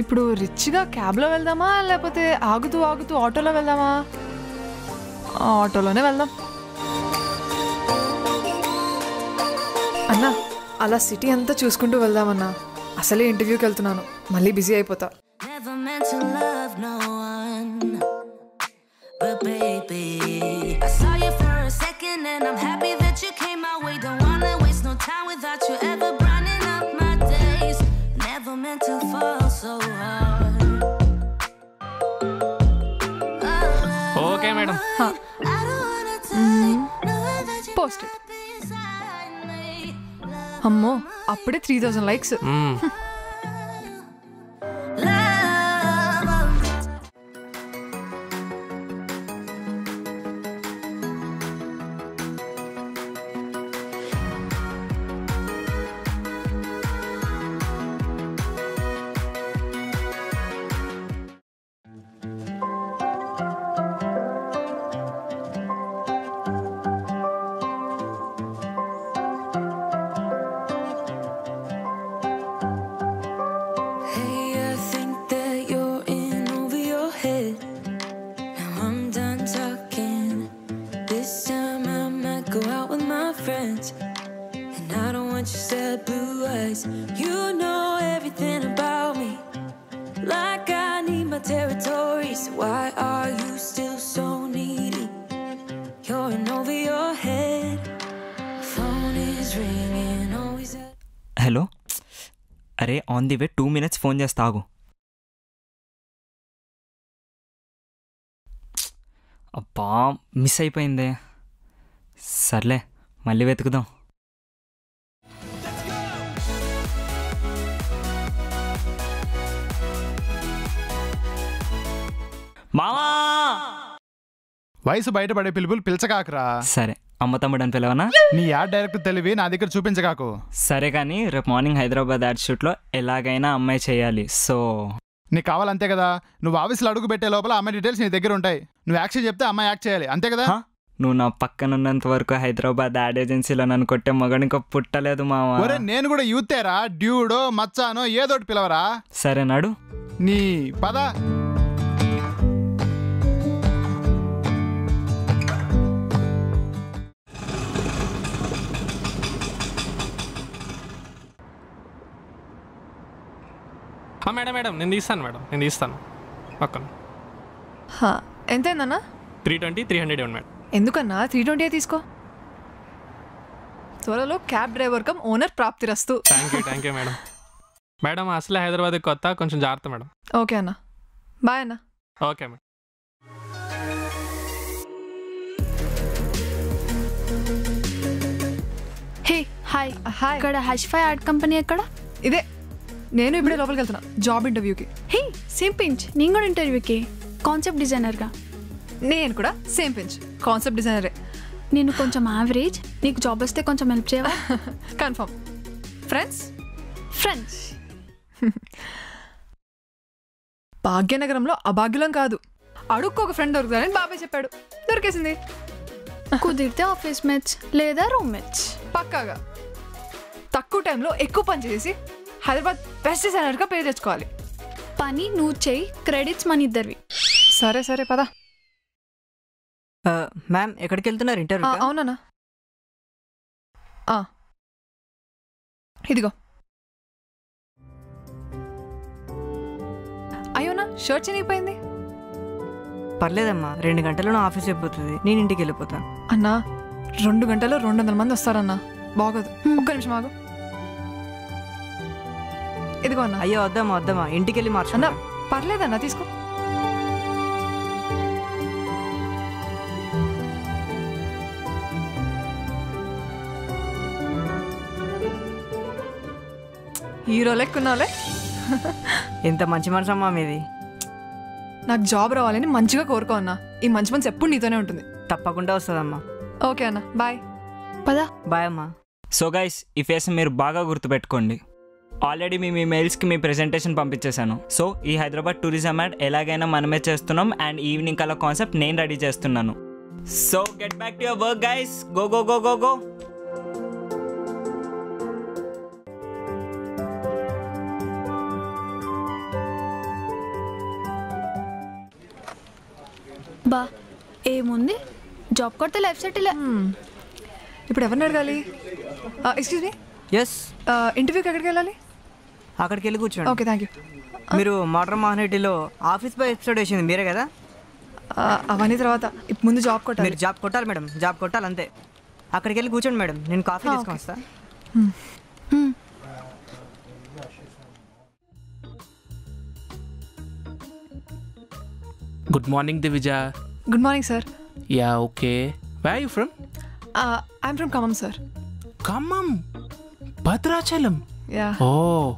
ఇప్పుడు రిచ్గా క్యాబ్లో వెళ్దామా లేకపోతే ఆగుతూ ఆగుతూ ఆటోలో వెళ్దామా ఆ, ఆటోలోనే వెళ్దాం అన్నా అలా సిటీ అంతా చూసుకుంటూ వెళ్దామన్నా అసలే ఇంటర్వ్యూకి వెళ్తున్నాను మళ్ళీ బిజీ అయిపోతా Never meant to love no one. But baby, I saw you for a second and I'm happy that you came my way. Don't wanna waste no time without you ever brightening up my days. Never meant to fall so hard. Okay madam I don't wanna die, knowing that you Post it. beside me. అమ్మో అప్పుడే three thousand likes మ్మ్. Love. Hey, I think that you're in over your head. Now I'm done talking. This time I might go out with my friends. And I don't want your sad blue eyes. You know everything about me. Like I need my territory. So why are you still so needy? You're in over your head. Phone is ringing, always at hello అరే on the way two minutes phone చేస్తా ఆగు అబ్బా miss అయిపోయిందే సర్లే మళ్ళీ వెతుకుదాం మామా వయసు బయటపడే పిలుపులు పిలిచకాకరా సరే అమ్మ తమ్ముడు అని పిలవనా నీ యాడ్ డైరెక్ట్ తెలివి నా దగ్గర చూపించకాకు సరే కానీ రేపు మార్నింగ్ హైదరాబాద్ యాడ్ షూట్లో ఎలాగైనా అమ్మాయి చేయాలి సో నీకు కావాలంతే కదా నువ్వు ఆఫీస్లో అడుగు పెట్టే లోపల అమ్మాయి డీటెయిల్స్ నీ దగ్గర ఉంటాయి నువ్వు యాక్షన్ చెప్తే అమ్మాయి యాక్ట్ చేయాలి అంతే కదా హా? నువ్వు నా పక్కన ఉన్నంత వరకు హైదరాబాద్ యాడ్ ఏజెన్సీలో నన్ను కొట్టే మగడు ఇంకా పుట్టలేదు మావా ఒరే నేను కూడా యూతేరా డ్యూడో మచ్చానో ఏదోటి పిలవరా సరే నాడు నీ పద ఆ, మేడం మేడం నేను తీస్తాను మేడం నేను తీస్తాను పక్కన హా, ఎంతైందన్నా త్రీ ట్వంటీ త్రీ హండ్రెడ్ ఇవ్వండి మేడం ఎందుకన్నా త్రీ ట్వంటీ తీసుకో త్వరలో క్యాబ్ డ్రైవర్ కమ్ ఓనర్ ప్రాప్తిరస్తు thank you thank you madam madam అసలే హైదరాబాద్ కొత్త కొంచెం జాగ్రత్త మేడం ఓకే అన్న బాయ్ అన్న okay madam hey hi hi ఇక్కడ హష్ఫై ఆర్ట్ కంపెనీ ఎక్కడ ఇదే నేను ఇప్పుడే లోపలికి వెళ్తున్నా జాబ్ ఇంటర్వ్యూకి హే సేమ్ పించ్ నేను కూడా ఇంటర్వ్యూకి కాన్సెప్ట్ డిజైనర్గా నేను కూడా సేమ్ పెంచ్ కాన్సెప్ట్ డిజైనరే నేను కొంచెం యావరేజ్ నీకు జాబ్ వస్తే కొంచెం హెల్ప్ చేయవా కన్ఫర్మ్ ఫ్రెండ్స్ ఫ్రెండ్స్ భాగ్యనగరంలో అభాగ్యులం కాదు అడుక్కు ఒక ఫ్రెండ్ దొరుకుతాడని బాబాయ్ చెప్పాడు దొరికేసింది కుదిరితే ఆఫీస్ మేట్స్ లేదా రూమ్ మేట్స్ పక్కాగా తక్కువ టైంలో ఎక్కువ పని చేసి హైదరాబాద్ బెస్ట్ డిజైనర్గా పే తెచ్చుకోవాలి పని నువ్వు చేయి క్రెడిట్స్ మన ఇద్దరివి సరే సరే పదా మ్యామ్ ఎక్కడికి వెళ్తున్నారు ఇంటర్వ్యూ అవునన్నా ఆ. ఇదిగో అయ్యోనా షర్ట్ చినిగిపోయింది పర్లేదమ్మా రెండు గంటల్లో నా ఆఫీస్ అయిపోతుంది నేను ఇంటికి వెళ్ళిపోతాను అన్నా రెండు గంటల్లో రెండు వందల మంది వస్తారన్నా బాగోదు ఒక్క నిమిషం ఆగు ఇదిగో అన్నా అయ్యో వద్దమ్మా వద్దమ్మా ఇంటికి వెళ్ళి అన్నా మార్చుకున్నా పర్లేదన్నా తీసుకో హీరో లెక్కున్నావులే ఎంత మంచి మనసు అమ్మా మీది నాకు జాబ్ రావాలని మంచిగా కోరుకో అన్నా ఈ మంచి మనసు ఎప్పుడు నీతోనే ఉంటుంది తప్పకుండా వస్తుందమ్మా ఓకే అన్న బాయ్ పదా బాయ్ అమ్మా సో గైస్ ఈ ఫేస్ మీరు బాగా గుర్తుపెట్టుకోండి ఆల్రెడీ మేము ఈ మెయిల్స్కి మీ ప్రెజెంటేషన్ పంపించేశాను సో ఈ హైదరాబాద్ టూరిజం యాడ్ ఎలాగైనా మనమే చేస్తున్నాం అండ్ ఈవినింగ్ కల్లా కాన్సెప్ట్ నేను రెడీ చేస్తున్నాను so get back to your work guys go go go go go బా ఏముంది జాబ్ కొడితే లైఫ్ సెటిల్ ఇప్పుడు ఎవరిని అడగాలి ఎక్స్క్యూజ్ మీ ఎస్ ఇంటర్వ్యూకి ఎక్కడికి వెళ్ళాలి అక్కడికి వెళ్ళి కూర్చోండి ఓకే థ్యాంక్ యూ మీరు మోటార్ మోహనరెడ్డిలో ఆఫీస్ బాయ్ ఎపిసోడ్ వేసింది మీరే కదా అవన్నీ తర్వాత ఇప్పుడు ముందు జాబ్ కొట్టాలి మీరు జాబ్ కొట్టాలి మేడం జాబ్ కొట్టాలి అంతే అక్కడికి వెళ్ళి కూర్చోండి మేడం నేను కాఫీ తీసుకొని వస్తా good morning Divija good morning sir yeah okay where you from I'm from Khammam sir Khammam Bhadrachalam yeah oh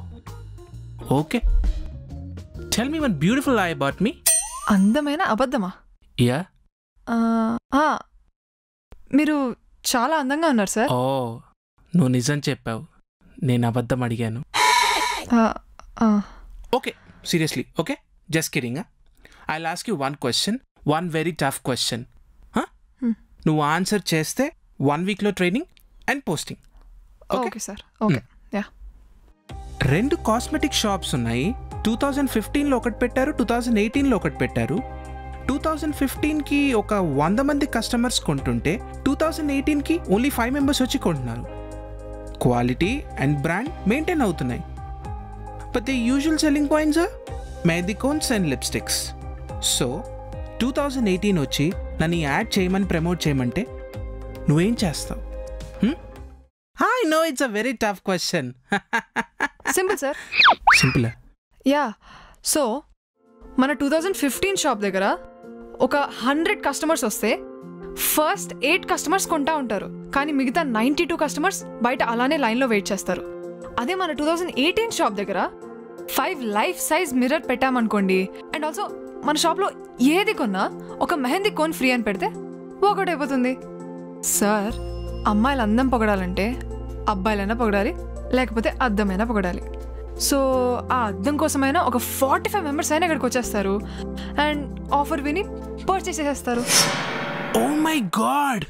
okay tell me one beautiful lie about me అందమైన అబద్ధమా యా ఆ, ఆ, మీరు చాలా అందంగా ఉన్నారు సార్ ఓ నువ్వు నిజం చెప్పావు నేను అబద్ధం అడిగాను ఆ, ఆ, okay seriously okay just kidding I'll ask you one question one very tough question Hmm. నువ్వు ఆన్సర్ చేస్తే వన్ వీక్లో training and posting Okay. Okay sir okay yeah రెండు కాస్మెటిక్ షాప్స్ ఉన్నాయి టూ థౌజండ్ ఫిఫ్టీన్లో ఒకటి పెట్టారు టూ థౌజండ్ ఎయిటీన్లో ఒకటి పెట్టారు టూ థౌజండ్ ఫిఫ్టీన్కి ఒక వంద మంది కస్టమర్స్ కొంటుంటే టూ థౌజండ్ ఎయిటీన్కి ఓన్లీ ఫైవ్ మెంబర్స్ వచ్చి కొంటున్నారు క్వాలిటీ అండ్ బ్రాండ్ మెయింటైన్ అవుతున్నాయి but the usual selling points mehndi cones and lipsticks so two thousand eighteen వచ్చి నన్ను ఈ యాడ్ చేయమని ప్రమోట్ చేయమంటే నువ్వేం చేస్తావు I know it's a very tough question simple sir simple yeah so మన టూ థౌజండ్ ఫిఫ్టీన్ షాప్ దగ్గర ఒక హండ్రెడ్ కస్టమర్స్ వస్తే ఫస్ట్ ఎయిట్ కస్టమర్స్ కొంటా ఉంటారు కానీ మిగతా నైంటీ టూ కస్టమర్స్ బయట అలానే లైన్లో వెయిట్ చేస్తారు అదే మన టూ థౌజండ్ ఎయిటీన్ షాప్ దగ్గర ఫైవ్ లైఫ్ సైజ్ మిర్రర్ పెట్టామనుకోండి అండ్ ఆల్సో మన షాప్లో ఏది కొన్నా ఒక మెహందీ కోన్ ఫ్రీ అని పెడితే ఒకటి అయిపోతుంది సార్ అమ్మాయిలు అందం పొగడాలంటే అబ్బాయిలైనా పొగడాలి లేకపోతే అద్దమైనా పొగడాలి సో ఆ అద్దం కోసమైనా ఒక ఫార్టీ ఫైవ్ మెంబర్స్ అయినా ఇక్కడికి వచ్చేస్తారు అండ్ ఆఫర్ విని పర్చేస్ చేసేస్తారు ఓ మై గాడ్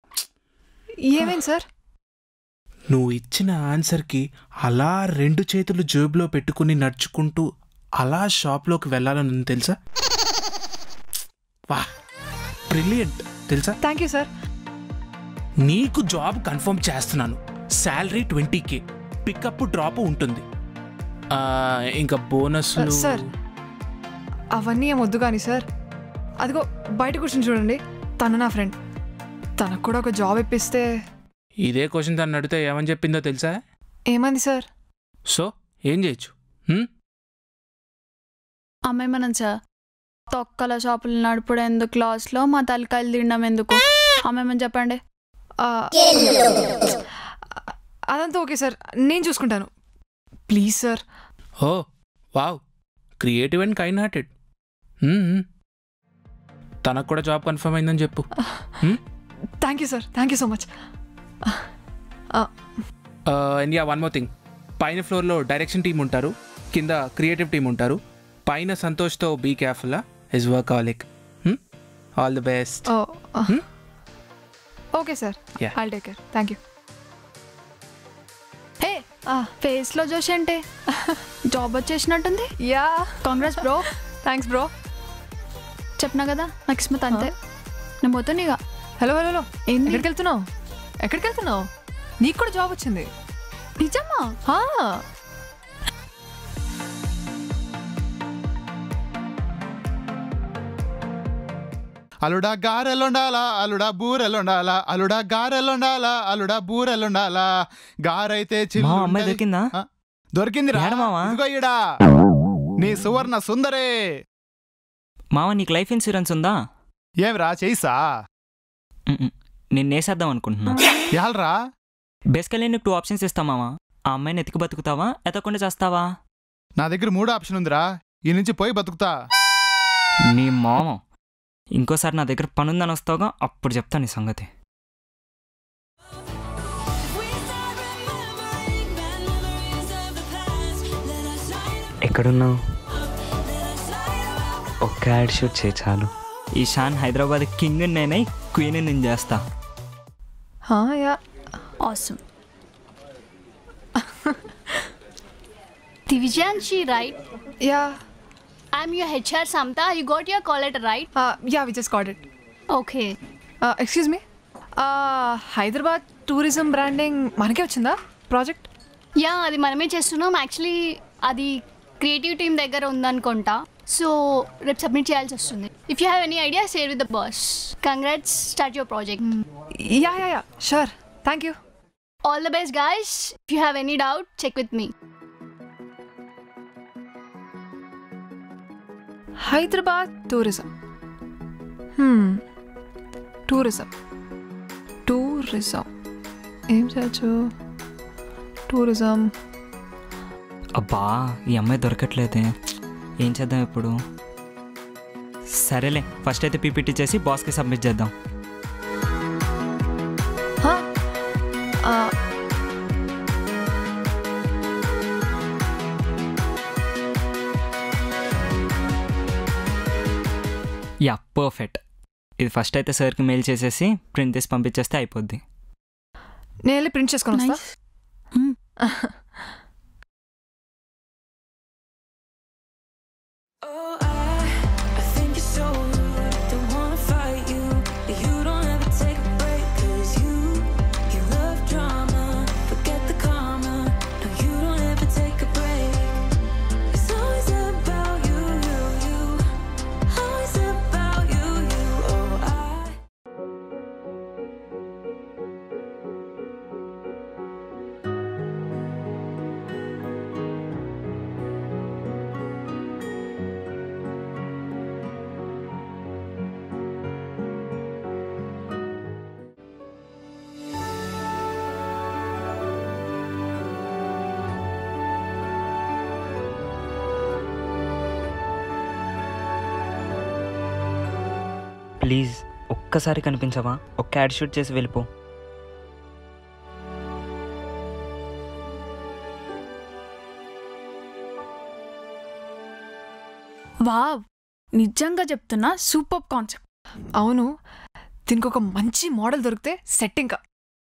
ఏమైంది సార్ నువ్వు ఇచ్చిన ఆన్సర్కి అలా రెండు చేతులు జేబులో పెట్టుకుని నడుచుకుంటూ అలా షాప్లోకి వెళ్ళాలని ఉంది తెలుసా వా బ్రిలియంట్ తెలుసా థ్యాంక్ యూ సార్ నీకు జాబ్ కన్ఫర్మ్ చేస్తున్నాను salary twenty K pickup drop ఉంటుంది ఆ, ఇంకా బోనస్ సార్ అవన్నీ ఏం వద్దు కానీ సార్ అదిగో బయట కూర్చొని చూడండి తను నా ఫ్రెండ్ తనకు కూడా ఒక జాబ్ ఇప్పిస్తే ఇదే క్వశ్చన్ తను అడిగితే ఏమని చెప్పిందో తెలుసా ఏమంది సార్ సో ఏం చేయొచ్చు హ్మ్? అమ్మాయి మనం సార్ తొక్కల షాపులు నడుపుడు ఎందుకు క్లాస్లో మా తలకాయలు తినడం ఎందుకు అమ్మాయి చెప్పండి ఆ, అదంతా ఓకే సార్ నేను చూసుకుంటాను please sir oh wow creative and kind hearted తనకు కూడా జాబ్ కన్ఫర్మ్ అయిందని చెప్పు thank you sir thank you so much and yeah one more thing పైన ఫ్లోర్లో డైరెక్షన్ టీం ఉంటారు కింద క్రియేటివ్ టీం ఉంటారు పైన సంతోష్తో బీ కేర్ఫుల్ హిజ్ వర్క్ ఆలిక్ all the best okay sir Yeah. I'll take care thank you hey ఫేస్లో జోష్ ఏంటి జాబ్ వచ్చేసినట్టుంది yeah congrats bro thanks bro చెప్పినా కదా నాకు కిస్మత్ అంతే నేను పోతాను ఇక హలో హలో హలో ఏంది? ఎక్కడికి వెళ్తున్నావు ఎక్కడికి వెళ్తున్నావు నీకు కూడా జాబ్ వచ్చింది నిజమా హా, అలుడా గారెలుండాలా అలుడా బూరెలుండాలా అలుడా గారెలుండాలా అలుడా బూరెలుండాలా గారైతే చిల్లు మా అమ్మాయి ఉంటది. దొరికిందా ఆ, దొరికింది రా ఏడ మావా? ఇదిగో ఈడా నీ సువర్ణ సుందరే మామ నీకు లైఫ్ ఇన్సూరెన్స్ ఉందా ఏమిరా చేయిసా మ్మ్. నేను నేసేద్దాం అనుకుంటున్నా యాల్రా బేసికల్లీ నీకు టూ ఆప్షన్స్ ఇస్తా మామ ఆ అమ్మాయిని ఎతికి బతుకుతావా ఎతకుండా చేస్తావా నా దగ్గర మూడో ఆప్షన్ ఉందిరా ఈ నుంచి పోయి బతుకుతా నీ మామ ఇంకోసారి నా దగ్గర పనుందని వస్తావుగా అప్పుడు చెప్తా నీ సంగతి ఎక్కడున్నావు ఒక్క యాడ్ షూట్ చేయి చాలు ఈ షాన్ హైదరాబాద్ కింగ్ నేనై క్వీన్ నేను చేస్తా హా, yeah awesome Divijanshi right yeah I'm your HR Samta. You got your call letter, right? Yeah we just got it Okay. Excuse me Hyderabad tourism branding మనకే వచ్చిందా ప్రాజెక్ట్ యా అది మనమే చేస్తున్నాం యాక్చువల్లీ అది క్రియేటివ్ టీమ్ దగ్గర ఉందనుకుంటా సో రేపు సబ్మిట్ చేయాల్సి వస్తుంది if you have any idea share with the boss congrats start your project yeah yeah yeah sure thank you all the best guys if you have any doubt check with me Hyderabad tourism tourism tourism ఏం చేయొచ్చు tourism అబ్బా ఈ అమ్మాయి దొరకట్లేదే ఏం చేద్దాం ఇప్పుడు సరేలే first అయితే పీపీటీ చేసి బాస్కి సబ్మిట్ చేద్దాం యా పర్ఫెక్ట్ ఇది ఫస్ట్ అయితే సార్కి మెయిల్ చేసేసి ప్రింట్ తీసి పంపించేస్తే అయిపోద్ది నేను వెళ్ళి ప్రింట్ చేసుకొని వస్తా I think you're so rude. Don't wanna fight you, but you don't ever take a break. Cause you, you love drama. Forget the karma. No, you don't ever take a break. It's always about you, you, you. Always about you, you. Oh, I. Please ఒక్కసారి కనిపించవా ఒక్క ad shoot చేసి వెళ్ళిపో wow నిజంగా చెప్తున్నా super concept అవును దీనికి ఒక మంచి మోడల్ దొరికితే సెట్ ఇంకా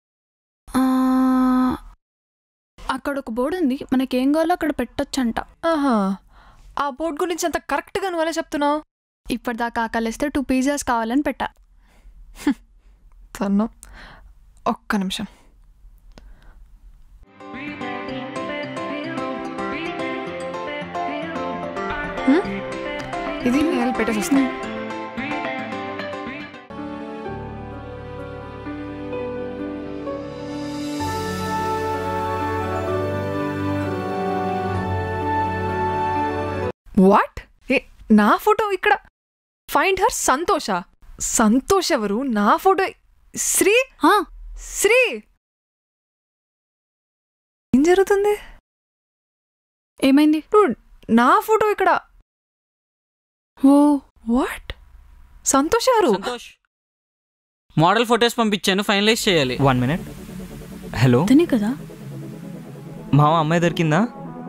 అక్కడ ఒక బోర్డు ఉంది మనకేం కావాలో అక్కడ పెట్టొచ్చంట ఆహా ఆ బోర్డ్ గురించి అంత కరెక్ట్గా నువ్వు ఎలా చెప్తున్నావు ఇప్పటిదాకా ఆకలిస్తే టూ పిజ్జాస్ కావాలని పెట్టా తన్ను ఒక్క నిమిషం హ్మ్? ఇది నేను పెట్టేసి వస్తాను వాట్ ఏ నా ఫోటో ఇక్కడ ఫైండ్ హర్ సంతోష సంతోష్ ఎవరు నా ఫోటో శ్రీ శ్రీ ఏం జరుగుతుంది ఏమైంది నా ఫోటో ఇక్కడ ఓ వాట్ సంతోష్ ఎవరు మోడల్ ఫొటోస్ పంపించాను ఫైనలైజ్ చేయాలి వన్ మినిట్ హలో అతనే కదా మామ అమ్మాయి దొరికిందా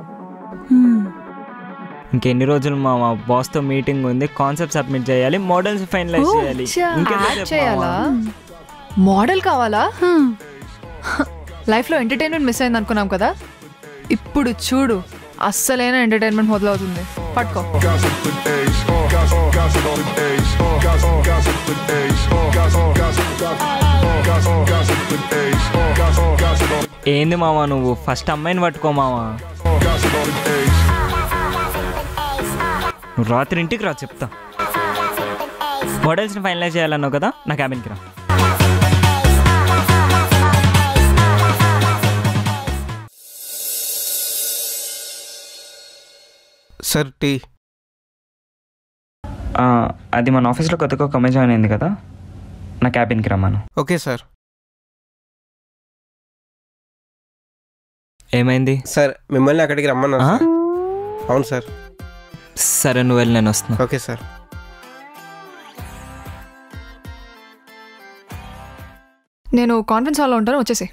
ఇంకెన్ని రోజులు మామ బాస్తో మీటింగ్ ఉంది కాన్సెప్ట్ సబ్మిట్ చేయాలి మోడల్స్ ఫైనలైజ్ ఓ, చేయాలి చా. ఇంకెంత యాడ్ సేపు చేయాలా మామ? మోడల్ కావాలా లైఫ్లో ఎంటర్టైన్మెంట్ మిస్ అయింది అనుకున్నాం కదా ఇప్పుడు చూడు అస్సలైన ఎంటర్టైన్మెంట్ మొదలవుతుంది పట్టుకో ఏంది మామ నువ్వు ఫస్ట్ అమ్మాయిని పట్టుకో మామ నువ్వు రాత్రి ఇంటికి రా చెప్తా మోడల్స్ని ఫైనలైజ్ చేయాలన్నావు కదా నా క్యాబిన్కి రా సార్ టీ ఆ, అది మన ఆఫీస్లో కొత్తగా ఒక అమ్మాయి జాయిన్ అయింది కదా నా క్యాబిన్కి రమ్మను ఓకే సార్ ఏమైంది సార్ మిమ్మల్ని అక్కడికి రమ్మన్నారు సార్. అవును సార్ సరే నువ్వు వెళ్ళి నేను వస్తున్నా ఓకే సార్ నేను కాన్ఫరెన్స్ హాల్లో ఉంటాను వచ్చేసి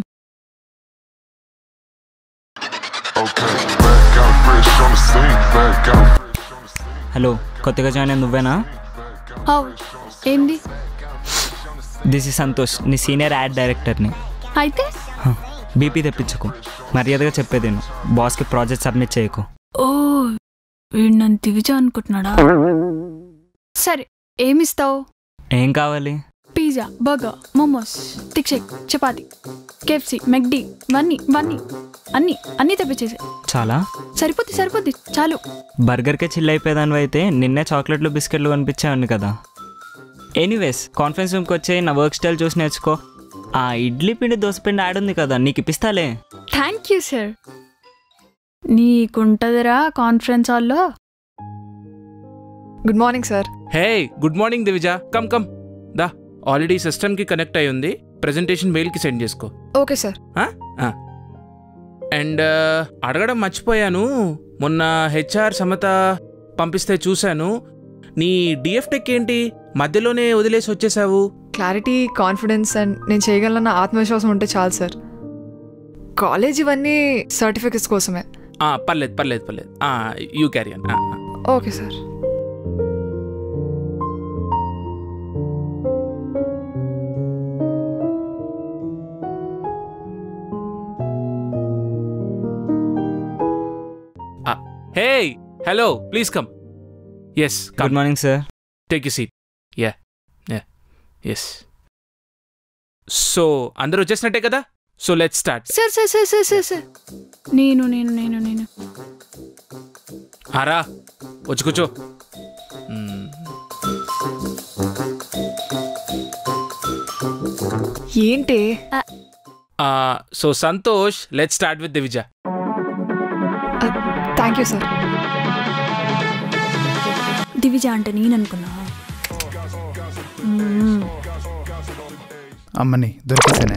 హలో కొత్తగా జాయిన్ అయింది నువ్వేనా ఏంది దిస్ ఇస్ సంతోష్ నీ సీనియర్ యాడ్ డైరెక్టర్ని అయితే బీపీ తెప్పించుకో మర్యాదగా చెప్పేది నేను బాస్కి ప్రాజెక్ట్ సబ్మిట్ చేయకు ఓ వీడు నన్ను దివిజ అనుకుంటున్నాడా సరే ఏమిస్తావు ఏం కావాలి pizza burger momos thick shake chapati KFC McD ఇవన్నీ ఇవన్నీ అన్నీ అన్నీ తెప్పించేసి చాలా సరిపోద్ది సరిపోద్ది చాలు బర్గర్కే చిల్ అయిపోయేదానివి అయితే నిన్నే చాక్లెట్లు బిస్కెట్లు కనిపించాను కదా ఎనీవేస్ కాన్ఫరెన్స్ రూమ్కి వచ్చి నా వర్క్ స్టైల్ చూసి నేర్చుకో ఆ ఇడ్లీ పిండి దోశ పిండి యాడ్ ఉంది కదా నీకు ఇప్పిస్తాలే థ్యాంక్ యూ సార్ నీకుంటదిరా కాన్ఫరెన్స్ హాల్లో good morning sir hey good morning Divija come come దా ఆల్రెడీ సిస్టమ్కి కనెక్ట్ అయి ఉంది ప్రెజెంటేషన్ మెయిల్కి సెండ్ చేసుకో ఓకే సార్ అండ్ అడగడం మర్చిపోయాను మొన్న హెచ్ఆర్ సమత పంపిస్తే చూశాను నీ డిఎఫ్ టెక్ ఏంటి మధ్యలోనే వదిలేసి వచ్చేసావు క్లారిటీ కాన్ఫిడెన్స్ అండ్ నేను చేయగలన్న ఆత్మవిశ్వాసం ఉంటే చాలు సార్ కాలేజ్ ఇవన్నీ సర్టిఫికెట్స్ కోసమే ఆ, పర్లేదు పర్లేదు పర్లేదు you carry on okay sir hey hello please come yes good morning sir take you seat yeah yeah yes so అందరూ వచ్చేసినట్టే కదా so let start sir sir sir sir sir sir నేను నేను నేను నేను ఆరా వచ్చి కూర్చో మ్మ్. ఏంటి ఆ, so Santosh let start with Divija thank you sir Divija అంటే నేను అనుకున్నా మ్మ్. అమ్మని దొరికేసానే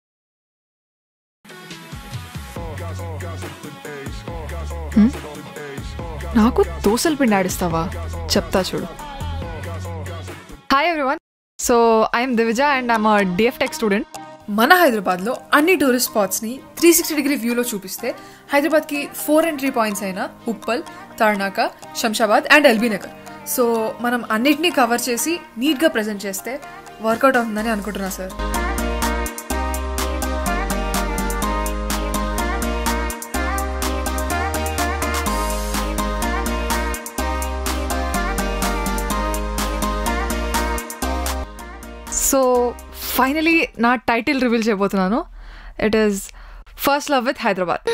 నాకు దోశల పిండి ఆడిస్తావా చెప్తా చూడు hi everyone so I'm Divija and I'm DF tech student మన హైదరాబాద్లో అన్ని టూరిస్ట్ స్పాట్స్ని త్రీ సిక్స్టీ డిగ్రీ వ్యూలో చూపిస్తే హైదరాబాద్కి ఫోర్ ఎంట్రీ పాయింట్స్ అయిన Uppal Tarnaka Shamshabad and LB Nagar so మనం అన్నిటినీ కవర్ చేసి నీట్గా ప్రజెంట్ చేస్తే వర్కౌట్ అవుతుందని అనుకుంటున్నా సార్ సో ఫైనలీ నా టైటిల్ రివీల్ చేయబోతున్నాను it is first love with Hyderabad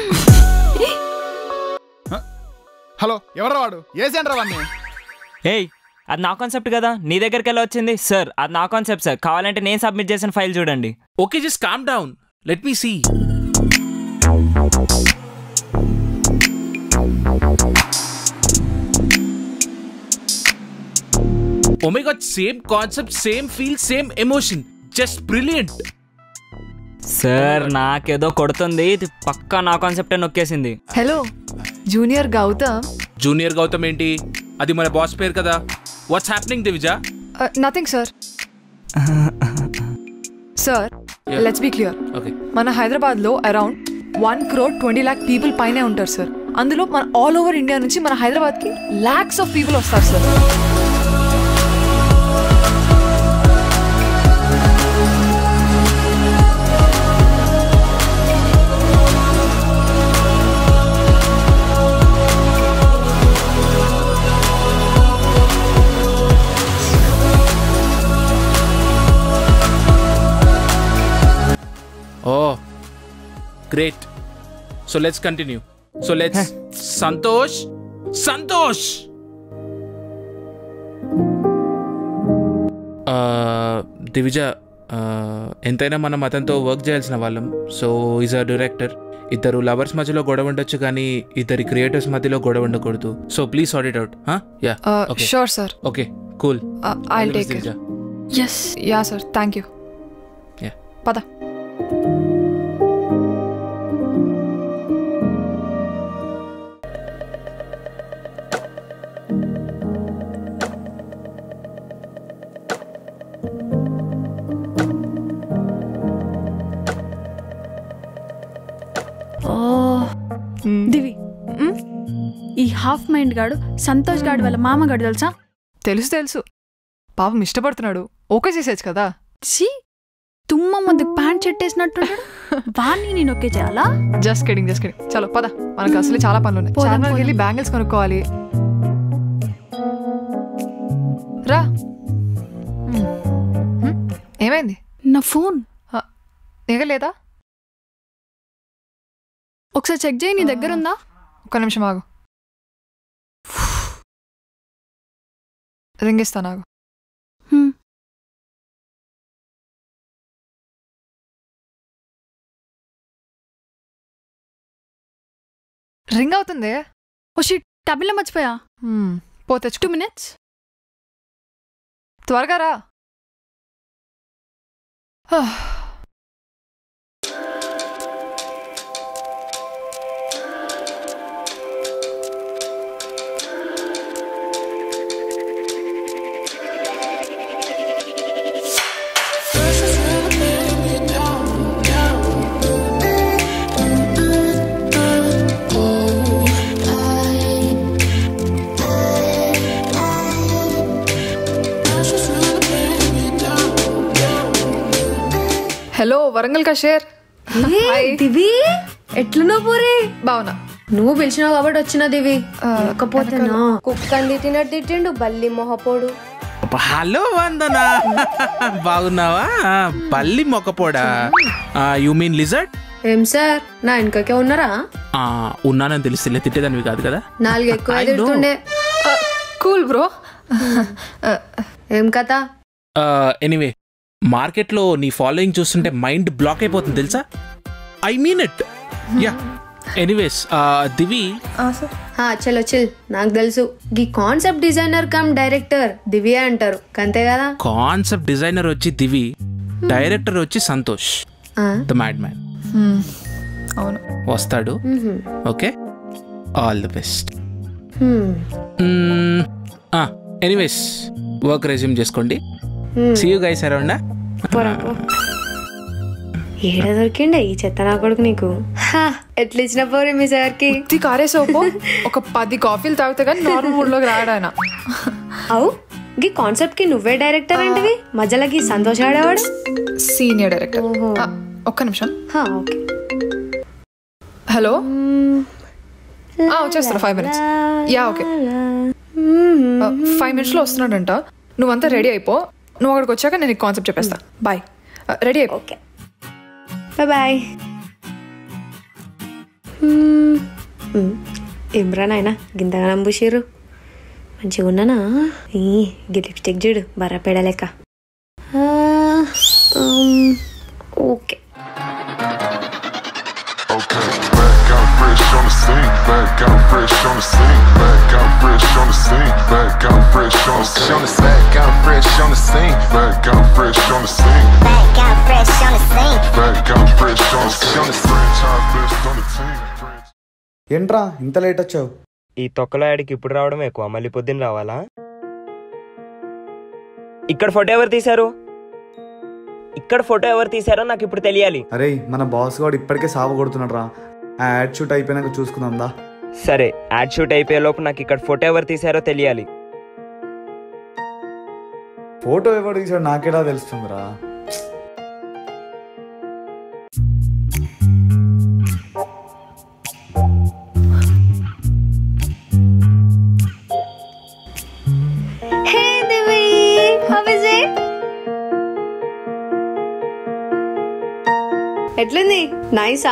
hello ఎవరు వాడు ఏ సెంటర్ వాడిని ఏయ్ అది నా కాన్సెప్ట్ కదా నీ దగ్గరికి ఎలా వచ్చింది సార్ అది నా కాన్సెప్ట్ సార్ కావాలంటే నేను సబ్మిట్ చేసిన ఫైల్ చూడండి okay just calm down let me see Oh my god, same concept, same feel, same emotion. Just brilliant. Sir నాకేదో కొడుతుంది ఇది పక్కా నా కాన్సెప్టే నొక్కేసింది hello junior Gautam junior Gautam ఏంటి అది మన బాస్ పేరు కదా what's happening Divija nothing sir sir Yeah. Let's be clear okay మన హైదరాబాద్లో around one crore twenty lakh people పైనే ఉంటారు సార్ అందులో మన ఆల్ ఓవర్ ఇండియా నుంచి మన హైదరాబాద్కి ల్యాక్స్ ఆఫ్ పీపుల్ వస్తారు sir oh great so let's continue so let's Santosh Santosh Divija ఎంతైనా మనం అతనితో వర్క్ చేయాల్సిన వాళ్ళం సో ఈజ్ అ డైరెక్టర్ ఇద్దరు లవర్స్ మధ్యలో గొడవ ఉండొచ్చు కానీ ఇద్దరి క్రియేటర్స్ మధ్యలో గొడవ ఉండకూడదు so please sort it out yeah okay sure sir okay cool I take it yes yeah sir thank you Yeah. పద ఓ దివి ఈ హాఫ్ మైండ్ గాడు సంతోష్ గాడు వాళ్ళ మామగాడు తెలుసా తెలుసు తెలుసు పాపం ఇష్టపడుతున్నాడు ఓకే చేసేచ్చు కదా ఛీ తుమ్మ ముందు ప్యాంట్ చెట్టేసినట్టు వాణ్ణి నేను ఒకే చేయాలా జస్ట్ కిడింగ్ జస్ట్ కిడింగ్ చలో పద మనకు అసలు చాలా పనులు ఉన్నాయి పోదాం, చార్మినార్కి వెళ్ళి పోదాం. బ్యాంగిల్స్ కొనుక్కోవాలి ఏమైంది నా ఫోన్ దిగలేదా ఒకసారి చెక్ చేయి నీ దగ్గర ఉందా ఒక్క నిమిషం ఆగు రింగిస్తా నాకు హ్మ్. రింగ్ అవుతుంది ఓ షిట్ టబిల్లో మర్చిపోయా పోతే టూ మినిట్స్ త్వరగా రా హలో వరంగల్ కషేర్ దివి ఎట్లున్నావు పోరే బావునా నువ్వు పిలిచినావు కాబట్టి వచ్చిన దివి లేకపోతేనా కుక్క అంది తినట్టు తిట్టిండు బల్లి మొహపోడు హలో వందనా బాగున్నావా బల్లి మొక్కపోడా యు మీన్ లిజర్డ్ ఏం సార్ నా వెనకకే ఉన్నారా ఉన్నానని తెలిస్తే తిట్టేదానివి కాదు కదా నాలుగు ఎక్కువ I know. తిడుతుండే కూల్ బ్రో ఏం కథ ఎనీవే మార్కెట్లో నీ ఫాలోయింగ్ చూస్తుంటే మైండ్ బ్లాక్ అయిపోతుంది తెలుసా I mean it yeah anyways Divi హా చలో చిల్ నాకు తెలుసు ఈ concept designer cum director Divya అంటారు అంతే కదా కాన్సెప్ట్ డిజైనర్ వచ్చి దివి డైరెక్టర్ వచ్చి సంతోష్ ఆ, ద మ్యాడ్ మ్యాన్ అవును వస్తాడు మ్హూ. Okay all the best hmm. Anyways work resume చేసుకోండి Hmm. See you guys around పోరా, పో. ఏడ దొరికిండే ఈ చెత్త నా కొడుకు నీకు హా, ఎట్లా ఇచ్చిన పోరే మీ సార్కి ఉత్తి కారేసోపో ఒక పది కాఫీలు తాగితే కానీ నార్మల్ మూడ్లోకి రాడు ఆయన అవు గీ కాన్సెప్ట్ కి నువ్వే డైరెక్టర్ అంటివి మధ్యలో గీ సంతోష్ ఆడేవాడు సీనియర్ డైరెక్టర్ ఒక్క నిమిషం హా, ఓకే హలో వచ్చేస్తాను five minutes yeah okay five మినిట్స్లో వస్తున్నాడంట నువ్వంతా రెడీ అయిపో నువ్వు అక్కడికి వచ్చాక నేను నీకు కాన్సెప్ట్ చెప్పేస్తా బాయ్ రెడీ అయిపో ఓకే బాయ్ బాయ్ ఏమ్రా నాయన గింతగా నంబుషిర్రు మంచిగా ఉన్నానా ఈ గి లిప్స్టిక్ చూడు బర్ర పెడలేక okay Back out fresh on the scene. Back out fresh on the scene. Back out fresh on the scene. Back out fresh on the scene. Back out fresh on the scene. Back out fresh on the scene. Back out fresh on the scene. Back out fresh on the scene. Franchise best on the team. ఏంట్రా ఇంత late వచ్చావు ఈ తొక్కలో ఆడికి ఇప్పుడు రావడం ఎక్కువ మళ్ళీ పొద్దున్న రావాలా ఇక్కడ ఫోటో ఎవరు తీశారు ఇక్కడ ఫోటో ఎవరు తీశారో నాకు ఇప్పుడు తెలియాలి అరే మన బాస్ గాడు ఇప్పటికే సావ కొడుతున్నాడు రా ఆ యాడ్ షూట్ అయిపోయినాక చూసుకుందాం దా సరే యాడ్ షూట్ అయిపోయే లోపు నాకు ఇక్కడ ఫోటో ఎవరు తీశారో తెలియాలి ఫోటో ఎవడు తీసాడు నాకేలా తెలుస్తుందిరా hey Divi how is it ఎట్లుంది నైసా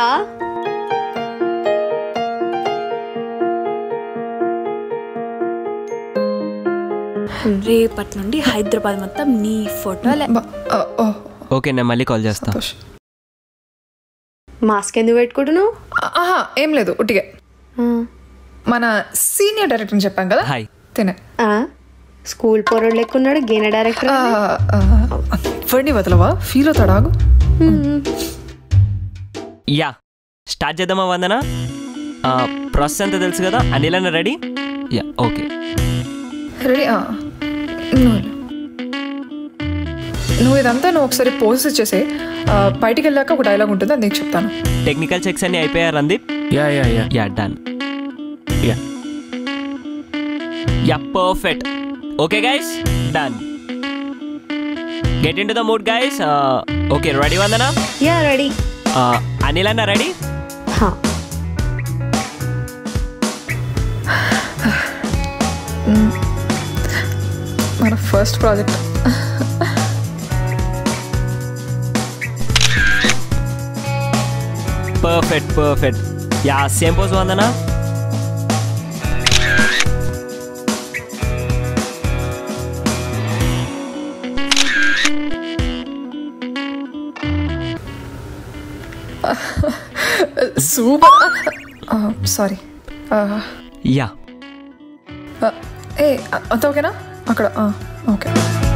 రేపటి నుండి హైదరాబాద్ మొత్తం నీ ఫోటోలే ఓకే నేను మళ్ళీ కాల్ చేస్తా మాస్క్ ఎందుకు పెట్టుకుంటున్నావు ఆహా ఏం లేదు ఉట్టిగే మన సీనియర్ డైరెక్టర్ అని చెప్పాం కదా హాయ్ తినే ఆ, స్కూల్ పోరోడు లెక్కున్నాడు గీన డైరెక్టర్ ఫర్ని వదలవా ఫీల్ అవుతాడా ఆగు. యా స్టార్ట్ చేద్దామా వందన ప్రాసెస్ అంతా తెలుసు కదా అనిల్ అన్న రెడీ యా ఓకే రెడీ ఆ, నువ్వు వెళ్ళు. నువ్వు ఇదంతా నువ్వు ఒకసారి పోస్ట్ ఇచ్చేసి బయటికి వెళ్ళాక ఒక డైలాగ్ ఉంటుంది అది నీకు చెప్తాను టెక్నికల్ చెక్స్ అన్ని అయిపోయారు Randeep yeah yeah yeah yeah done yeah yeah perfect okay guys done get in to the mood guys okay ready Vandana yeah ready Anil అన్న రెడీ మన first project perfect perfect yeah same pose Vandana super sorry yeah ఏ అంత ఓకేనా అక్కడ okay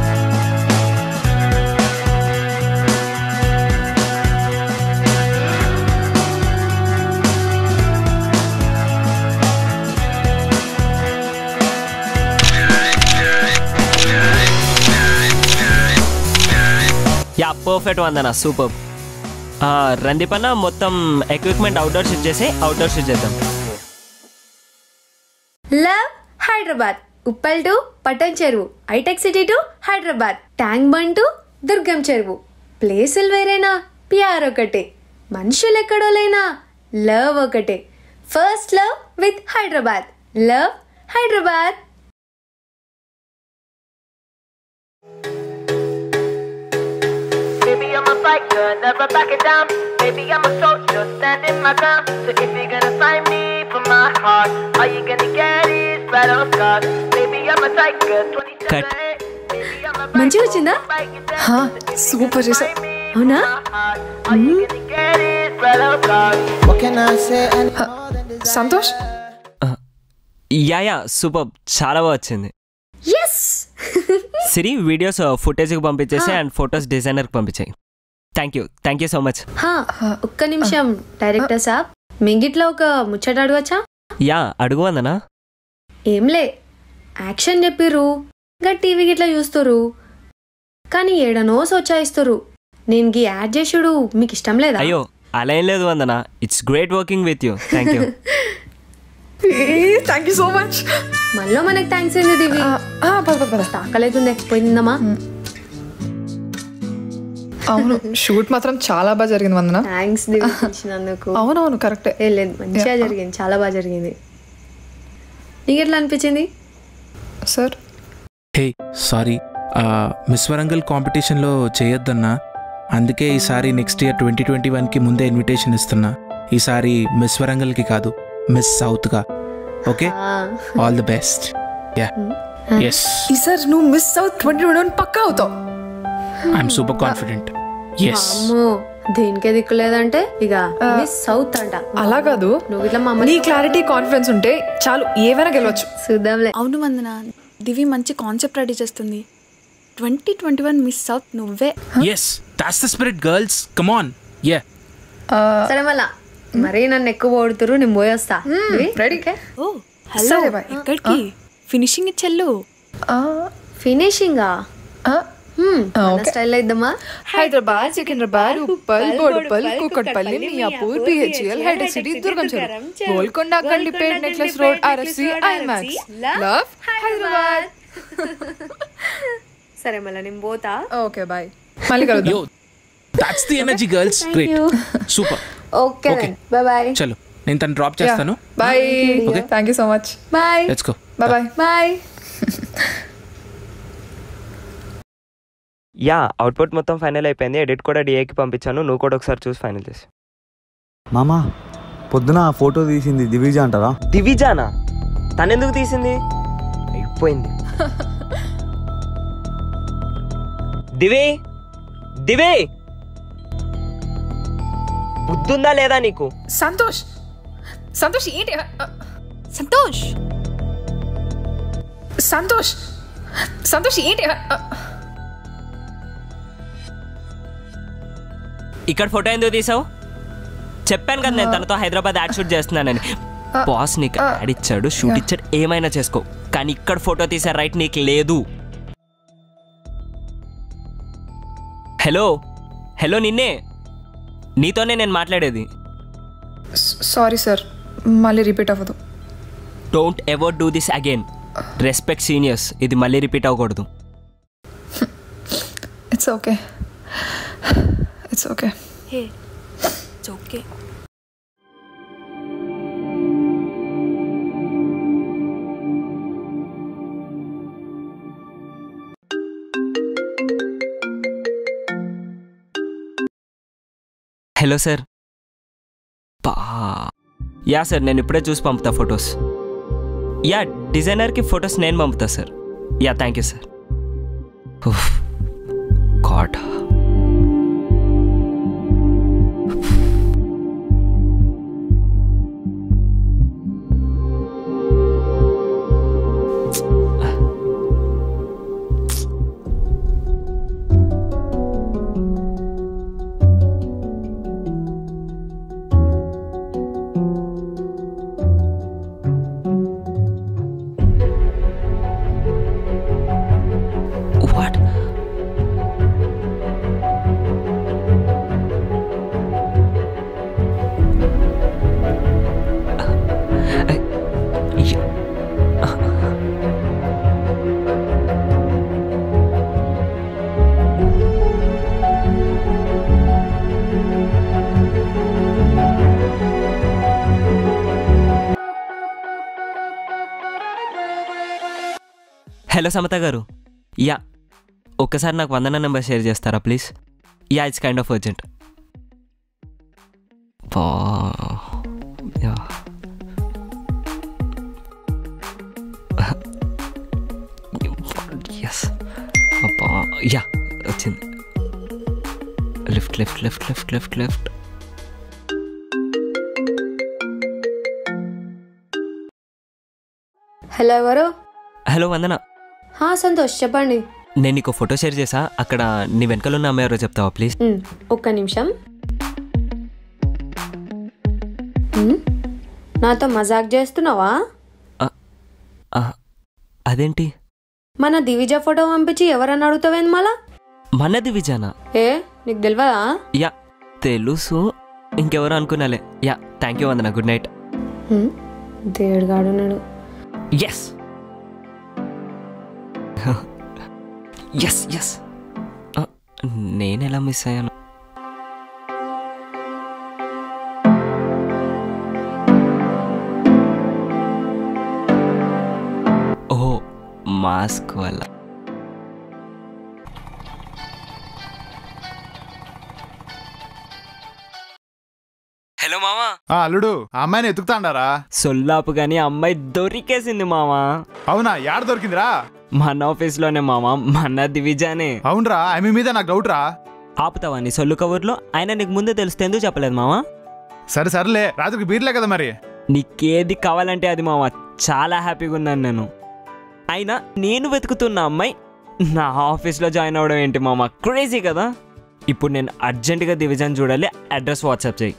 yeah perfect Vandana super Randeep అన్న మొత్తం equipment outdoor shift చేసి outdoor shift చేద్దాం love Hyderabad Uppal to Patan Cheruvu Hitec City to Hyderabad Tank Bund to Durgam Cheruvu ప్లేసులు వేరేనా పిఆర్ ఒకటే మనుషులు ఎక్కడోలైనా లవ్ ఒకటే first love with Hyderabad love Hyderabad Baby, I'm a fighter, never backing down. Baby, I'm a soldier, standing my ground. So if you're gonna find me for my heart, all you gonna get is battle scars. Baby, I'm a tiger, 27. Cut మంచిగా వచ్చిందా super చేసా అవునా Get is battle scars. What can I say? Santosh yeah yeah super చాలా బాగా వచ్చింది yes Siri videos ఫుటేజ్కి పంపించేసి and photos డిజైనర్కి పంపించాయి thank you thank you so much హా ఒక్క నిమిషం డైరెక్టర్ సాబ్ మింగిట్లో ఒక ముచ్చట అడగచ్చా యా అడుగు వందనా ఏంలే యాక్షన్ చెప్పిర్రు ఇంకా టీవీ గిట్లా చూస్తురు కానీ ఏడనో సోచాయిస్తురు నేను గీ యాడ్ చేసుడు మీకు ఇష్టం లేదా అయ్యో అలా ఏం లేదు Vandana it's great working with you thank you thank you so much మళ్ళీ మనకి థ్యాంక్స్ ఏంది దివి తాకలేతుంది పోయిందమ్మా అవును షూట్ మాత్రం చాలా బాగా జరిగింది వందన థ్యాంక్స్ దివి పిలిచినందుకు అవునవును కరెక్టే ఏ లేదు మంచిగా జరిగింది చాలా బాగా జరిగింది నీకు ఎట్లా అనిపించింది sir hey sorry miss Warangal కాంపిటీషన్లో చేయొద్దన్నా అందుకే ఈసారి నెక్స్ట్ ఇయర్ ట్వంటీ ట్వంటీ వన్కి ముందే ఇన్విటేషన్ ఇస్తున్నా ఈసారి మిస్ వరంగల్కి కాదు మిస్ సౌత్గా okay all the best yeah yes ఈసారి నువ్వు miss out twenty twenty one పక్కా అవుతావు ఐఎమ్ సూపర్ కాన్ఫిడెంట్ ఎస్ అమ్మో దేనికే దిక్కులేదంటే ఇక మిస్ సౌత్ అంట అలా కాదు నువ్వు ఇట్లా మా నీ క్లారిటీ కాన్ఫిడెన్స్ ఉంటే చాలు ఏవైనా గెలవచ్చు చూద్దాంలే అవును వందన దివి మంచి కాన్సెప్ట్ రెడీ చేస్తుంది twenty twenty one miss out నువ్వే yes that's the spirit girls come on yeah సరే మళ్ళా మరీ నన్ను ఎక్కువ పొడుతురు నేను పోయొస్తా రెడీ ఓ హలో సరే, bye. ఎక్కడికి ఫినిషింగ్ ఇచ్చెళ్ళు ఫినిషింగా ఓకే. స్టైల్ ఇద్దామా Hyderabad Secunderabad Uppal Boduppal Kukatpally Miyapur BHEL Hitec City Durgam Cheruvu Golconda Gandipet Necklace Road RSC IMAX love Hyderabad సరే మళ్ళీ నేను పోతా ఓకే బాయ్ మళ్ళీ కలుద్దాం yo that's the energy girls Thank great you. Super okay Okay. Bye bye చలో నేను తను డ్రాప్ చేస్తాను bye Okay. Thank you so much bye let's go bye bye bye yeah output మొత్తం ఫైనల్ అయిపోయింది edit కూడా డిఏకి పంపించాను నువ్వు కూడా ఒకసారి చూసి ఫైనల్ చేసి మామా పొద్దున ఆ ఫోటో తీసింది దివిజ అంటారా దివిజానా తనెందుకు తీసింది అయిపోయింది దివి దివి బుద్ధుందా లేదా నీకు సంతోష్ సంతోష్ ఏంటి సంతోష్ సంతోష్ సంతోష్ ఏంటి ఇక్కడ ఫోటో ఎందుకు తీసావు చెప్పాను కదా నేను తనతో హైదరాబాద్ యాడ్ షూట్ చేస్తున్నానని బాస్ నీకు యాడ్ ఇచ్చాడు షూట్ ఇచ్చాడు ఏమైనా చేసుకో కానీ ఇక్కడ ఫోటో తీసే రైట్ నీకు లేదు హలో హలో నిన్నే నీతోనే నేను మాట్లాడేది సారీ సార్ మళ్ళీ రిపీట్ అవ్వదు don't ever do this again respect seniors ఇది మళ్ళీ రిపీట్ అవ్వకూడదు it's okay it's okay hey it's okay hello sir yeah sir నేను ఇప్పుడే చూసి పంపుతా ఫొటోస్ యా డిజైనర్కి ఫొటోస్ నేను పంపుతా sir yeah thank you sir god What? Hello Samata garu yeah ఒక్కసారి నాకు వందన నెంబర్ షేర్ చేస్తారా please yeah it's kind of urgent yeah yes అబ్బా యా వచ్చింది lift lift lift lift lift lift hello ఎవరు హలో వందన హా సంతోష్ చెప్పండి నేను నీకు ఫోటో షేర్ చేసా అక్కడ నీ వెనకాల ఉన్న అమ్మాయి ఎవరో చెప్తావా ప్లీజ్ ఉమ్, ఒక్క నిమిషం ఉమ్, నాతో మజాక్ చేస్తున్నావా అదేంటి మన దివిజ ఫోటో పంపించి ఎవరని అడుగుతావేంది మళ్ళా మనది విజానా ఏ నీకు తెలియదా యా తెలుసు ఇంకెవరు అనుకున్నాలే yeah thank you Vandana good night um, దేవుడుగాడున్నాడు ఎస్ ఎస్ ఎస్ నేను ఎలా మిస్ అయ్యాను ఓ మాస్క్ వల్ల హలో మామా ఆ అల్లుడు ఆ అమ్మాయిని ఎత్తుకుతాండారా సొల్లాపు కానీ అమ్మాయి దొరికేసింది మామా అవునా యాడ దొరికిందిరా మన ఆఫీస్లోనే మామా మన దివిజానే అవునరా ఆమె మీద నాకు డౌట్ రా ఆపుతావా నీ సొల్లు కవర్లో ఆయన నీకు ముందే తెలిస్తే ఎందుకు చెప్పలేదు మామా సరే సర్లే రాత్రికి బీర్లే కదా మరి నీకేది కావాలంటే అది మామ చాలా హ్యాపీగా ఉన్నాను నేను అయినా నేను వెతుకుతున్న అమ్మాయి నా ఆఫీస్లో జాయిన్ అవ్వడం ఏంటి మామ క్రేజీ కదా ఇప్పుడు నేను అర్జెంటుగా దివిజన్ చూడాలి అడ్రస్ వాట్సాప్ చేయి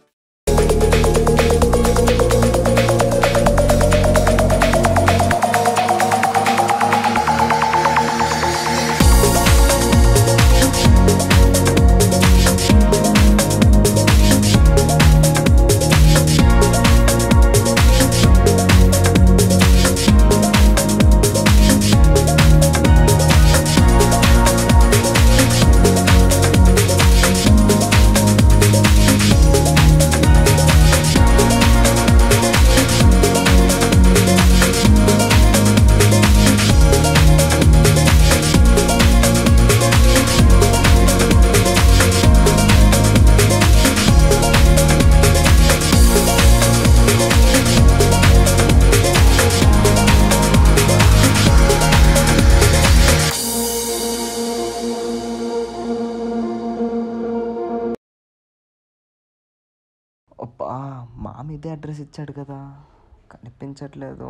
అబ్బా మామ ఇదే అడ్రస్ ఇచ్చాడు కదా కనిపించట్లేదు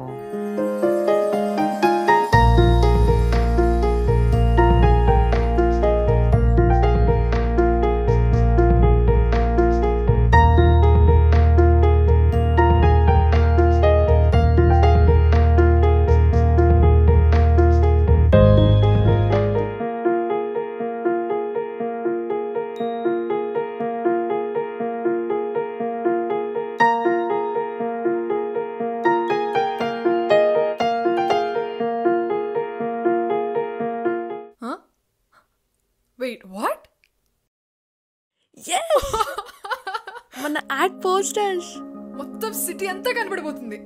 వెయిట్ వాట్ మన యాడ్ పోస్టర్స్ మొత్తం సిటీ అంతా కనబడిపోతుంది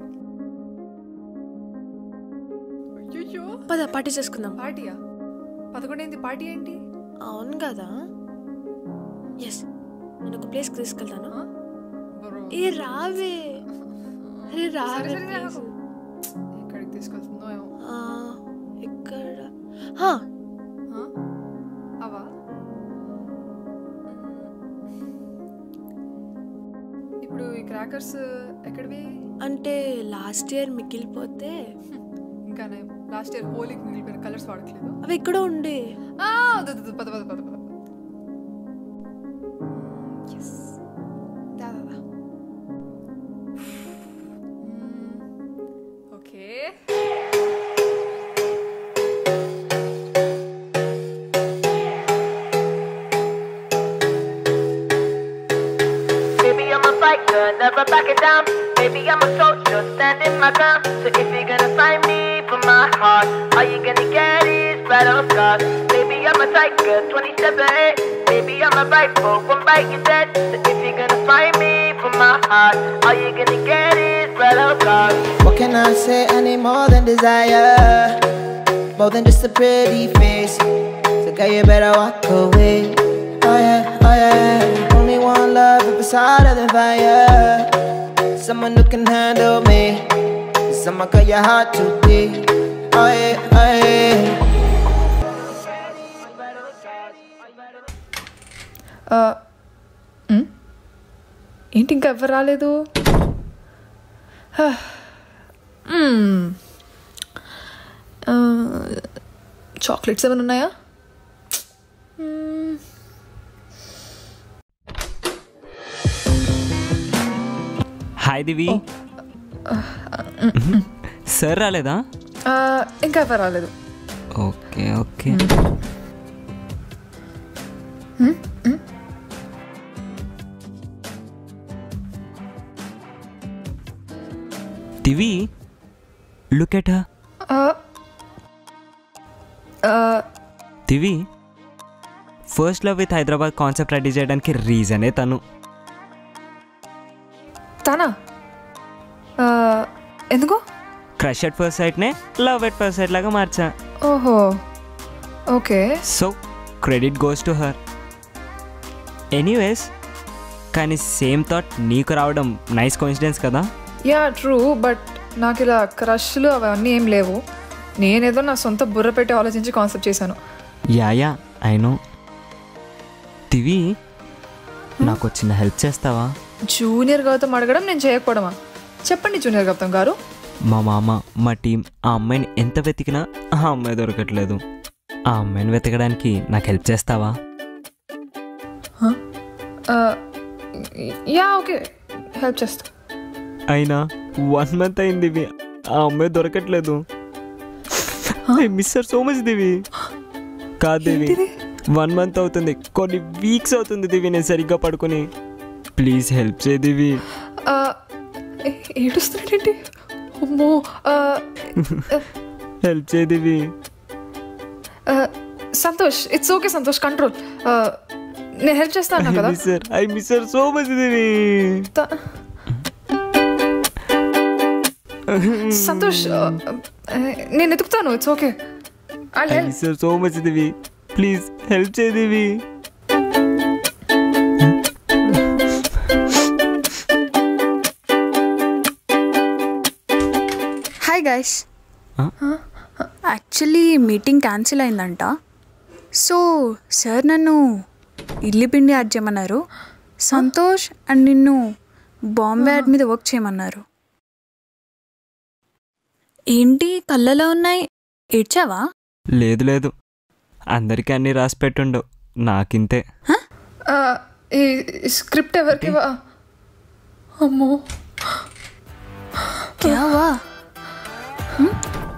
అయ్యో పద పార్టీ చేసుకుందాం పార్టీయా పదకొండేంది పార్టీ ఏంటి అవును కదా ఎస్ నేను ఒక ప్లేస్కి తీసుకెళ్తాను ఏ రావే అరే రా సరే, సరే, please. ఆగు. ఎక్కడికి తీసుకెళ్తుందో ఏమో ఆ, ఇక్కడ హా, అవా ఇప్పుడు ఈ క్రాకర్స్ ఎక్కడివి అంటే లాస్ట్ ఇయర్ మిగిలిపోతే ఇంకా లాస్ట్ ఇయర్ హోలీకి మిగిలిపోయిన కలర్స్ వాడట్లేదు అవి ఇక్కడ ఉండే ఆ, వద్దు, వద్దు, పద పద పద పద Yes. దా, దా, దా. Okay Baby, I'm a fighter, never backing down. Baby, I'm a soldier, standing my ground. So if you're gonna find me for my heart, all you gonna get is battle scars. Baby, I'm a tiger, 27. Baby, I'm a rifle, one bite you dead. So if you're gonna find me for my heart, all you gonna get is battle scars. What can I say? I need more than desire, more than just a pretty face. So girl, you better walk away. Oh yeah, oh yeah. Only one love if it's hotter than fire. Someone who can handle me. Someone cut your heart too deep. Oh yeah, oh yeah. ఆ, ఉమ్, ఏంటి ఇంకా ఎవరు రాలేదు హ, మ్మ్. ఆ, chocolates ఏమైనా ఉన్నాయా మ్మ్. Hi దివి sir రాలేదా ఆ, ఇంకా ఎవరు రాలేదు ఓకే ఓకే మ్మ్, మ్మ్. దివి లుక్ ఎట్ హర్ ఆ, ఆ, Divi first love with Hyderabad concept ready చేయడానికి రీజనే తను తనా ఆ, ఎందుకు క్రష్ ఎట్ ఫస్ట్ సైట్నే లవ్ ఎట్ ఫస్ట్ సైట్ లాగా మార్చా ఓహో okay so credit goes to her anyways కానీ సేమ్ థాట్ నీకు రావడం నైస్ కోయిన్సిడెన్స్ కదా యా ట్రూ బట్ నాకు ఇలా క్రష్లు అవన్నీ ఏం లేవు నేనేదో నా సొంత బుర్ర పెట్టి ఆలోచించి కాన్సెప్ట్ చేశాను yeah yeah I know Divi నాకు చిన్న హెల్ప్ చేస్తావా జూనియర్ గౌతమ్ అడగడం నేను చేయకపోవడమా చెప్పండి జూనియర్ గౌతమ్ గారు మా మామ మా టీం ఆ అమ్మాయిని ఎంత వెతికినా ఆ అమ్మాయి దొరకట్లేదు ఆ అమ్మాయిని వెతకడానికి నాకు హెల్ప్ చేస్తావా ఆ, యా ఓకే హెల్ప్ చేస్తా అయినా వన్ మంత్ అయింది దివి ఆ అమ్మాయి దొరకట్లేదు I miss her so much Divi కాదు దివి వన్ మంత్ అవుతుంది కొన్ని వీక్స్ అవుతుంది దివి నేను సరిగ్గా పడుకొని ప్లీజ్ హెల్ప్ చేయి దివి ఆ, ఏ- ఏడుస్తున్నాడేంటి అమ్మో ఆ, హెల్ప్ చేయి దివి ఆ, Santosh it's okay Santosh control నేను హెల్ప్ చేస్తాను కదా miss her I miss her so much Divi త- సంతోష్ ఆ, ఆ, నేను ఎతుకుతాను it's okay I I help miss her so much Divi please help చేయి Divi hi guys actually meeting cancel అయిందంట సో సార్ నన్ను ఇడ్లీ పిండి యాడ్ చేయమన్నారు సంతోష్ అండ్ నిన్ను బాంబే యాడ్ మీద వర్క్ చేయమన్నారు ఏంటి కళ్ళలో ఉన్నాయి ఏడ్చావా లేదు లేదు అందరికీ అన్నీ రాసి పెట్టుండవు నాకింతే ఆ, ఈ ఈ స్క్రిప్ట్ ఎవరికి వా- అమ్మో క్యావా హ్మ్?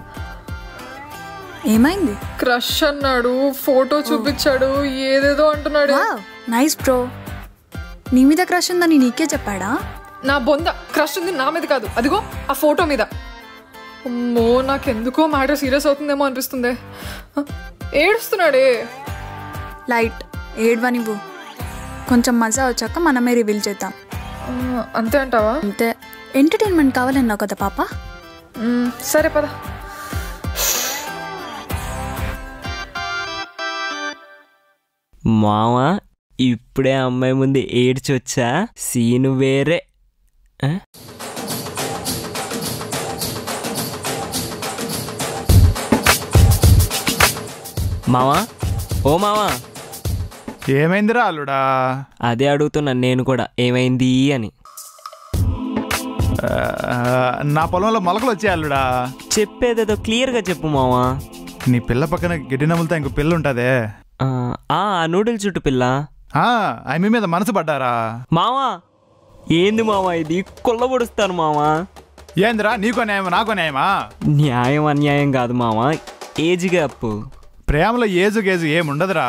ఏమైంది క్రష్ అన్నాడు ఫోటో చూపించాడు ఏదేదో అంటున్నాడు నైస్ బ్రో నీ మీద క్రష్ ఉందని నీకే చెప్పాడా నా బొంద క్రష్ ఉంది నా మీద కాదు అదిగో ఆ ఫోటో మీద అమ్మో నాకెందుకో మ్యాటర్ సీరియస్ అవుతుందేమో అనిపిస్తుంది ఆ, ఏడుస్తున్నాడే లైట్ ఏడ్వనివ్వు కొంచెం మజా వచ్చాక మనమే రివీల్ చేద్దాం ఆ, అంతే అంటావా అంతే ఎంటర్టైన్మెంట్ కావాలన్నావు కదా పాప మ్, సరే పద మామ ఇప్పుడే అమ్మాయి ముందు ఏడ్చొచ్చా సీను వేరే ఆ? మావా ఓ మావా ఏమైందిరా అల్లుడా అదే అడుగుతున్నాను నేను కూడా ఏమైంది అని ఆ, నా పొలంలో మొలకలు వచ్చాయి అల్లుడా చెప్పేదేదో క్లియర్గా చెప్పు మావా నీ పిల్ల పక్కన గిడ్డి నమ్ములతో ఇంకో పిల్ల ఉంటదే ఆ, ఆ నూడిల్ చుట్టు పిల్ల ఆ, ఆమె మీద మనసు పడ్డారా మావా ఏంది మావా ఇది కొల్లబొడుస్తాను మావా ఏందిరా నీకో న్యాయమా నాకో న్యాయమా న్యాయం అన్యాయం కాదు మావా ఏజ్ గ్యాప్ ప్రేమలో ఏజు గేజు ఏముండదురా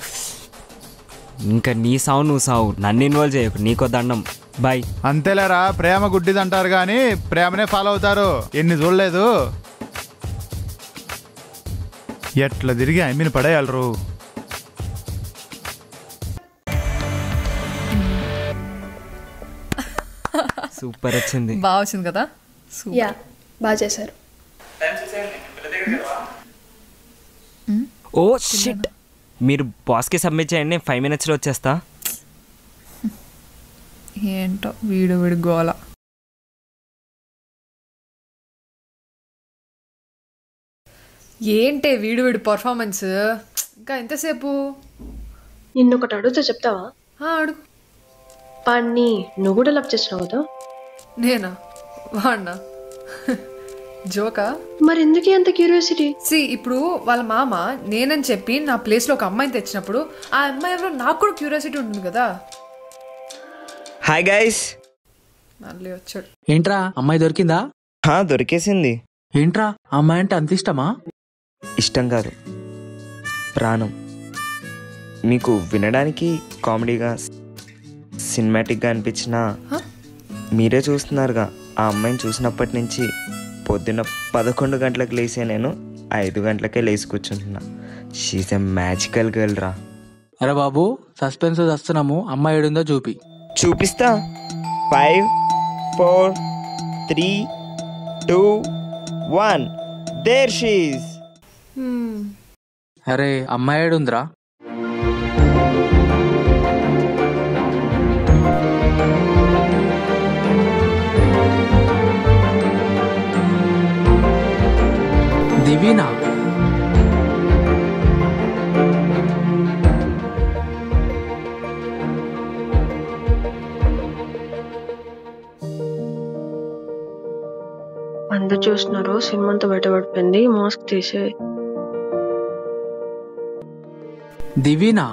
ఇంకా నీ సావు నువ్వు సావు నన్ను ఇన్వాల్వ్ చేయకు నీకో దండం బాయ్ అంతేలేరా ప్రేమ గుడ్డిదంటారు కానీ ప్రేమనే ఫాలో అవుతారు ఎన్ని చూడలేదు ఎట్లా తిరిగి ఐమిని పడేయాలరు సూపర్ వచ్చింది బాగా వచ్చింది కదా యా బాగా చేశారు ఓ షిట్ మీరు బాస్కి సబ్మిట్ చేయండి ఫైవ్ మినిట్స్లో వచ్చేస్తా ఏంటో వీడు వీడు గోల ఏంటే వీడు వీడు పర్ఫార్మెన్స్ ఇంకా ఎంతసేపు నిన్నొకటి అడుగుతా చెప్తావా ఆ, అడుగు పాన్ని నువ్వు కూడా లవ్ చేసినావు కదా నేనా వాడినా జోకా మరి ఎందుకు అంత క్యూరియాసిటీ సి ఇప్పుడు వాళ్ళ మామ నేనని చెప్పి నా ప్లేస్లో ఒక అమ్మాయిని తెచ్చినప్పుడు ఆ అమ్మాయి ఎవరో నాకు కూడా క్యూరియాసిటీ ఉంటుంది కదా హాయ్ గైస్ మళ్ళీ వచ్చాడు ఏంట్రా అమ్మాయి దొరికిందా హా దొరికేసింది ఏంట్రా ఆ అమ్మాయి అంటే అంత ఇష్టమా ఇష్టం కాదు ప్రాణం మీకు వినడానికి కామెడీగా సినిమాటిక్గా అనిపించినా మీరే చూస్తున్నారుగా ఆ అమ్మాయిని చూసినప్పటి నుంచి పొద్దున్న పదకొండు గంటలకు లేసే నేను ఐదు గంటలకే లేచి కూర్చుంటున్నా షీస్ ఎ మ్యాజికల్ గర్ల్ రా అరే బాబు సస్పెన్స్ వస్తున్నాము అమ్మాయి ఏడుందో చూపి చూపిస్తా five four three two one there she's అరే అమ్మాయి ఏడుందిరా దివీనా అందరు చూస్తున్నారు సినిమా అంతా బయటపడిపోయింది మాస్క్ తీసే దివీనా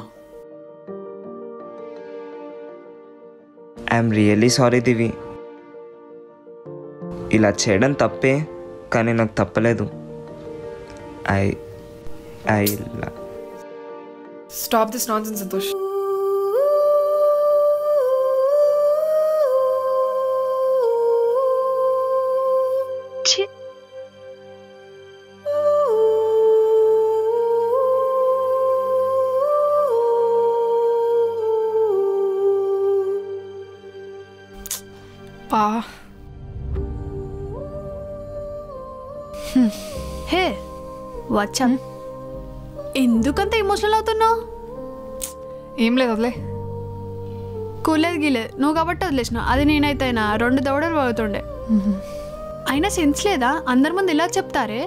ఐఎమ్ రియల్లీ సారీ దివి ఇలా చేయడం తప్పే కానీ నాకు తప్పలేదు ఐ ఐ స్టాప్ దిస్ నాన్ సంతోష్ పా హే వచ్చా ఎందుకంత ఎమోషనల్ అవుతున్నావు ఏం లేదు వదిలే కూలేదు గీలేదు నువ్వు కాబట్టి వదిలేసిన అది నేనైతే అయినా రెండు దవడలు పోతుండే అయినా సెన్స్ లేదా అందరి ముందు ఇలా చెప్తారే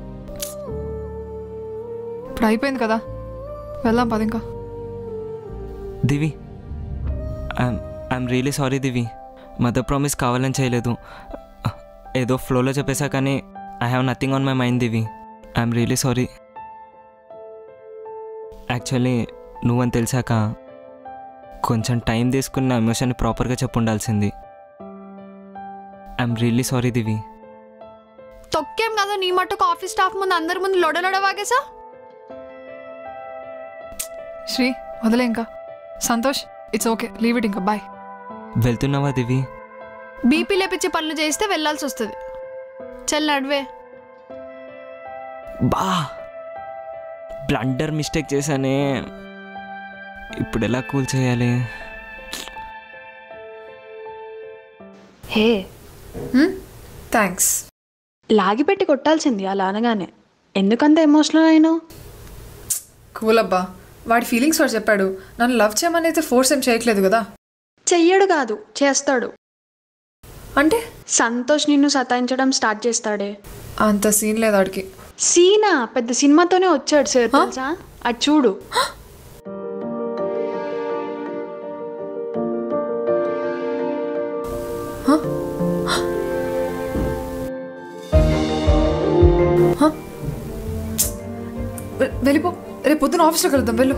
ఇప్పుడు అయిపోయింది కదా వెళ్దాం పద ఇంకా Divi I'm I'm really sorry Divi mother promise కావాలని చేయలేదు ఏదో ఫ్లోలో చెప్పేశా కానీ I have nothing on my mind Divi I'm really sorry actually నువ్వని తెలిసాక కొంచెం టైం తీసుకుని నా ఎమోషన్ని ప్రాపర్గా చెప్పు ఉండాల్సింది ఐఎమ్ రియల్లీ సారీ దివి తొక్కేం కదా నీ మట్టుకు ఆఫీస్ స్టాఫ్ ముందు అందరి ముందు లొడలొడ వాగేసా శ్రీ వదిలే ఇంకా Santosh it's okay leave it ఇంకా బాయ్ వెళ్తున్నావా దివి బీపీ లేపించే పనులు చేస్తే వెళ్ళాల్సి వస్తుంది చెల్ నడివే బా బ్లండర్ మిస్టేక్ చేశానే ఇప్పుడు ఎలా కూల్ చేయాలి హే థ్యాంక్స్ లాగి పెట్టి కొట్టాల్సింది అలా అనగానే ఎందుకంత ఎమోషనల్ అయినావు కూల్ అబ్బా వాడి ఫీలింగ్స్ వాడు చెప్పాడు నన్ను లవ్ చేయమని అయితే ఫోర్స్ ఏం చేయట్లేదు కదా చెయ్యడు కాదు చేస్తాడు అంటే సంతోష్ నిన్ను సతాయించడం స్టార్ట్ చేస్తాడే అంత సీన్ లేదు వాడికి సీనా పెద్ద సినిమాతోనే వచ్చాడు సార్ తెలుసా అది చూడు వె- వెళ్ళిపో రేపు పొద్దున ఆఫీస్లో కలుద్దాం వెళ్ళు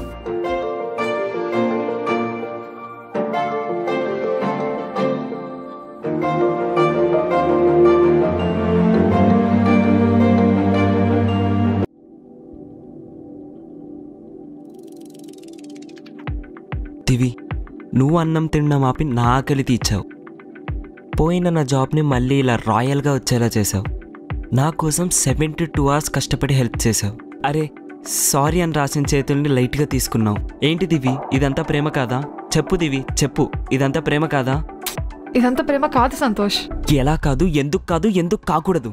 దివి నువ్వు అన్నం తినడం ఆపి నా ఆకలి తీర్చావు పోయిన నా జాబ్ని మళ్ళీ ఇలా రాయల్గా వచ్చేలా చేసావు నా కోసం సెవెంటీ టూ అవర్స్ కష్టపడి హెల్ప్ చేసావు అరే సారీ అని రాసిన చేతుల్ని లైట్గా తీసుకున్నావు ఏంటి దివి ఇదంతా ప్రేమ కాదా చెప్పు దివి చెప్పు ఇదంతా ప్రేమ కాదా ఇదంతా ప్రేమ కాదు సంతోష్ ఎలా కాదు ఎందుకు కాదు ఎందుకు కాకూడదు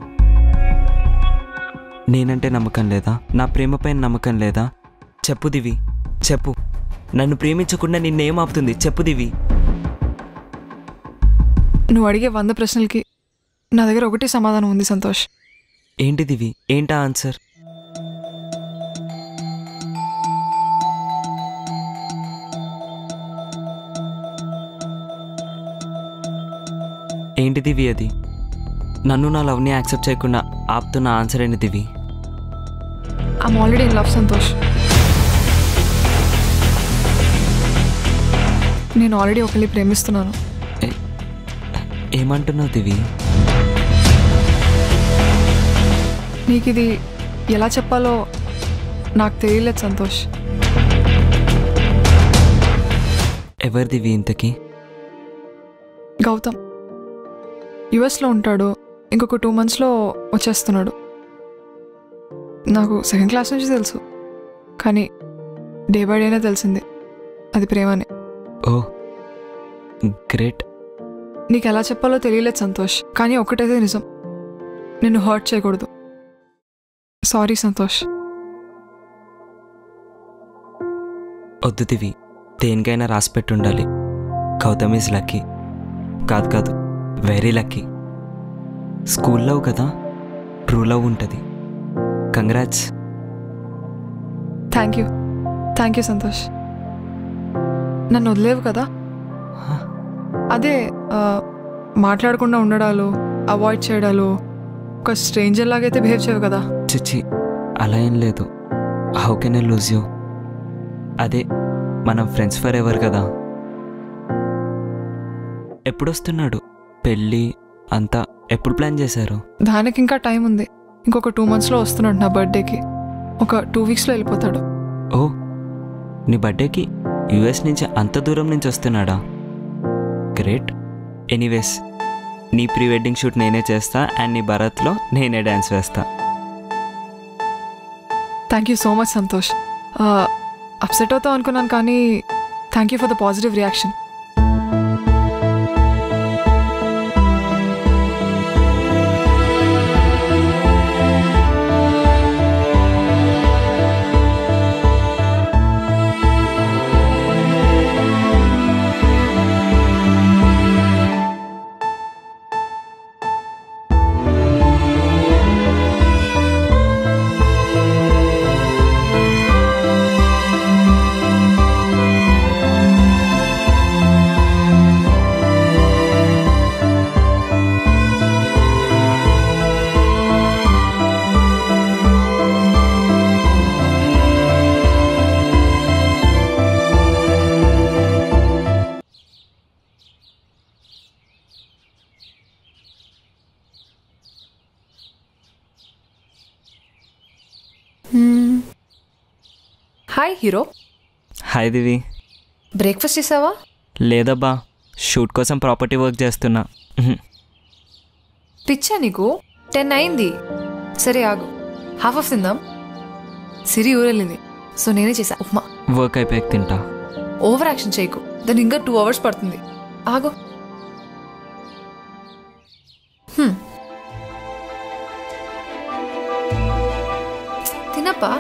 నేనంటే నమ్మకం లేదా నా ప్రేమపైన నమ్మకం లేదా చెప్పు దివి చెప్పు నన్ను ప్రేమించకుండా నిన్నేం ఆపుతుంది చెప్పు దివి నువ్వు అడిగే వంద ప్రశ్నలకి నా దగ్గర ఒకటే సమాధానం ఉంది సంతోష్ ఏంటి దివి ఏంటా ఆన్సర్ ఏంటి దివి అది నన్ను నా లవ్ని యాక్సెప్ట్ చేయకుండా ఆపుతున్న ఆన్సర్ ఏంటి Divi I'm already in love Santosh నేను ఆల్రెడీ ఒకరిని ప్రేమిస్తున్నాను ఏమంటున్నావు దివి నీకు ఇది ఎలా చెప్పాలో నాకు తెలియలేదు సంతోష్ ఎవరి దివి ఇంతకీ గౌతమ్ యుఎస్లో ఉంటాడు ఇంకొక టూ మంత్స్లో వచ్చేస్తున్నాడు నాకు సెకండ్ క్లాస్ నుంచి తెలుసు కానీ డే బై డేనే తెలిసింది అది ప్రేమని ఓ గ్రేట్ నీకు ఎలా చెప్పాలో తెలియలేదు సంతోష్ కానీ ఒకటైతే నిజం నిన్ను హర్ట్ చేయకూడదు సారీ సంతోష్ వద్దు దివి దేనికైనా రాసి పెట్టి ఉండాలి గౌతమ్ ఈజ్ లక్కీ కాదు కాదు వెరీ లక్కీ స్కూల్ లవ్ కదా ట్రూ లవ్ ఉంటుంది congrats thank you thank you Santosh నన్ను వదిలేవు కదా అదే ఆ, మాట్లాడకుండా ఉండడాలు అవాయిడ్ చేయడాలు ఒక స్ట్రేంజర్ లాగైతే బిహేవ్ చేయవు కదా చిచ్చి అలా ఏం లేదు how can I lose you అదే మనం ఫ్రెండ్స్ ఫర్ ఎవర్ కదా ఎప్పుడు వస్తున్నాడు పెళ్ళి అంతా ఎప్పుడు ప్లాన్ చేశారు దానికి ఇంకా టైం ఉంది ఇంకొక టూ మంత్స్లో వస్తున్నాడు నా బర్త్డేకి ఒక టూ వీక్స్లో వెళ్ళిపోతాడు ఓ నీ బర్త్డేకి యుఎస్ నుంచి అంత దూరం నుంచి వస్తున్నాడా గ్రేట్ ఎనీవేస్ నీ ప్రీ వెడ్డింగ్ షూట్ నేనే చేస్తా అండ్ నీ భరత్లో నేనే డ్యాన్స్ వేస్తా thank you so much Santosh upset అవుతావు అనుకున్నాను కానీ thank you for the positive reaction hi hero hi Divi breakfast చేసావా లేదబ్బా షూట్ కోసం ప్రాపర్టీ వర్క్ చేస్తున్నా ఉహు. పిచ్చా నీకు టెన్ అయింది సరే ఆగు హాఫ్ ఆఫ్ తిందాం సిరి ఊరెళ్ళింది సో నేనే చేసా ఉప్మా వర్క్ అయిపోయాక తింటా ఓవర్ యాక్షన్ చేయకు దాని ఇంకా టూ అవర్స్ పడుతుంది ఆగు హ్మ్. తినప్పా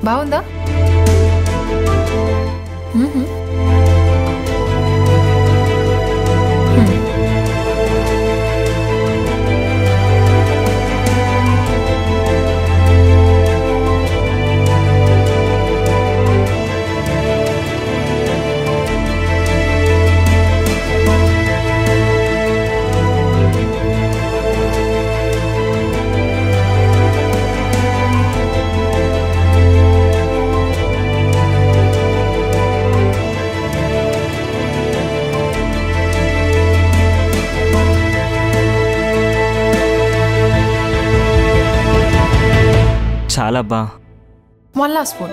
బాగుందా మ్మ్హ. చాలా బా వన్ లాస్ట్ స్పూన్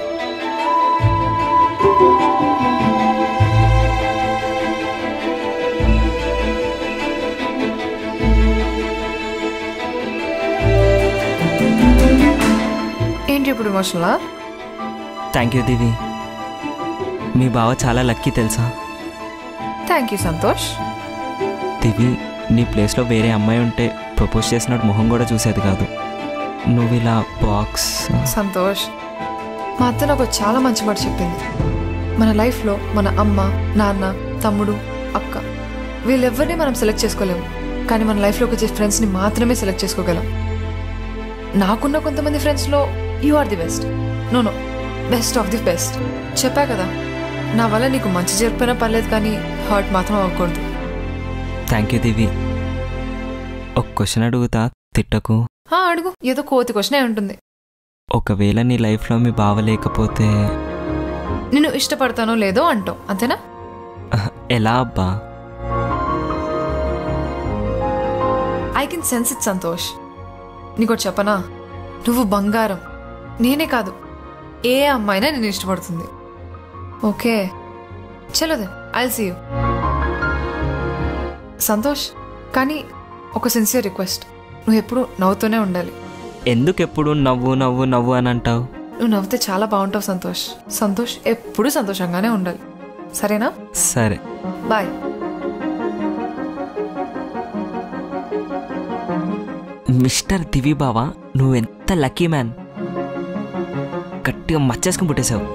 ఏంటి ఇప్పుడు ఇమోషనలా థ్యాంక్ యూ దివి మీ బావ చాలా లక్కీ తెలుసా థ్యాంక్ యూ సంతోష్ దివి నీ ప్లేస్లో వేరే అమ్మాయి ఉంటే ప్రపోజ్ చేసినట్టు మొహం కూడా చూసేది కాదు నువ్వు ఇలా బాక్స్ సంతోష్ మా అత్త నాకు చాలా మంచి మాట చెప్పింది మన లైఫ్లో మన అమ్మ నాన్న తమ్ముడు అక్క వీళ్ళెవ్వరిని మనం సెలెక్ట్ చేసుకోలేము కానీ మన లైఫ్లోకి వచ్చే ఫ్రెండ్స్ని మాత్రమే సెలెక్ట్ చేసుకోగలం నాకున్న కొంతమంది ఫ్రెండ్స్లో you are the best no no best of the best చెప్పా కదా నా వల్ల నీకు మంచి జరిపోయినా పర్లేదు కానీ హర్ట్ మాత్రం అవ్వకూడదు థ్యాంక్ యూ దివి ఒక క్వశ్చన్ అడుగుతా తిట్టకు ఆ, అడుగు ఏదో కోతి క్వశ్చనే ఉంటుంది ఒకవేళ నీ లైఫ్లో మీ బావ లేకపోతే నేను ఇష్టపడతానో లేదో అంటావు అంతేనా ఎలా అబ్బా I can sense it Santosh నీకోటి చెప్పనా నువ్వు బంగారం నేనే కాదు ఏ అమ్మాయినా నేను ఇష్టపడుతుంది ఓకే చలోదే ఐ సీ యూ సంతోష్ కానీ ఒక సిన్సియర్ రిక్వెస్ట్ నువ్వు ఎప్పుడు నవ్వుతూనే ఉండాలి ఎందుకు ఎప్పుడు నవ్వు నవ్వు నవ్వు అని అంటావు నువ్వు నవ్వుతే చాలా బాగుంటావు సంతోష్ సంతోష్ ఎప్పుడు సంతోషంగానే ఉండాలి సరేనా సరే బాయ్ మిస్టర్ దివి బావా నువ్వెంత లక్కీ మ్యాన్ గట్టిగా మచ్చేసుకుని పుట్టేశావు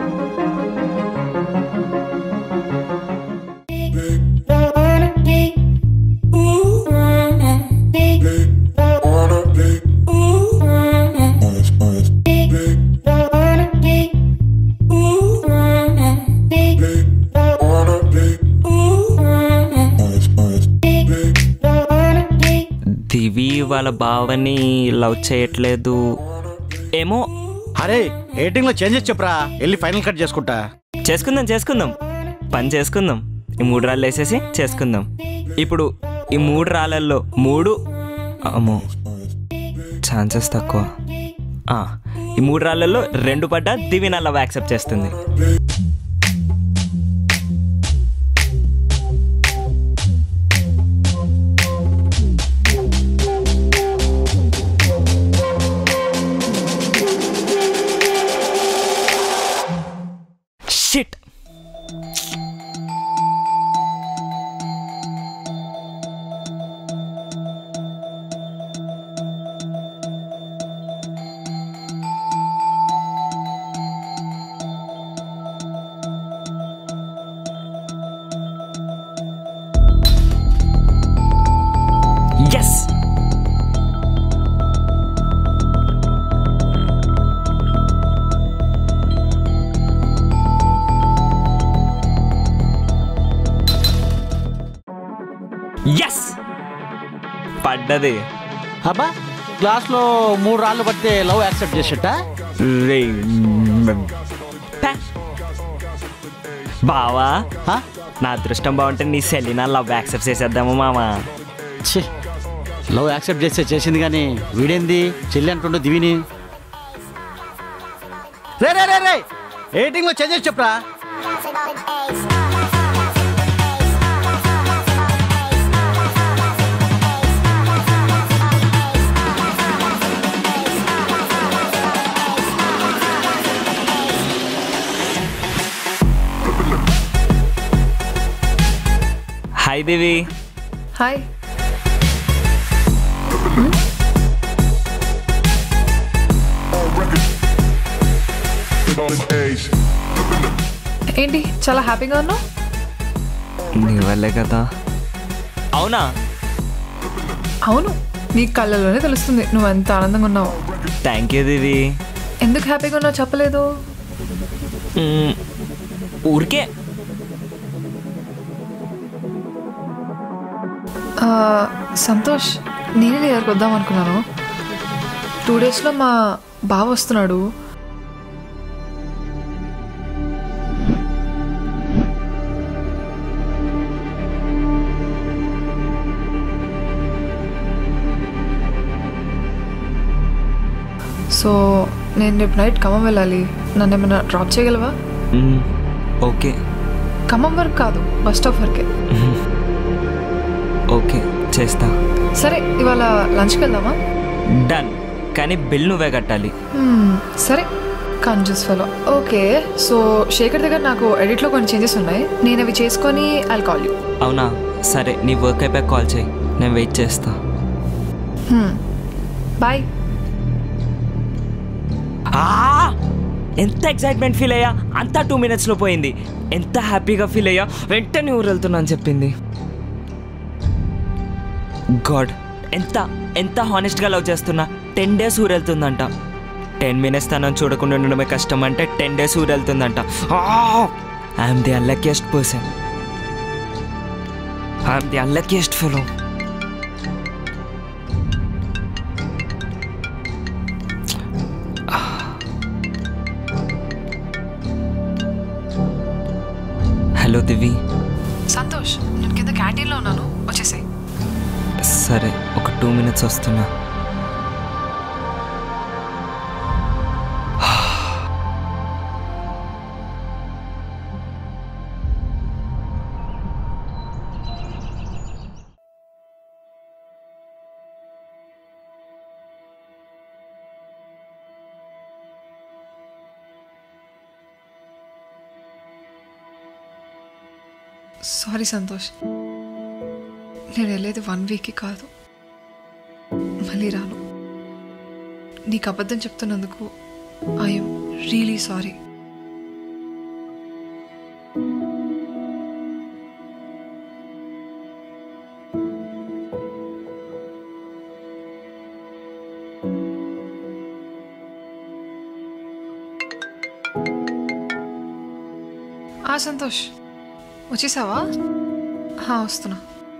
దివి వాళ్ళ బావని లవ్ చేయట్లేదు ఏమో అరే ఎయిటింగ్ లో చేంజెస్ చెప్పరా వెళ్ళి ఫైనల్ కట్ చేసుకుంటా చేసుకుందాం చేసుకుందాం పని చేసుకుందాం ఈ మూడు రాళ్ళు వేసేసి చేసుకుందాం ఇప్పుడు ఈ మూడు రాళ్ళల్లో మూడు అమ్మో ఛాన్సెస్ తక్కువ ఆ, ఈ మూడు రాళ్ళల్లో రెండు పడ్డ దివి నా లవ్ యాక్సెప్ట్ చేస్తుంది షిట్ ఎస్ ఎస్ పడ్డది అబ్బా క్లాస్ లో మూడు రాళ్ళు పడితే లవ్ యాక్సెప్ట్ చేసేట బావా నా అదృష్టం బాగుంటే నీ సెలినా లవ్ యాక్సెప్ట్ చేసేద్దాము మామా లవ్ యాక్సెప్ట్ చేస్తే చేసింది కానీ వీడేంది చెల్లి అంటుండో దివిని రే రే రే రే ఎయిటింగ్ లో చేంజెస్ చెప్పరా హాయ్ దేవి హాయ్ holidays. ఏంటి చాలా హ్యాపీగా ఉన్నావు నీ వల్లే కదా అవునా అవును నీ కళ్ళలోనే తెలుస్తుంది నువ్వు ఎంత ఆనందంగా ఉన్నావు థ్యాంక్ యూ దివి ఎందుకు హ్యాపీగా ఉన్నావు చెప్పలేదు మ్మ్. ఊరికే ఆ, సంతోష్ నేనే నీ దగ్గరకు వద్దాం అనుకున్నాను టూ డేస్లో మా బావ వస్తున్నాడు సో నేను రేపు నైట్ ఖమ్మం వెళ్ళాలి నన్ను ఏమైనా డ్రాప్ చేయగలవా మ్మ్. ఓకే ఖమ్మం వరకు కాదు బస్ స్టాప్ వరకే ఓకే చేస్తా సరే ఇవాళ లంచ్కి వెళ్దామా డన్ కానీ బిల్ నువ్వే కట్టాలి Hmm, సరే కన్జూస్ ఫెలో ఓకే సో శేఖర్ దగ్గర నాకు ఎడిట్లో కొన్ని చేంజెస్ ఉన్నాయి నేను అవి చేసుకొని ఐల్ కాల్ యూ అవునా సరే నీ వర్క్ అయిపోయాక కాల్ చేయి నేను వెయిట్ చేస్తా బాయ్ ఆ! ఎంత ఎక్సైట్మెంట్ ఫీల్ అయ్యా అంతా టూ మినిట్స్లో పోయింది ఎంత హ్యాపీగా ఫీల్ అయ్యా వెంటనే ఊరు వెళ్తున్నా అని చెప్పింది గాడ్ ఎంత ఎంత హానెస్ట్గా లవ్ చేస్తున్నా టెన్ డేస్ ఊరు వెళ్తుందంట టెన్ మినిట్స్ తనని చూడకుండా ఉండడమే కష్టం అంటే టెన్ డేస్ ఊరు వెళ్తుందంట I'm the unluckiest person I'm the unluckiest fellow hello Divi Santosh నేను కింద క్యాంటీన్లో ఉన్నాను వచ్చేసాయి సరే ఒక టూ మినిట్స్ వస్తున్నా సారీ సంతోష్ నేను వెళ్ళేది వన్ వీక్కి కాదు మళ్ళీ రాను నీకు అబద్ధం చెప్తున్నందుకు ఐఎమ్ రియలీ సారీ ఆ సంతోష్ వచ్చేసావా హా, వస్తున్నా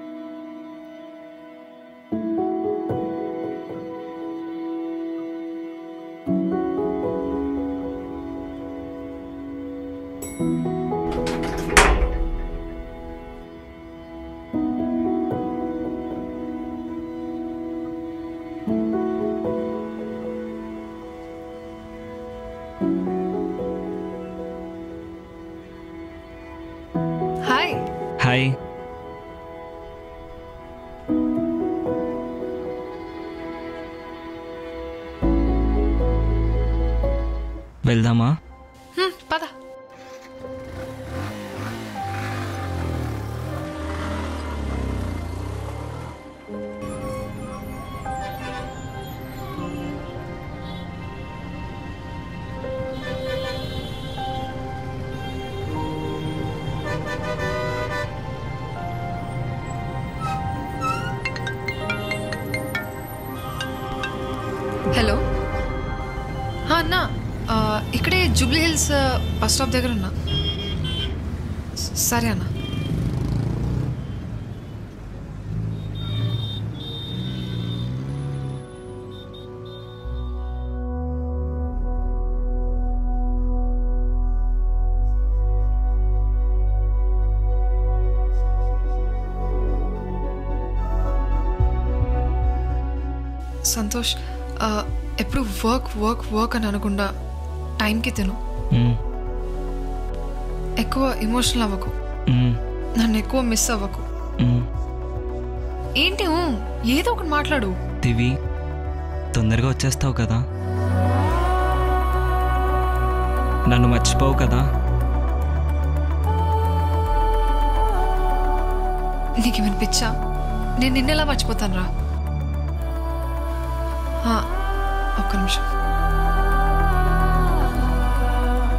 హాయ్ హాయ్ వెళ్దామా హ్మ్, పద హలో హా, అన్న ఆ, ఇక్కడే జూబ్లీ హిల్స్ బస్ స్టాప్ దగ్గర ఉన్నా స- సరే అన్న సంతోష్ ఆ, ఎప్పుడు వర్క్ వర్క్ వర్క్ అని అనకుండా టైంకి తిను మ్మ్. ఎక్కువ ఎమోషనల్ అవ్వకు మ్మ్. నన్ను ఎక్కువ మిస్ అవ్వకు మ్మ్. ఏంటి ఊ, ఏదో ఒకటి మాట్లాడు దివి తొందరగా వచ్చేస్తావు కదా నన్ను మర్చిపోవు కదా నీకేమైనా పిచ్చా నేను నిన్నెలా మర్చిపోతాను రా ఒక్క నిమిషం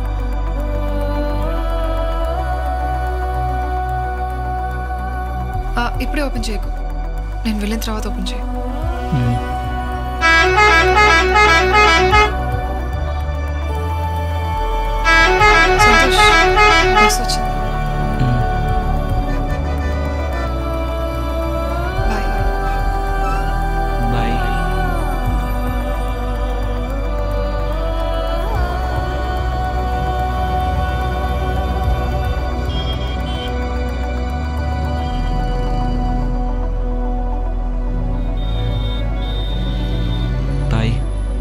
ఇప్పుడే ఓపెన్ చేయకు నేను వెళ్ళిన తర్వాత ఓపెన్ చేయి సంతోష్ బస్ వచ్చింది బాయ్ బాయ్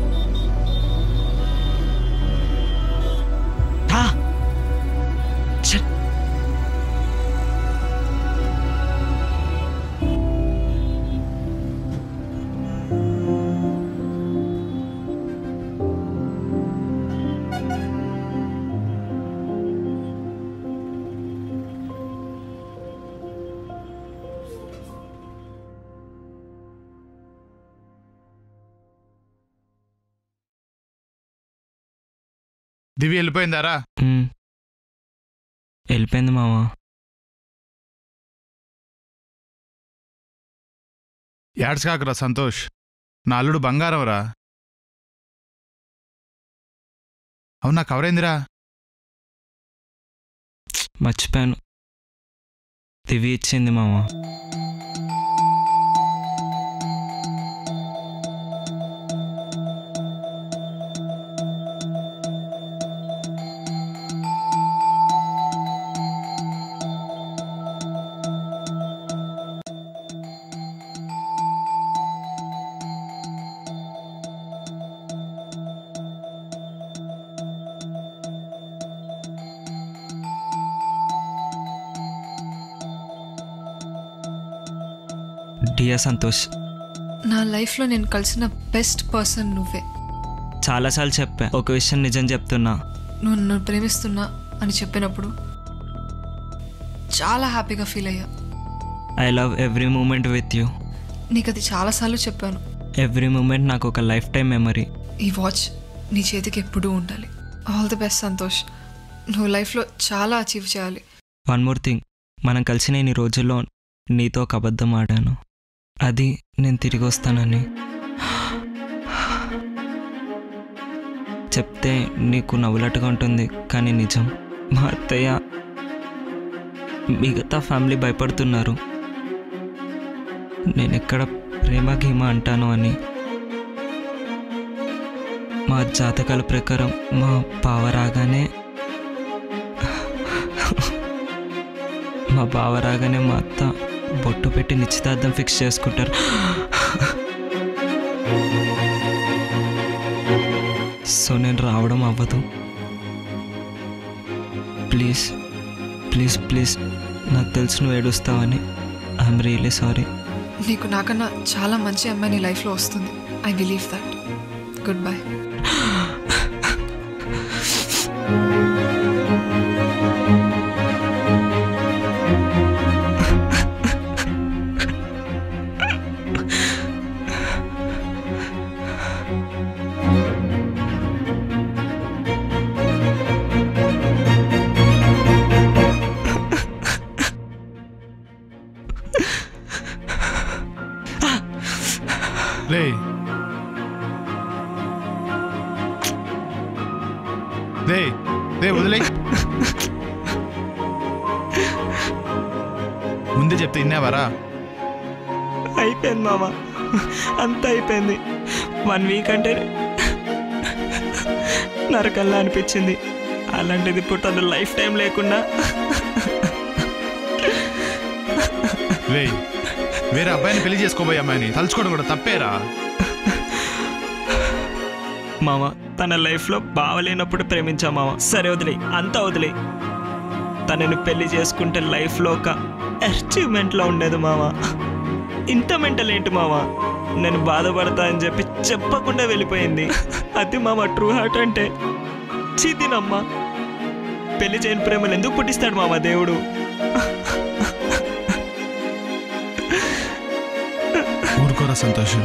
దివి వెళ్ళిపోయిందారా మ్మ్. వెళ్ళిపోయింది మామ ఏడ్చకాకరా సంతోష్ నా అల్లుడు బంగారం రా అవునా కవరైందిరా మర్చిపోయాను దివి ఇచ్చింది మామ డియర్ సంతోష్ నా లైఫ్లో నేను కలిసిన బెస్ట్ పర్సన్ నువ్వే చాలాసార్లు చెప్పా ఒక విషయం నిజం చెప్తున్నా నువ్వు నన్ను ప్రేమిస్తున్నా అని చెప్పినప్పుడు చాలా హ్యాపీగా ఫీల్ అయ్యా I love every moment with you నీకు అది చాలాసార్లు చెప్పాను ఎవ్రీ మూమెంట్ నాకు ఒక లైఫ్ టైం మెమరీ ఈ వాచ్ నీ చేతికి ఎప్పుడూ ఉండాలి ఆల్ ది బెస్ట్ సంతోష్ నువ్వు లైఫ్లో చాలా అచీవ్ చేయాలి వన్ మోర్ థింగ్ మనం కలిసిన ఇన్ని రోజుల్లో నీతో ఒక అబద్ధం ఆడాను అది నేను తిరిగి వస్తానని చెప్తే నీకు నవ్వులట్టుగా ఉంటుంది కానీ నిజం మా అత్తయ్య మిగతా ఫ్యామిలీ భయపడుతున్నారు నేను ఎక్కడ ప్రేమ గీమ అంటాను అని మా జాతకాల ప్రకారం మా బావ రాగానే మా బావ రాగానే మా అత్త బొట్టు పెట్టి నిశ్చితార్థం ఫిక్స్ చేసుకుంటారు సో నేను రావడం అవ్వదు ప్లీజ్ ప్లీజ్ ప్లీజ్ నాకు తెలుసు నువ్వు ఏడుస్తావని ఐఎమ్ రియలీ సారీ నీకు నాకన్నా చాలా మంచి అమ్మాయి నీ లైఫ్లో వస్తుంది I believe that goodbye రే రే రే వదిలే ముందే చెప్తే ఇన్నావారా అయిపోయింది మామ అంత అయిపోయింది వన్ వీక్ అంటే నరకల్లా అనిపించింది అలాంటిది ఇప్పుడు తను లైఫ్ టైం లేకుండా రే వేరే అబ్బాయిని పెళ్లి చేసుకోబోయే అమ్మాయిని తలుచుకోవడం కూడా తప్పేరా మామ తన లైఫ్లో బావలేనప్పుడు ప్రేమించా మామ సరే వదిలే అంతా వదిలే తనని పెళ్లి చేసుకుంటే లైఫ్లో ఒక అచీవ్మెంట్లో ఉండేది మామ ఇంత మెంటల్ ఏంటి మామ నేను బాధపడతా అని చెప్పి చెప్పకుండా వెళ్ళిపోయింది అది మామ ట్రూ హార్ట్ అంటే చీతినమ్మా పెళ్లి చేయని ప్రేమలు ఎందుకు పుట్టిస్తాడు మామ దేవుడు ఊరుకోరా సంతోషం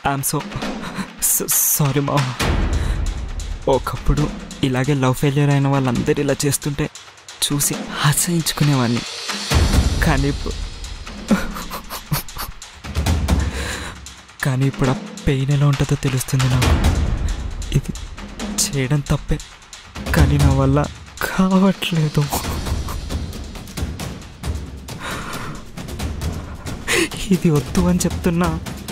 ఐఎమ్ సో సారీ మా ఒకప్పుడు ఇలాగే లవ్ ఫెయిల్యూర్ అయిన వాళ్ళందరూ ఇలా చేస్తుంటే చూసి అసహించుకునేవాడిని కానీ ఇప్పుడు కానీ ఇప్పుడు ఆ పెయిన్ ఎలా ఉంటుందో తెలుస్తుంది నాకు ఇది చేయడం తప్పే కానీ నా వల్ల కావట్లేదు ఇది వద్దు అని చెప్తున్నా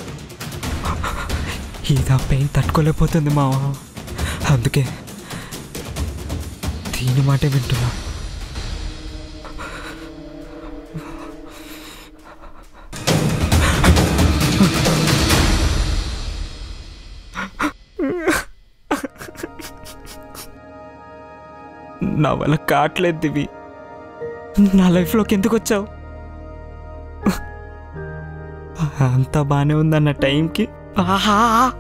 ఇది ఆ పెయిన్ తట్టుకోలేకపోతుంది మావా అందుకే దీని మాటే వింటున్నా నా వల్ల కావట్లేదు దివి నా లైఫ్లోకి ఎందుకు వచ్చావు అంతా బాగానే ఉందన్న టైంకి ఆహా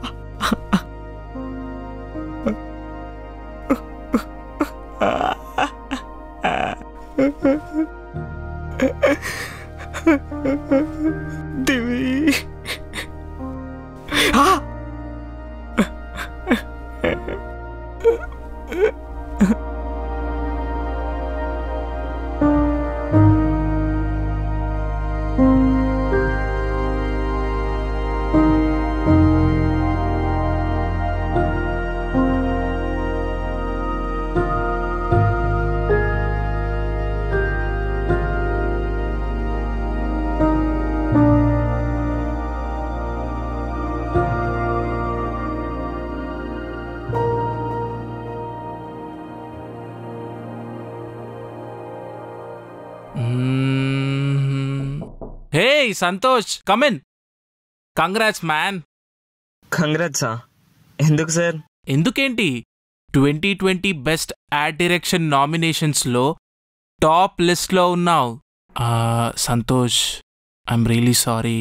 దివి ఆ! Hey Santosh come in congrats man కంగ్రాట్సా ఎందుకు సార్ ఎందుకేంటి twenty twenty best ad direction నామినేషన్స్లో టాప్ లిస్ట్లో ఉన్నావు ఆ, సంతోష్ ఐఎమ్ రియలీ సారీ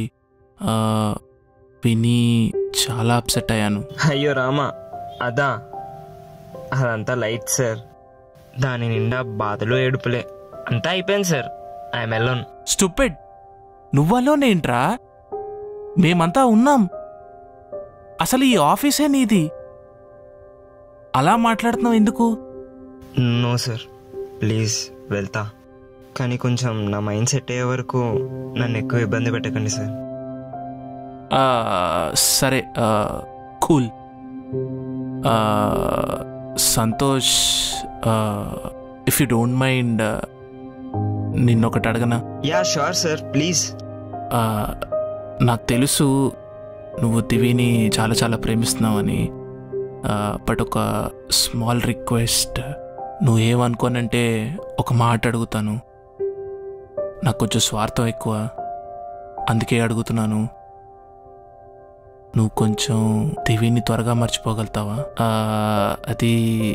విని చాలా అప్సెట్ అయ్యాను అయ్యో రామా అదా అదంతా లైట్ సార్ దాని నిండా బాధలు ఏడుపులే అంతా అయిపోయింది సార్ ఐఎమ్ ఎలోన్ స్టూపిడ్ నువ్వలోనేంట్రా మేమంతా ఉన్నాం అసలు ఈ ఆఫీసే నీది అలా మాట్లాడుతున్నావు ఎందుకు నో సార్ ప్లీజ్ వెళ్తా కానీ కొంచెం నా మైండ్ సెట్ అయ్యే వరకు నన్ను ఎక్కువ ఇబ్బంది పెట్టకండి సార్ ఆ, సరే cool Santosh if you don't mind నిన్నొకటి అడగనా యా షూర్ సార్ ప్లీజ్ ఆ, నాకు తెలుసు నువ్వు దివిని చాలా చాలా ప్రేమిస్తున్నావని బట్ ఒక స్మాల్ రిక్వెస్ట్ నువ్వేమనుకోనంటే ఒక మాట అడుగుతాను నాకు కొంచెం స్వార్థం ఎక్కువ అందుకే అడుగుతున్నాను నువ్వు కొంచెం దివిని త్వరగా మర్చిపోగలుగుతావా ఆ, అది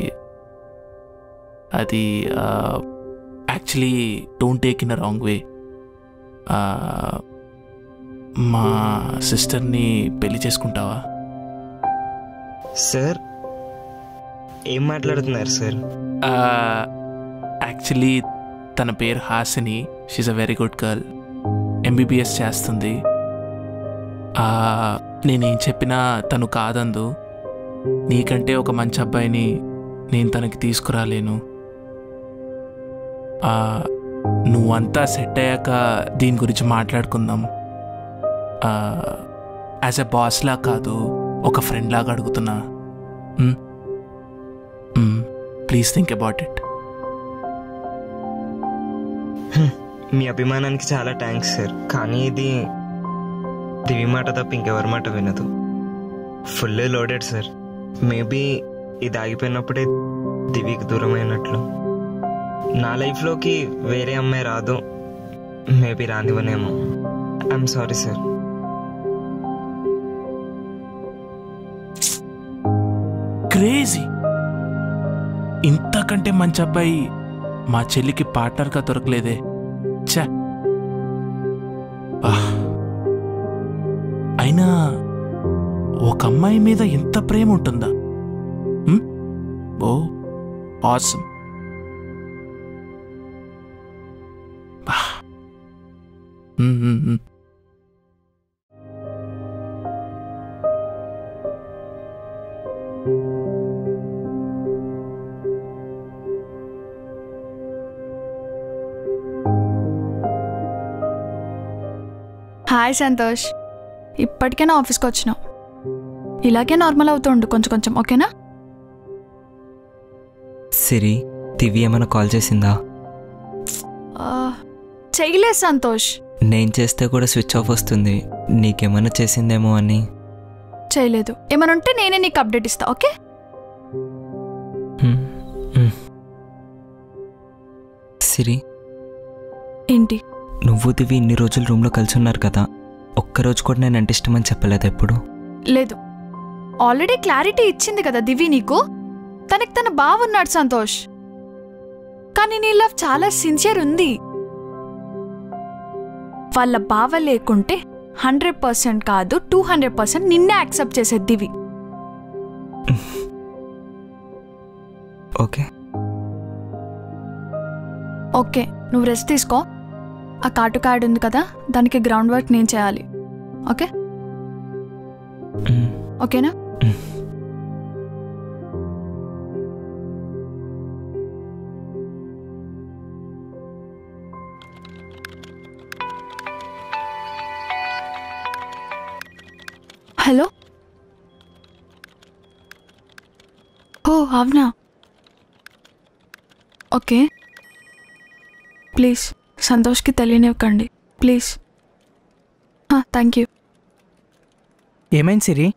అది actually don't take in a wrong way మా సిస్టర్ని పెళ్లి చేసుకుంటావా సార్ ఏం మాట్లాడుతున్నారు సార్ యాక్చువల్లీ తన పేరు Hasini she's a very good girl MBBS చేస్తుంది ఆ, నేనేం చెప్పినా తను కాదందు నీకంటే ఒక మంచి అబ్బాయిని నేను తనకి తీసుకురాలేను ఆ, నువ్వంతా సెట్ అయ్యాక దీని గురించి మాట్లాడుకుందాం యాజ్ ఎ బాస్లా కాదు ఒక ఫ్రెండ్ లాగా అడుగుతున్నా ప్లీజ్ థింక్ అబౌట్ ఇట్ మీ అభిమానానికి చాలా థ్యాంక్స్ సార్ కానీ ఇది దివి మాట తప్ప ఇంకెవరి మాట వినదు ఫుల్ లోడెడ్ సార్ మేబీ ఇది ఆగిపోయినప్పుడే దివికి దూరమైనట్లు నా లైఫ్లోకి వేరే అమ్మాయి రాదు మేబీ రానివ్వనేమో ఐఎమ్ సారీ సార్ క్రేజీ ఇంతకంటే మంచి అబ్బాయి మా చెల్లికి పార్ట్నర్గా దొరకలేదే ఛ ఆహ్. అయినా ఒక అమ్మాయి మీద ఎంత ప్రేమ ఉంటుందా హ్మ్? ఓ ఆసమ్ హాయ్ సంతోష్ ఇప్పటికే నా ఆఫీస్కి వచ్చినావు ఇలాగే నార్మల్ అవుతుండు కొంచెం కొంచెం ఓకేనా సిరి దివి ఏమైనా కాల్ చేసిందా ఆ, చేయలేదు సంతోష్ నేను చేస్తే కూడా స్విచ్ ఆఫ్ వస్తుంది నీకేమైనా చేసిందేమో అని చేయలేదు ఏమైనా ఉంటే నేనే నీకు అప్డేట్ ఇస్తా ఓకే హ్మ్, హ్మ్. సిరి ఏంటి నువ్వు దివి ఇన్ని రోజులు రూమ్లో కలిసి ఉన్నారు కదా ఒక్కరోజు కూడా నేను అంటే ఇష్టమని చెప్పలేదు ఎప్పుడు లేదు ఆల్రెడీ క్లారిటీ ఇచ్చింది కదా దివి నీకు తనకి తన బావున్నాడు సంతోష్ కానీ నీ లవ్ చాలా సిన్సియర్ ఉంది వాళ్ళ బావ లేకుంటే హండ్రెడ్ పర్సెంట్ కాదు టూ హండ్రెడ్ పర్సెంట్ నిన్నే యాక్సెప్ట్ చేసేది దివి ఓకే ఓకే నువ్వు రెస్ట్ తీసుకో ఆ కార్డు కార్డ్ ఉంది కదా దానికి గ్రౌండ్ వర్క్ నేను చేయాలి ఓకే ఓకేనా హలో ఓ అవునా ఓకే ప్లీజ్ సంతోష్కి తెలియనివ్వకండి ప్లీజ్ థ్యాంక్ యూ ఏమైంది సిరి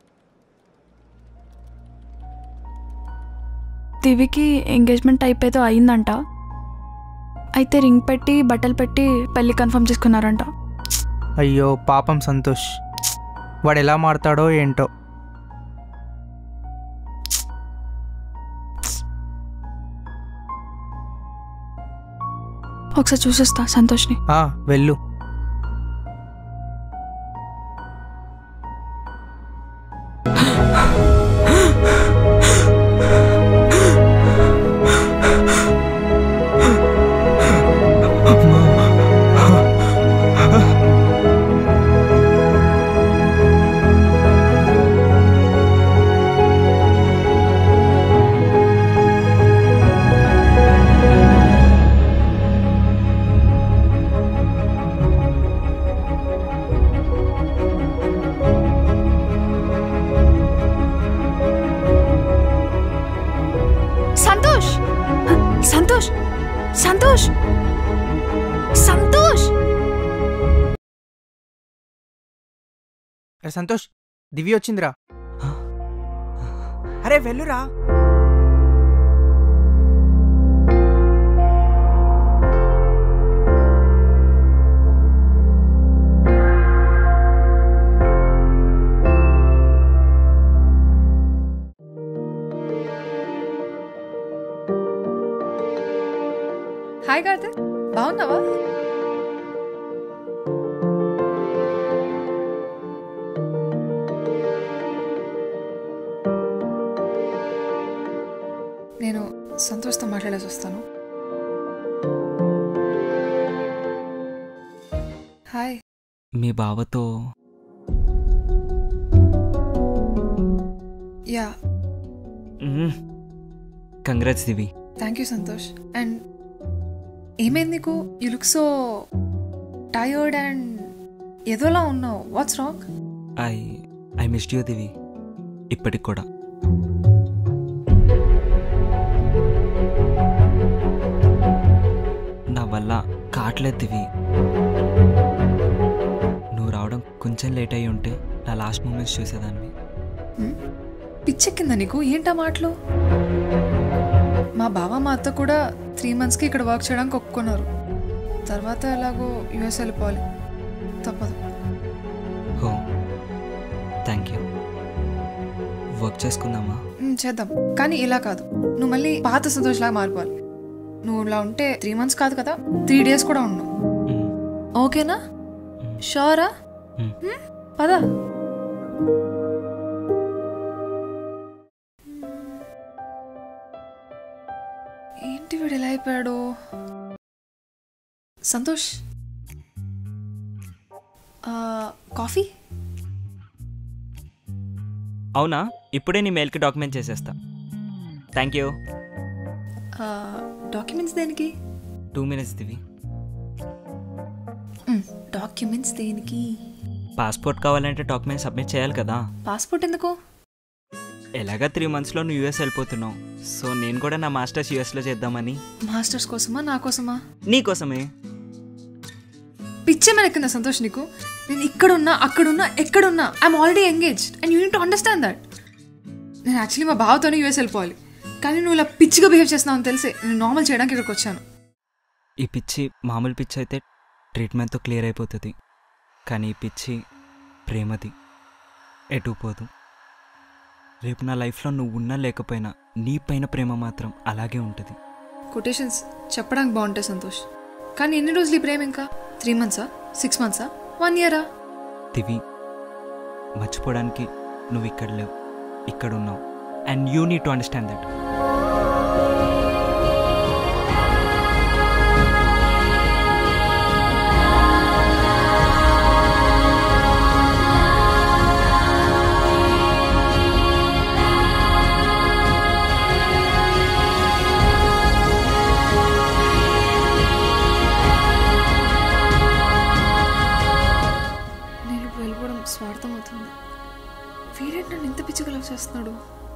దివికి ఎంగేజ్మెంట్ అయిపోయేదో అయిందంట అయితే రింగ్ పెట్టి బట్టలు పెట్టి పెళ్ళి కన్ఫర్మ్ చేసుకున్నారంట అయ్యో పాపం సంతోష్ వాడు ఎలా మాడతాడో ఏంటో ఒకసారి చూసొస్తా సంతోష్ని ఆ, వెళ్ళు సంతోష్ సంతోష్ సంతోష్ సంతోష్ అరే సంతోష్ దివ్య వచ్చిందిరా అరే వెళ్ళురా హాయ్ కార్తిక్ బాగున్నావా నేను సంతోష్తో మాట్లాడేసి వస్తాను హాయ్ మీ బావతో yeah congrats Divi thank you Santosh and ఏమైంది నీకు you look so tired and ఏదోలా ఉన్నావు what's wrong I I missed you Divi ఇప్పటికి కూడా నా వల్ల కావట్లేదు దివి నువ్వు రావడం కొంచెం లేట్ అయ్యి ఉంటే నా లాస్ట్ మూమెంట్స్ చూసేదాన్ని పిచ్చెక్కిందా నీకు ఏంటా మాటలు మా బావ మా అత్త కూడా త్రీ మంత్స్కి ఇక్కడ వర్క్ చేయడానికి ఒప్పుకున్నారు తర్వాత ఎలాగో యుఎస్ వెళ్ళిపోవాలి తప్పదు హో థ్యాంక్ యూ వర్క్ చేసుకుందామా మ్, చేద్దాం కానీ ఇలా కాదు నువ్వు మళ్ళీ పాత సంతోష్లాగా మారిపోవాలి నువ్వు ఇలా ఉంటే త్రీ మంత్స్ కాదు కదా త్రీ డేస్ కూడా ఉండు ఓకేనా షోరా మ్, పద ఏంటి వీడు ఎలా అయిపోయాడు సంతోష్ ఆ, కాఫీ అవునా ఇప్పుడే నీ మెయిల్కి డాక్యుమెంట్ చేసేస్తా థ్యాంక్ యూ డాక్యుమెంట్స్ దేనికి టూ మినిట్స్ దివి డాక్యుమెంట్స్ దేనికి పాస్పోర్ట్ కావాలంటే డాక్యుమెంట్ సబ్మిట్ చేయాలి కదా పాస్పోర్ట్ ఎందుకు ఎలాగా త్రీ మంత్స్లో నువ్వు యూఎస్ వెళ్ళిపోతున్నావు సో నేను కూడా నా మాస్టర్స్ యూఎస్లో చేద్దామని మాస్టర్స్ కోసమా నా కోసమా నీకోసమే పిచ్చే మనకిందా సంతోష్ నీకు నేను ఇక్కడున్నా అక్కడున్నా ఎక్కడున్నా I'm already engage and you need to understand that నేను యాక్చువల్లీ మా బావతోనే యూఎస్ వెళ్ళిపోవాలి కానీ నువ్వు ఇలా పిచ్చిగా బిహేవ్ చేస్తున్నావు తెలిసే నేను నార్మల్ చేయడానికి ఇక్కడికి వచ్చాను ఈ పిచ్చి మామూలు పిచ్చి అయితే ట్రీట్మెంట్తో క్లియర్ అయిపోతుంది కానీ ఈ పిచ్చి ప్రేమది ఎటు పోదు రేపు నా లైఫ్లో నువ్వు ఉన్నా లేకపోయినా నీ పైన ప్రేమ మాత్రం అలాగే ఉంటుంది కొటేషన్స్ చెప్పడానికి బాగుంటాయి సంతోష్ కానీ ఎన్ని రోజులు ఈ ప్రేమ ఇంకా త్రీ మంత్సా సిక్స్ మంత్సా వన్ ఇయరా దివి మర్చిపోవడానికి నువ్వు ఇక్కడ లేవు ఇక్కడ ఉన్నావు and you need to understand that నేను ఇప్పుడు వెళ్ళిపోవడం స్వార్థం అవుతుంది వీడేంటి నన్ను ఇంత పిచ్చిగా లవ్ చేస్తున్నాడు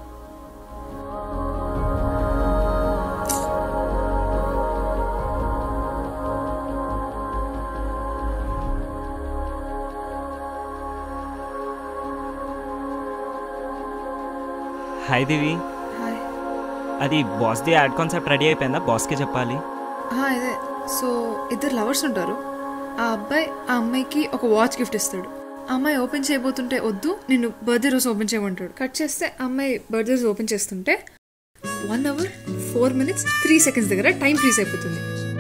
హాయ్ దివి హాయ్ అది బాస్ది యాడ్ కాన్సెప్ట్ రెడీ అయిపోయిందా బాస్కి చెప్పాలి ఆ, ఇదే సో ఇద్దరు లవర్స్ ఉంటారు ఆ అబ్బాయి ఆ అమ్మాయికి ఒక వాచ్ గిఫ్ట్ ఇస్తాడు ఆ అమ్మాయి ఓపెన్ చేయబోతుంటే వద్దు నిన్ను బర్త్డే రోజు ఓపెన్ చేయమంటాడు కట్ చేస్తే ఆ అమ్మాయి బర్త్డే రోజు ఓపెన్ చేస్తుంటే one hour four minutes three seconds దగ్గర టైం ఫ్రీజ్ అయిపోతుంది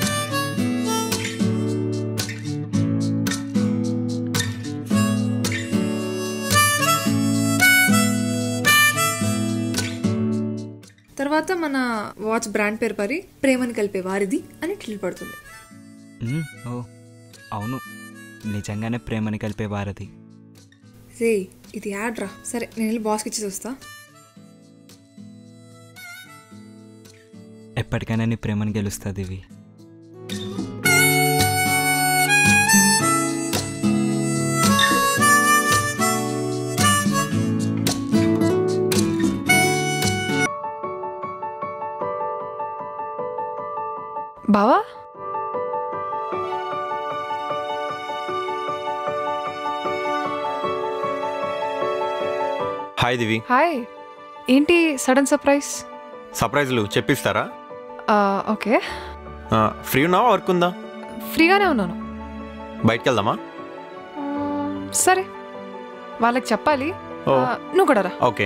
తర్వాత మన వాచ్ బ్రాండ్ పేరు పరి ప్రేమని కలిపే వారిది అని టిల్ పడుతుంది మ్మ్, ఓ అవును నిజంగానే ప్రేమని కలిపే వారది రే ఇది యాడ్ రా సరే నేను వెళ్ళి బాస్కి ఇచ్చేసి వస్తా ఎప్పటికైనా నీ ప్రేమని గెలుస్తుంది ఇవి బావా హాయ్ దివి హాయ్ ఏంటి సడన్ సర్ప్రైజ్ సర్ప్రైజ్లు చెప్పిస్తారా ఓకే ఆ, ఫ్రీ ఉన్నావా వర్క్ ఉందా ఫ్రీగానే ఉన్నాను బయటికి వెళ్దామా సరే వాళ్ళకి చెప్పాలి ఓ. ఆ, నువ్వు కూడా రా okay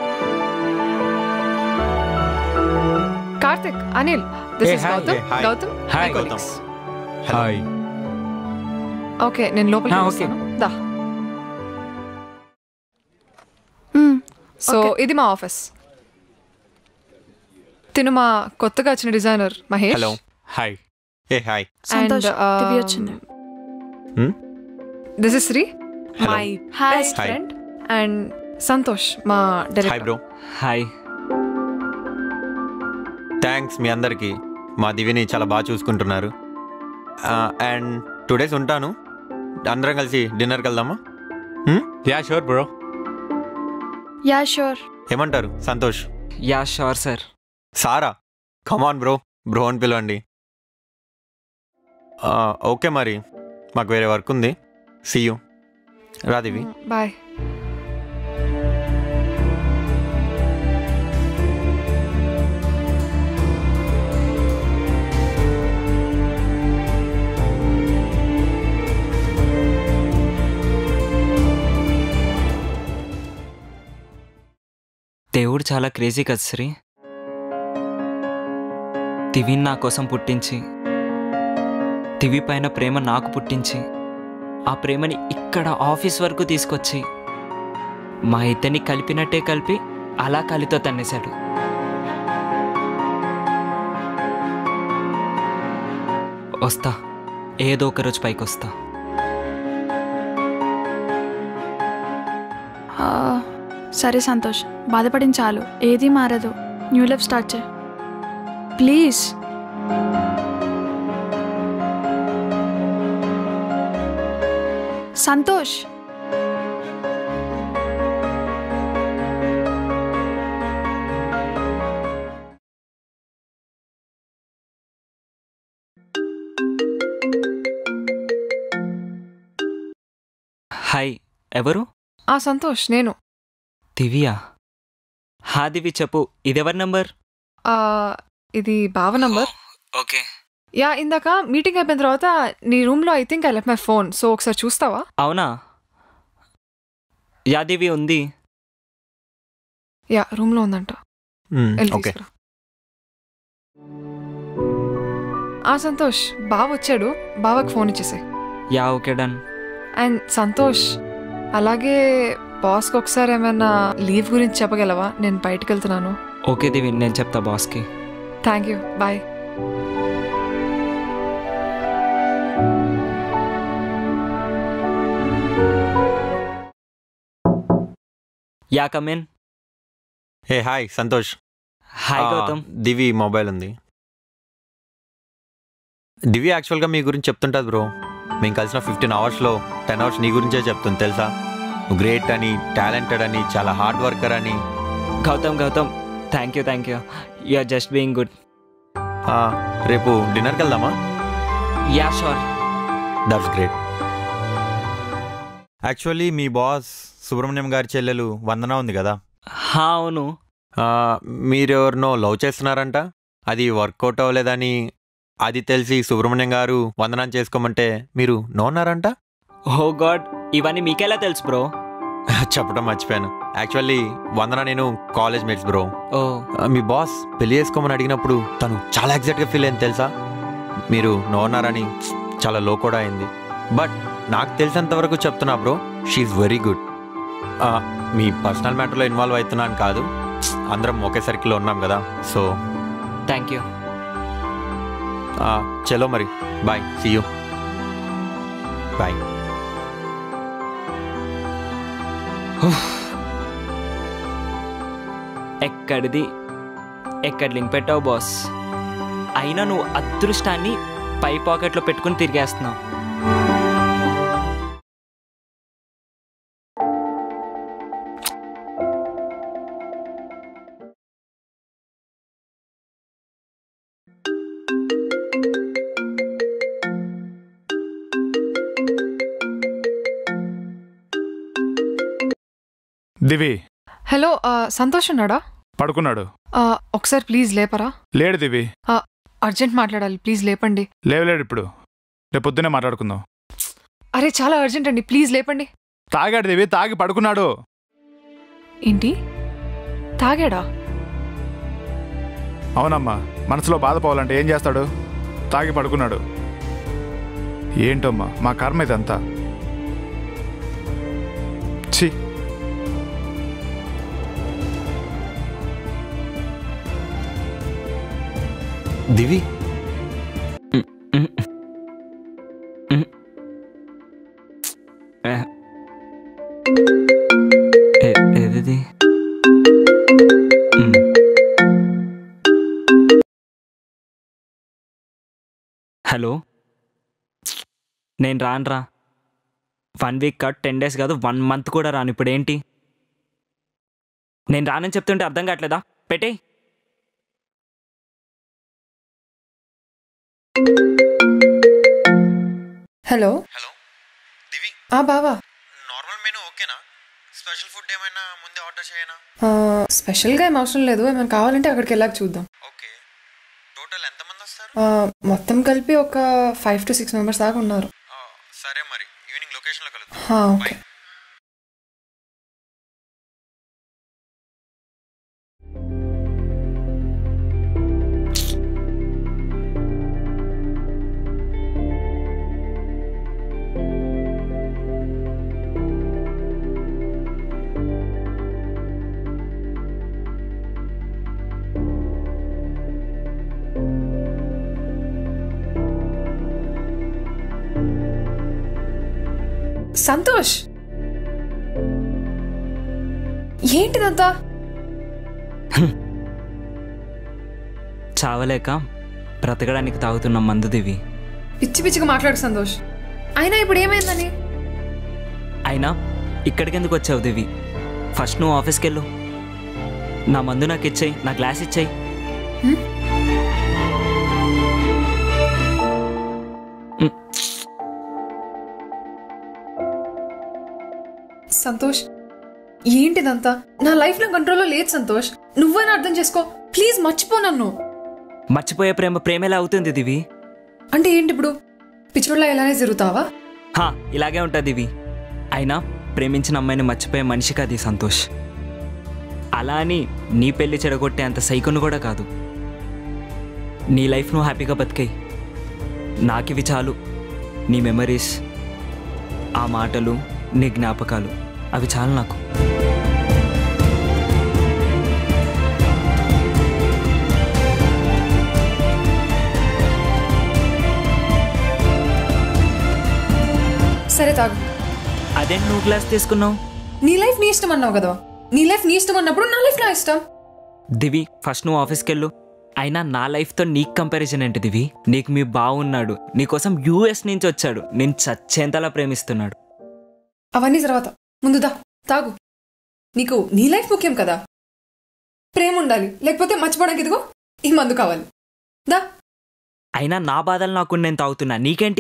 Karthik Anil this Hey, is hi. Gautam Hey, hi. Gautam Hi, my Gautam. colleagues. Hi okay నేను లోపలికి Ah, వస్తాను దా సో ఇది మా ఆఫీస్ తిను మా కొత్తగా వచ్చిన డిజైనర్ మహేష్ హలో హాయ్ ఏ హాయ్ సంతోష్, దివ్య వచ్చింది. This is Sri Hello. My Hi. Best Hi. Friend and Santosh మా hi director bro hi thanks మీ అందరికీ మా దివిని చాలా బాగా చూసుకుంటున్నారు అండ్ టూ డేస్ ఉంటాను అందరం కలిసి డిన్నర్కి వెళ్దామా yeah sure bro yeah sure ఏమంటారు సంతోష్ యా షూర్ సార్ సారా కమాన్ బ్రో బ్రో అని పిలవండి ఆ, ఓకే మరి మాకు వేరే వర్క్ ఉంది సీ యూ రాదివి బాయ్ దేవుడు చాలా క్రేజీ కదా శ్రీ దివిని నా కోసం పుట్టించి దివి పైన ప్రేమ నాకు పుట్టించి ఆ ప్రేమని ఇక్కడ ఆఫీస్ వరకు తీసుకొచ్చి మా ఇద్దరిని కలిపినట్టే కలిపి అలా కలితో తన్నేశాడు వస్తా ఏదో ఒక రోజు పైకి వస్తా సరే సంతోష్ బాధపడింది చాలు ఏది మారదు న్యూ లైఫ్ స్టార్ట్ చేయి ప్లీజ్ సంతోష్ హాయ్ ఎవరు ఆ సంతోష్ నేను దివ్యా హా దివి చెప్పు ఇదెవరి నంబర్ ఆ, ఇది బావ నంబర్ ఓకే యా ఇందాక మీటింగ్ అయిపోయిన తర్వాత నీ రూమ్లో I think I left my phone so ఒకసారి చూస్తావా అవునా యా దివి ఉంది యా రూమ్లో ఉందంట వెళ్ళి ఓకే తీసుకురా. ఆ సంతోష్ బావ వచ్చాడు బావకి ఫోన్ ఇచ్చేసాయి yeah okay done and Santosh అలాగే బాస్కి ఒకసారి ఏమైనా లీవ్ గురించి చెప్పగలవా నేను బయటకు వెళ్తున్నాను ఓకే దివి నేను చెప్తా బాస్కి thank you bye yeah come in hey hi Santosh hi ఆ, గౌతమ్ దివి మొబైల్ ఉంది దివి యాక్చువల్గా మీ గురించి చెప్తుంటుంది బ్రో మేము కలిసిన ఫిఫ్టీన్ అవర్స్లో టెన్ అవర్స్ నీ గురించే చెప్తుంది తెలుసా నువ్వు గ్రేట్ అని టాలెంటెడ్ అని చాలా హార్డ్ వర్కర్ అని Gautam Gautam thank you thank you you are just being good ఆ, రేపు డిన్నర్కి వెళ్దామా yeah sure that's great actually మీ బాస్ సుబ్రహ్మణ్యం గారి చెల్లెలు వందన ఉంది కదా హా అవును ఆ, మీరెవరినో లవ్ చేస్తున్నారంట అది వర్కౌట్ అవ్వలేదని అది తెలిసి సుబ్రహ్మణ్యం గారు వందనం చేసుకోమంటే మీరు నో అన్నారంట ఓ గాడ్ ఇవన్నీ మీకెలా తెలుసు బ్రో చెప్పడం మర్చిపోయాను యాక్చువల్లీ వందన నేను కాలేజ్ మేట్స్ బ్రో ఓ మీ బాస్ పెళ్లి చేసుకోమని అడిగినప్పుడు తను చాలా ఎగ్జాక్ట్గా ఫీల్ అయింది తెలుసా మీరు నో అన్నారని చాలా లో కూడా అయింది బట్ నాకు తెలిసినంత వరకు చెప్తున్నా బ్రో షీఈ్ వెరీ గుడ్ మీ పర్సనల్ మ్యాటర్లో ఇన్వాల్వ్ అవుతున్నాను కాదు అందరం ఒకే సర్కిల్లో ఉన్నాం కదా సో థ్యాంక్ యూ చలో మరి బాయ్ సీ యూ బాయ్ ఎక్కడిది ఎక్కడ లింక్ పెట్టావు బాస్ అయినా నువ్వు అదృష్టాన్ని పై పాకెట్లో పెట్టుకుని తిరిగేస్తున్నావు దివి హలో ఆ, సంతోష్ ఉన్నాడా పడుకున్నాడు ఆ, ఒకసారి ప్లీజ్ లేపరా లేడు దివి ఆ, అర్జెంట్ మాట్లాడాలి ప్లీజ్ లేపండి లేవలేడు ఇప్పుడు రేపు పొద్దునే మాట్లాడుకుందాం అరే చాలా అర్జెంట్ అండి ప్లీజ్ లేపండి తాగాడు దివి తాగి పడుకున్నాడు ఏంటి తాగాడా అవునమ్మా మనసులో బాధపోవాలంటే ఏం చేస్తాడు తాగి పడుకున్నాడు ఏంటమ్మా మా కర్మ ఇదంతా ఛీ దివి ఏది హలో నేను రానురా one week cut ten days కాదు వన్ మంత్ కూడా రాను ఇప్పుడు ఏంటి నేను రానని చెప్తుంటే అర్థం కావట్లేదా పెట్టే హలో ఆ బావా నార్మల్ మెనూ ఓకేనా స్పెషల్ ఫుడ్ ఏమైనా ముందే ఆర్డర్ చేయనా ఆ, స్పెషల్గా ఏం అవసరం లేదు ఏమైనా కావాలంటే అక్కడికి వెళ్ళాక చూద్దాం ఓకే టోటల్ ఎంతమంది వస్తారు ఆ, మొత్తం కలిపి ఒక ఫైవ్ టు సిక్స్ మెంబర్స్ దాకా ఉన్నారు సరే మరి ఈవినింగ్ లొకేషన్లో కలుద్దాం హా, ఓకే సంతోష్ ఏంటిదంతా చావలేక బ్రతకడానికి తాగుతున్న మందు దివి పిచ్చి పిచ్చిగా మాట్లాడు సంతోష్ అయినా ఇప్పుడు ఏమైందని అయినా ఇక్కడికెందుకు వచ్చావు దివి ఫస్ట్ నువ్వు ఆఫీస్కి వెళ్ళు నా మందు నాకు ఇచ్చేయి నా గ్లాస్ ఇచ్చేయి సంతోష్ ఏంటిదంతా నా లైఫ్ లో కంట్రోల్లో లేదు సంతోష్ నువ్వైనా అర్థం చేసుకో ప్లీజ్ మర్చిపో నన్ను మర్చిపోయే ప్రేమ ప్రేమేలా అవుతుంది దివి అంటే ఏంటి ఇప్పుడు పిచ్చోళ్ళ ఎలానే జరుగుతావా హా ఇలాగే ఉంటుంది దివి అయినా ప్రేమించిన అమ్మాయిని మర్చిపోయే మనిషి కాదు ఈ సంతోష్ అలా అని నీ పెళ్లి చెడగొట్టే అంత సైకును కూడా కాదు నీ లైఫ్ నువ్వు హ్యాపీగా బతికాయి నాకివి చాలు నీ మెమరీస్ ఆ మాటలు నీ జ్ఞాపకాలు అవి చాలు నాకు సరే తాగు అదే నువ్వు గ్లాస్ తీసుకున్నావు నీ లైఫ్ నీ ఇష్టం అన్నావు కదా నీ లైఫ్ నీ ఇష్టం అన్నప్పుడు నా లైఫ్ నా ఇష్టం దివి ఫస్ట్ నువ్వు ఆఫీస్కి వెళ్ళు అయినా నా లైఫ్తో నీకు కంపారిజన్ ఏంటి దివి నీకు మీ బాగున్నాడు నీకోసం యూఎస్ నుంచి వచ్చాడు నేను చచ్చేంతలా ప్రేమిస్తున్నాడు అవన్నీ తర్వాత ముందుదా తాగు నీకు నీ లైఫ్ ముఖ్యం కదా ప్రేమ ఉండాలి లేకపోతే మర్చిపోవడానికి ఇదిగో ఈ మందు కావాలి దా అయినా నా బాధలు నాకు నేను తాగుతున్నా నీకేంటి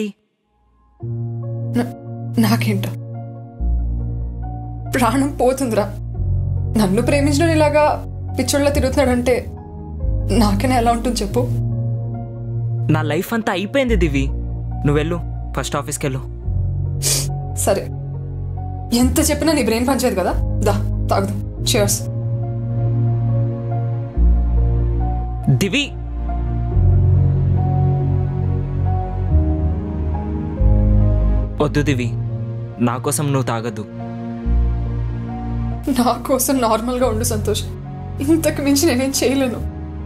నాకేంటో ప్రాణం పోతుందిరా నన్ను ప్రేమించడం ఇలాగా పిచ్చోళ్ళ తిరుగుతున్నాడంటే నాకైనా ఎలా ఉంటుంది చెప్పు నా లైఫ్ అంతా అయిపోయింది దివి నువ్వు వెళ్ళు ఫస్ట్ ఆఫీస్కి వెళ్ళు సరే ఎంత చెప్పినా నీ బ్రెయిన్ పనిచేయదు కదా దా తాగుదాం షియర్స్ దివి వద్దు దివి నా కోసం నువ్వు తాగద్దు నా కోసం నార్మల్గా ఉండు సంతోష్ ఇంతకు మించి నేనేం చేయలేను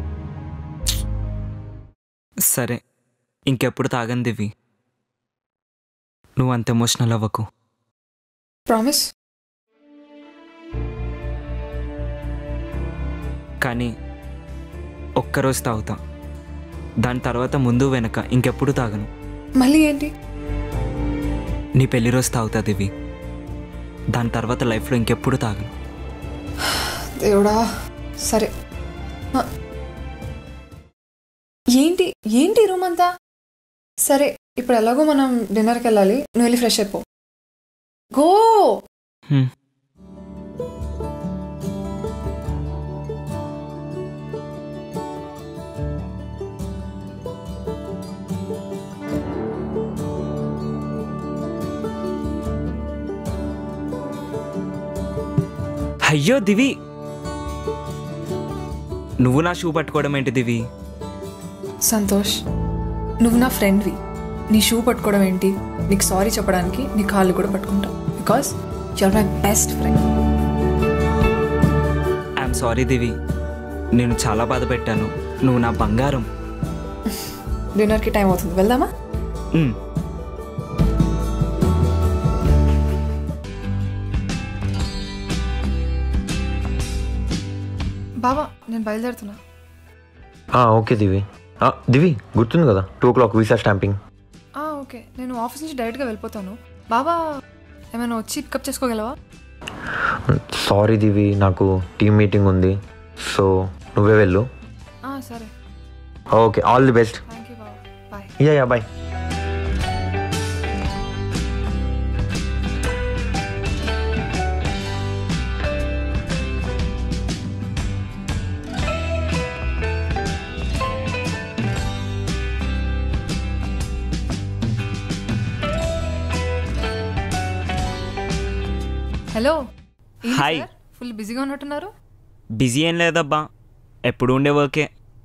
సరే ఇంకెప్పుడు తాగను దివి నువ్వు అంత ఎమోషనల్ అవ్వకు ప్రామిస్ కానీ ఒక్కరోజు తాగుతా దాని తర్వాత ముందు వెనక ఇంకెప్పుడు తాగను మళ్ళీ ఏంటి నీ పెళ్లి రోజు తాగుతా దివి దాని తర్వాత లైఫ్లో ఇంకెప్పుడు తాగను దేవుడా సరే ఆ. ఏంటి ఏంటి రూమ్ అంతా సరే ఇప్పుడు ఎలాగో మనం డిన్నర్కి వెళ్ళాలి నువ్వు వెళ్ళి ఫ్రెష్ అయిపో గో హ్మ్. అయ్యో దివి నువ్వు నా షూ పట్టుకోవడం ఏంటి దివి సంతోష్ నువ్వు నా ఫ్రెండ్వి నీ షూ పట్టుకోవడం ఏంటి నీకు సారీ చెప్పడానికి నీ కాళ్ళు కూడా పట్టుకుంటా because you're my best friend I'm sorry Divi నేను చాలా బాధ పెట్టాను నువ్వు నా బంగారం డిన్నర్కి టైం అవుతుంది వెళ్దామా మ్. బాబా నేను బయలుదేరుతున్నా ఆ, ఓకే దివి ఆ, దివి గుర్తుంది కదా two o'clock visa stamping ఆ, ఓకే నేను ఆఫీస్ నుంచి డైరెక్ట్గా వెళ్ళిపోతాను బాబా ఏమైనా వచ్చి పికప్ చేసుకోగలవా సారీ దివి నాకు టీమ్ మీటింగ్ ఉంది సో నువ్వే వెళ్ళు ఆ, సరే okay all the best thank you బాబా bye yeah yeah bye hello hi full బిజీగా ఉన్నట్టున్నారు బిజీ ఏం లేదబ్బా ఎప్పుడు ఉండే వర్కే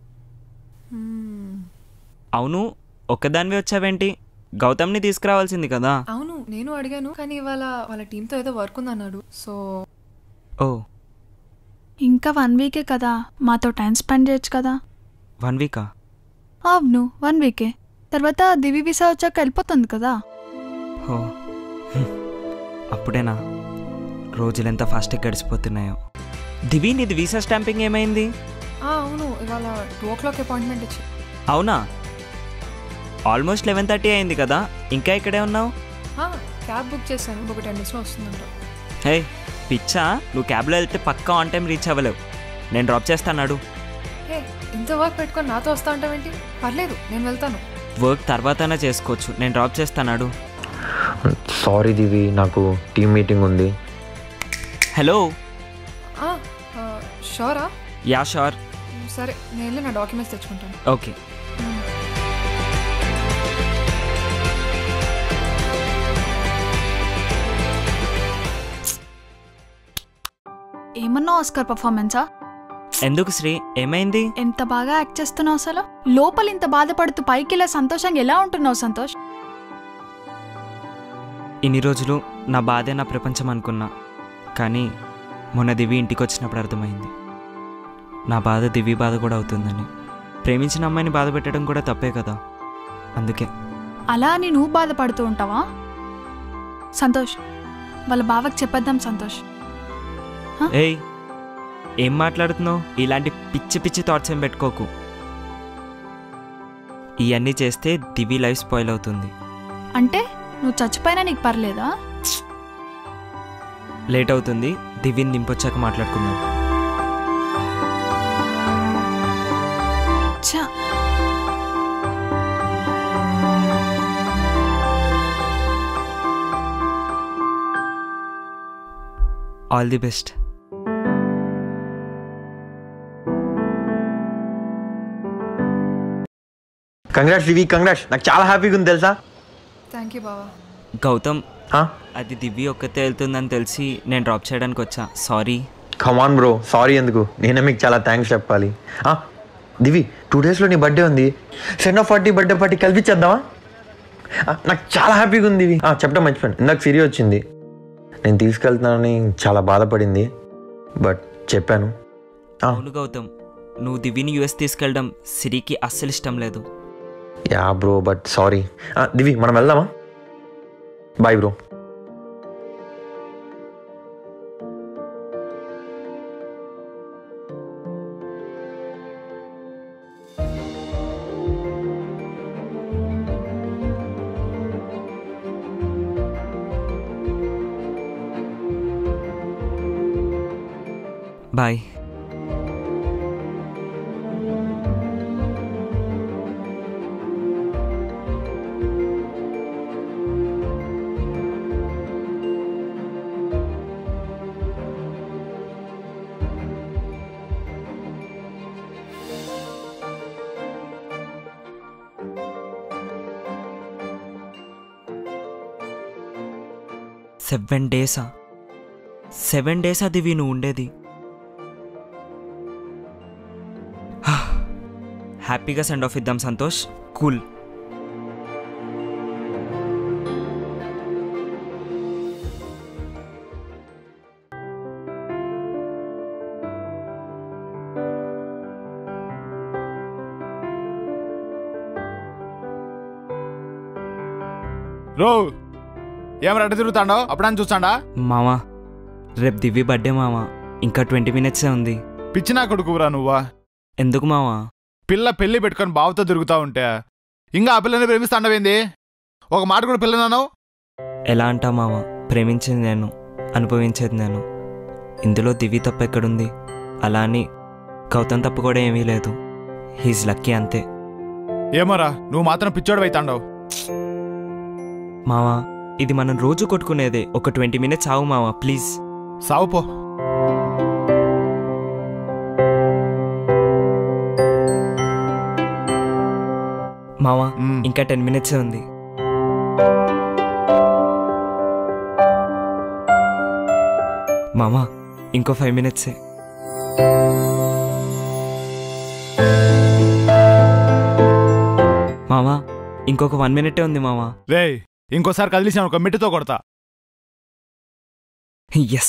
అవును ఒక్కదానివే వచ్చావేంటి గౌతమ్ని తీసుకురావాల్సింది కదా అవును నేను అడిగాను కానీ ఇవాళ వాళ్ళ టీంతో ఏదో వర్క్ ఉందన్నాడు సో ఓ ఇంకా వన్ వీకే కదా మాతో టైం స్పెండ్ చేయొచ్చు కదా వన్ వీకా అవును వన్ వీకే తర్వాత దివి వీసా వచ్చాక వెళ్ళిపోతుంది కదా ఓ హ్మ్. అప్పుడేనా రోజులు ఎంత ఫాస్ట్గా గడిచిపోతున్నాయో దివి నీది వీసా స్టాంపింగ్ ఏమైంది ఆ, అవును ఇవాళ టూ ఓ క్లాక్ అపాయింట్మెంట్ ఇచ్చి అవునా ఆల్మోస్ట్ లెవెన్ థర్టీ అయింది కదా ఇంకా ఇక్కడే ఉన్నావు ఆ, క్యాబ్ బుక్ చేశాను ఒక టెన్ డేస్లో వస్తుందంట హే పిచ్చా నువ్వు క్యాబ్లో వెళ్తే పక్కా ఆన్ టైం రీచ్ అవ్వలేవు నేను డ్రాప్ చేస్తాను హే ఇంత వర్క్ పెట్టుకొని నాతో వస్తా అంటావేంటి పర్లేదు నేను వెళ్తాను వర్క్ తర్వాతనే చేసుకోవచ్చు నేను డ్రాప్ చేస్తాను సారీ దివి నాకు టీమ్ మీటింగ్ ఉంది హలో ఆ, ఆ, షోరా యా షోర్ సరే నేను వెళ్ళి నా డాక్యుమెంట్స్ తెచ్చుకుంటాను ఓకే ఏమన్నా ఆస్కర్ పర్ఫార్మెన్సా ఎందుకు శ్రీ ఏమైంది ఎంత బాగా యాక్ట్ చేస్తున్నావు అసలు లోపల ఇంత బాధపడుతూ పైకి ఇలా సంతోషంగా ఎలా ఉంటున్నావు సంతోష్ ఇన్ని రోజులు నా బాధే నా ప్రపంచం అనుకున్నా కానీ మొన్న దివి ఇంటికి వచ్చినప్పుడు అర్థమైంది నా బాధ దివి బాధ కూడా అవుతుందని ప్రేమించిన అమ్మాయిని బాధ పెట్టడం కూడా తప్పే కదా అందుకే అలా అని నువ్వు బాధపడుతూ ఉంటావా సంతోష్ వాళ్ళ బావకి చెప్పేద్దాం సంతోష్ ఏయ్ ఏం మాట్లాడుతున్నావు ఇలాంటి పిచ్చి పిచ్చి థాట్స్ ఏం పెట్టుకోకు ఇవన్నీ చేస్తే దివి లైఫ్ స్పాయిల్ అవుతుంది అంటే నువ్వు చచ్చిపోయినా నీకు పర్లేదా లేట్ అవుతుంది దివిని దింపొచ్చాక మాట్లాడుకుందాం ఛ, all the best congrats Divi congrats నాకు చాలా హ్యాపీగా ఉంది తెలుసా థ్యాంక్ యూ బావా గౌతమ్ అది దివ్య ఒక్కతే వెళ్తుందని తెలిసి నేను డ్రాప్ చేయడానికి వచ్చా సారీ కమాన్ బ్రో సారీ ఎందుకు నేనే మీకు చాలా థ్యాంక్స్ చెప్పాలి ఆ, దివి టూ డేస్లో నీ బర్త్డే ఉంది send off party birthday party కల్పించేద్దామా ఆ, నాకు చాలా హ్యాపీగా ఉంది దివి ఆ, చెప్పడం మర్చిపోయాను ఇందాక సిరి వచ్చింది నేను తీసుకెళ్తున్నానని చాలా బాధపడింది బట్ చెప్పాను అవును గౌతమ్ నువ్వు దివ్యని యూఎస్ తీసుకెళ్ళడం సిరికి అస్సలు ఇష్టం లేదు yeah bro but sorry Divi మనం వెళ్దామా బాయ్ బ్రో బాయ్ సెవెన్ డేసా సెవెన్ డేస్ అది నువ్వు ఉండేది హ్యాపీగా సెండ్ ఆఫ్ ఇద్దాం సంతోష్ కూల్ రో ఏం రెడ్డ తిరుగుతాడో అప్పుడని చూస్తాడా మామా రేపు దివ్య బర్త్డే మామా ఇంకా ట్వంటీ మినిట్సే ఉంది పిచ్చినా కొడుకురా నువ్వా ఎందుకు మావా పిల్ల పెళ్లి పెట్టుకొని బావతో తిరుగుతా ఉంటే ఇంకా ఆ పిల్లని ప్రేమిస్తాండవేంది ఒక మాట కూడా పిల్లనాను ఎలా అంటా మావా ప్రేమించింది నేను అనుభవించేది నేను ఇందులో దివి తప్ప ఎక్కడుంది అలా అని గౌతమ్ తప్పు కూడా ఏమీ లేదు హీజ్ లక్కీ అంతే ఏమోరా నువ్వు మాత్రం పిచ్చోడు అవుతాండవు మావా ఇది మనం రోజు కొట్టుకునేదే ఒక ట్వంటీ మినిట్స్ ఆవు మావా ప్లీజ్ సావుపో మావా ఇంకా టెన్ మినిట్సే ఉంది మామా ఇంకో ఫైవ్ మినిట్సే మామా ఇంకొక వన్ మినిటే ఉంది మామా రేయ్ ఇంకోసారి కదిలిసాను ఒక మిట్టితో కొడతా ఎస్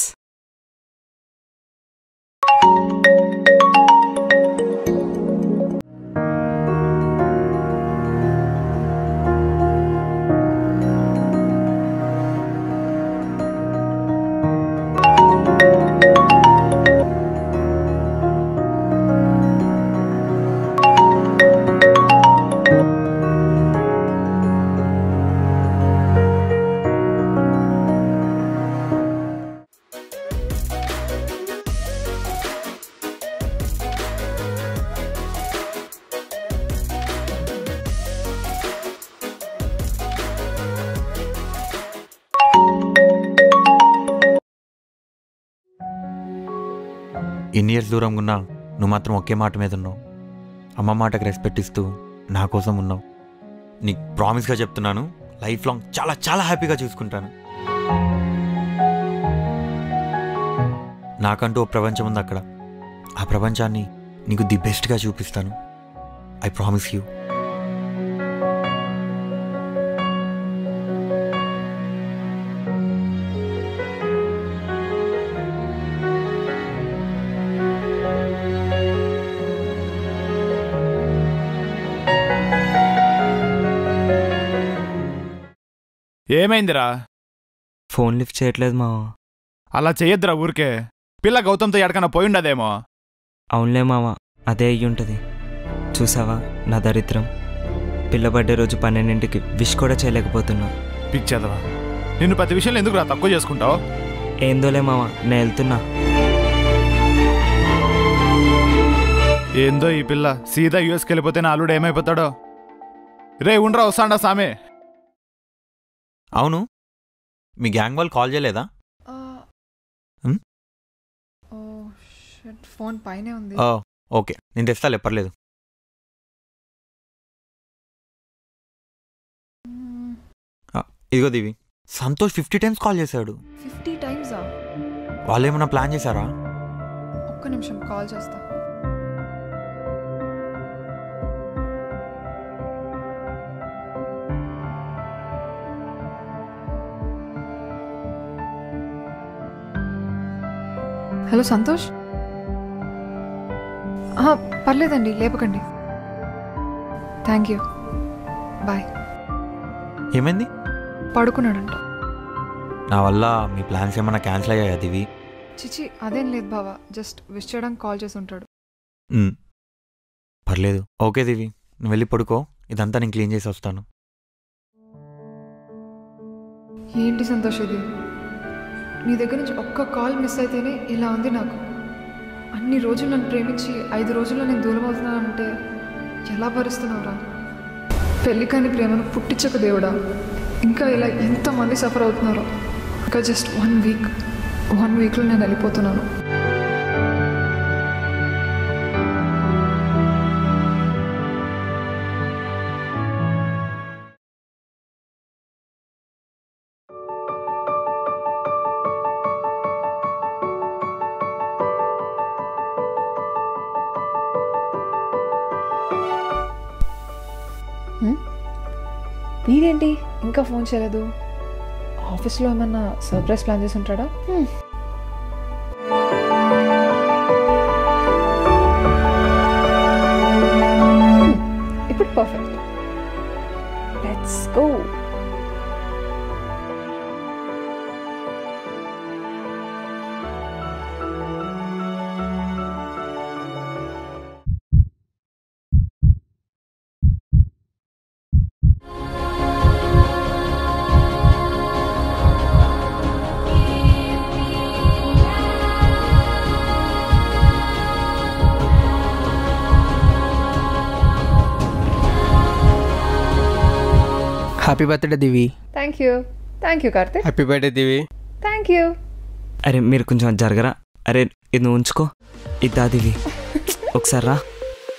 ఎన్ని ఇయర్స్ దూరంగా ఉన్నా నువ్వు మాత్రం ఒకే మాట మీద ఉన్నావు అమ్మ మాటకు రెస్పెక్ట్ ఇస్తూ నా కోసం ఉన్నావు నీకు ప్రామిస్గా చెప్తున్నాను లైఫ్ లాంగ్ చాలా చాలా హ్యాపీగా చూసుకుంటాను నాకంటూ ఓ ప్రపంచం ఉంది అక్కడ ఆ ప్రపంచాన్ని నీకు ది బెస్ట్గా చూపిస్తాను ఐ ప్రామిస్ యూ ఏమైందిరా ఫోన్ లిఫ్ట్ చేయట్లేదు మావా అలా చెయ్యొద్దురా ఊరికే పిల్ల గౌతమ్తో ఎడకన్నా పోయి ఉండదేమో అవునులే మావా అదే అయ్యి ఉంటుంది చూసావా నా దరిద్రం పిల్ల బర్త్డే రోజు పన్నెండింటికి విష్ కూడా చేయలేకపోతున్నా పిచ్చేదవా నిన్ను ప్రతి విషయంలో ఎందుకు రా తక్కువ చేసుకుంటావు ఏందోలే మావా నేను వెళ్తున్నా ఏందో ఈ పిల్ల సీదా యూఎస్కి వెళ్ళిపోతే నా అల్లుడు ఏమైపోతాడో రే ఉండరా వస్తాడా సామే అవును మీ గ్యాంగ్ వాళ్ళు కాల్ చేయలేదా హ్మ్? ఓ షట్ ఫోన్ పైనే ఉంది ఓ, ఓకే నేను తెస్తాలే పర్లేదు ఆ, ఇదిగో Divi Santosh fifty times call చేశాడు ఫిఫ్టీ టైమ్సా వాళ్ళు ఏమైనా ప్లాన్ చేశారా ఒక్క నిమిషం కాల్ చేస్తా హలో సంతోష్ ఆ, పర్లేదండి లేపకండి థ్యాంక్ యూ బాయ్ ఏమైంది పడుకున్నాడంట నా వల్ల మీ ప్లాన్స్ ఏమైనా క్యాన్సిల్ అయ్యాయా దివి చిచి అదేం లేదు బావా జస్ట్ విష్ చేయడానికి కాల్ చేసి ఉంటాడు మ్, పర్లేదు ఓకే దివి నువ్వు వెళ్ళి పడుకో ఇదంతా నేను క్లీన్ చేసి వస్తాను ఏంటి సంతోష్ ఇది నీ దగ్గర నుంచి ఒక్క కాల్ మిస్ అయితేనే ఇలా ఉంది నాకు అన్ని రోజులు నన్ను ప్రేమించి ఐదు రోజుల్లో నేను దూరం అవుతున్నానంటే ఎలా భరిస్తున్నావురా పెళ్లి కాని ప్రేమను పుట్టించక దేవుడా ఇంకా ఇలా ఎంతమంది సఫర్ అవుతున్నారో ఇంకా జస్ట్ వన్ వీక్ వన్ వీక్లో నేను వెళ్ళిపోతున్నాను వీడేంటి ఇంకా ఫోన్ చేయలేదు ఆఫీస్లో ఏమన్నా సర్ప్రైజ్ ప్లాన్ చేసి ఉంటాడా హ్మ్. హ్మ్. ఇప్పుడు perfect let's go happy birthday Divi thank you thank you Karthik happy birthday Divi thank you అరే మీరు కొంచెం జరగరా అరే ఇది నువ్వు ఉంచుకో ఇదాదివి ఒకసారి రా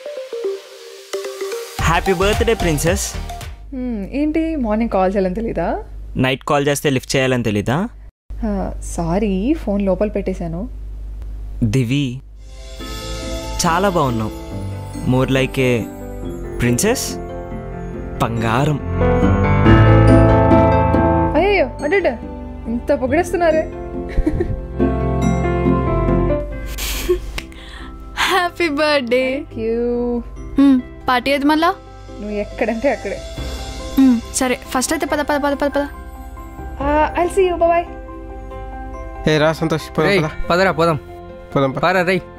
హ్యాపీ బర్త్డే ప్రిన్సెస్ ఏంటి మార్నింగ్ కాల్ చేయాలని తెలీదా నైట్ కాల్ చేస్తే లిఫ్ట్ చేయాలని తెలీదా సారీ ఫోన్ లోపల పెట్టేశాను దివి చాలా బాగున్నావు మోర్ లైక్ ఏ ప్రిన్సెస్ బంగారం అయ్యో అంటే ఇంత పొగిడేస్తున్నారే హ్యాపీ బర్త్డే యూ పార్టీ ఏది మళ్ళా నువ్వు ఎక్కడంటే అక్కడే మ్మ్, సరే ఫస్ట్ అయితే పద పద పద పద పద ఐల్ సీ యూ బాయ్ ఏ రా సంతోష్ పోదాం, రేయ్, పద. పదరా పోదాం పోదాం పద. పారా రై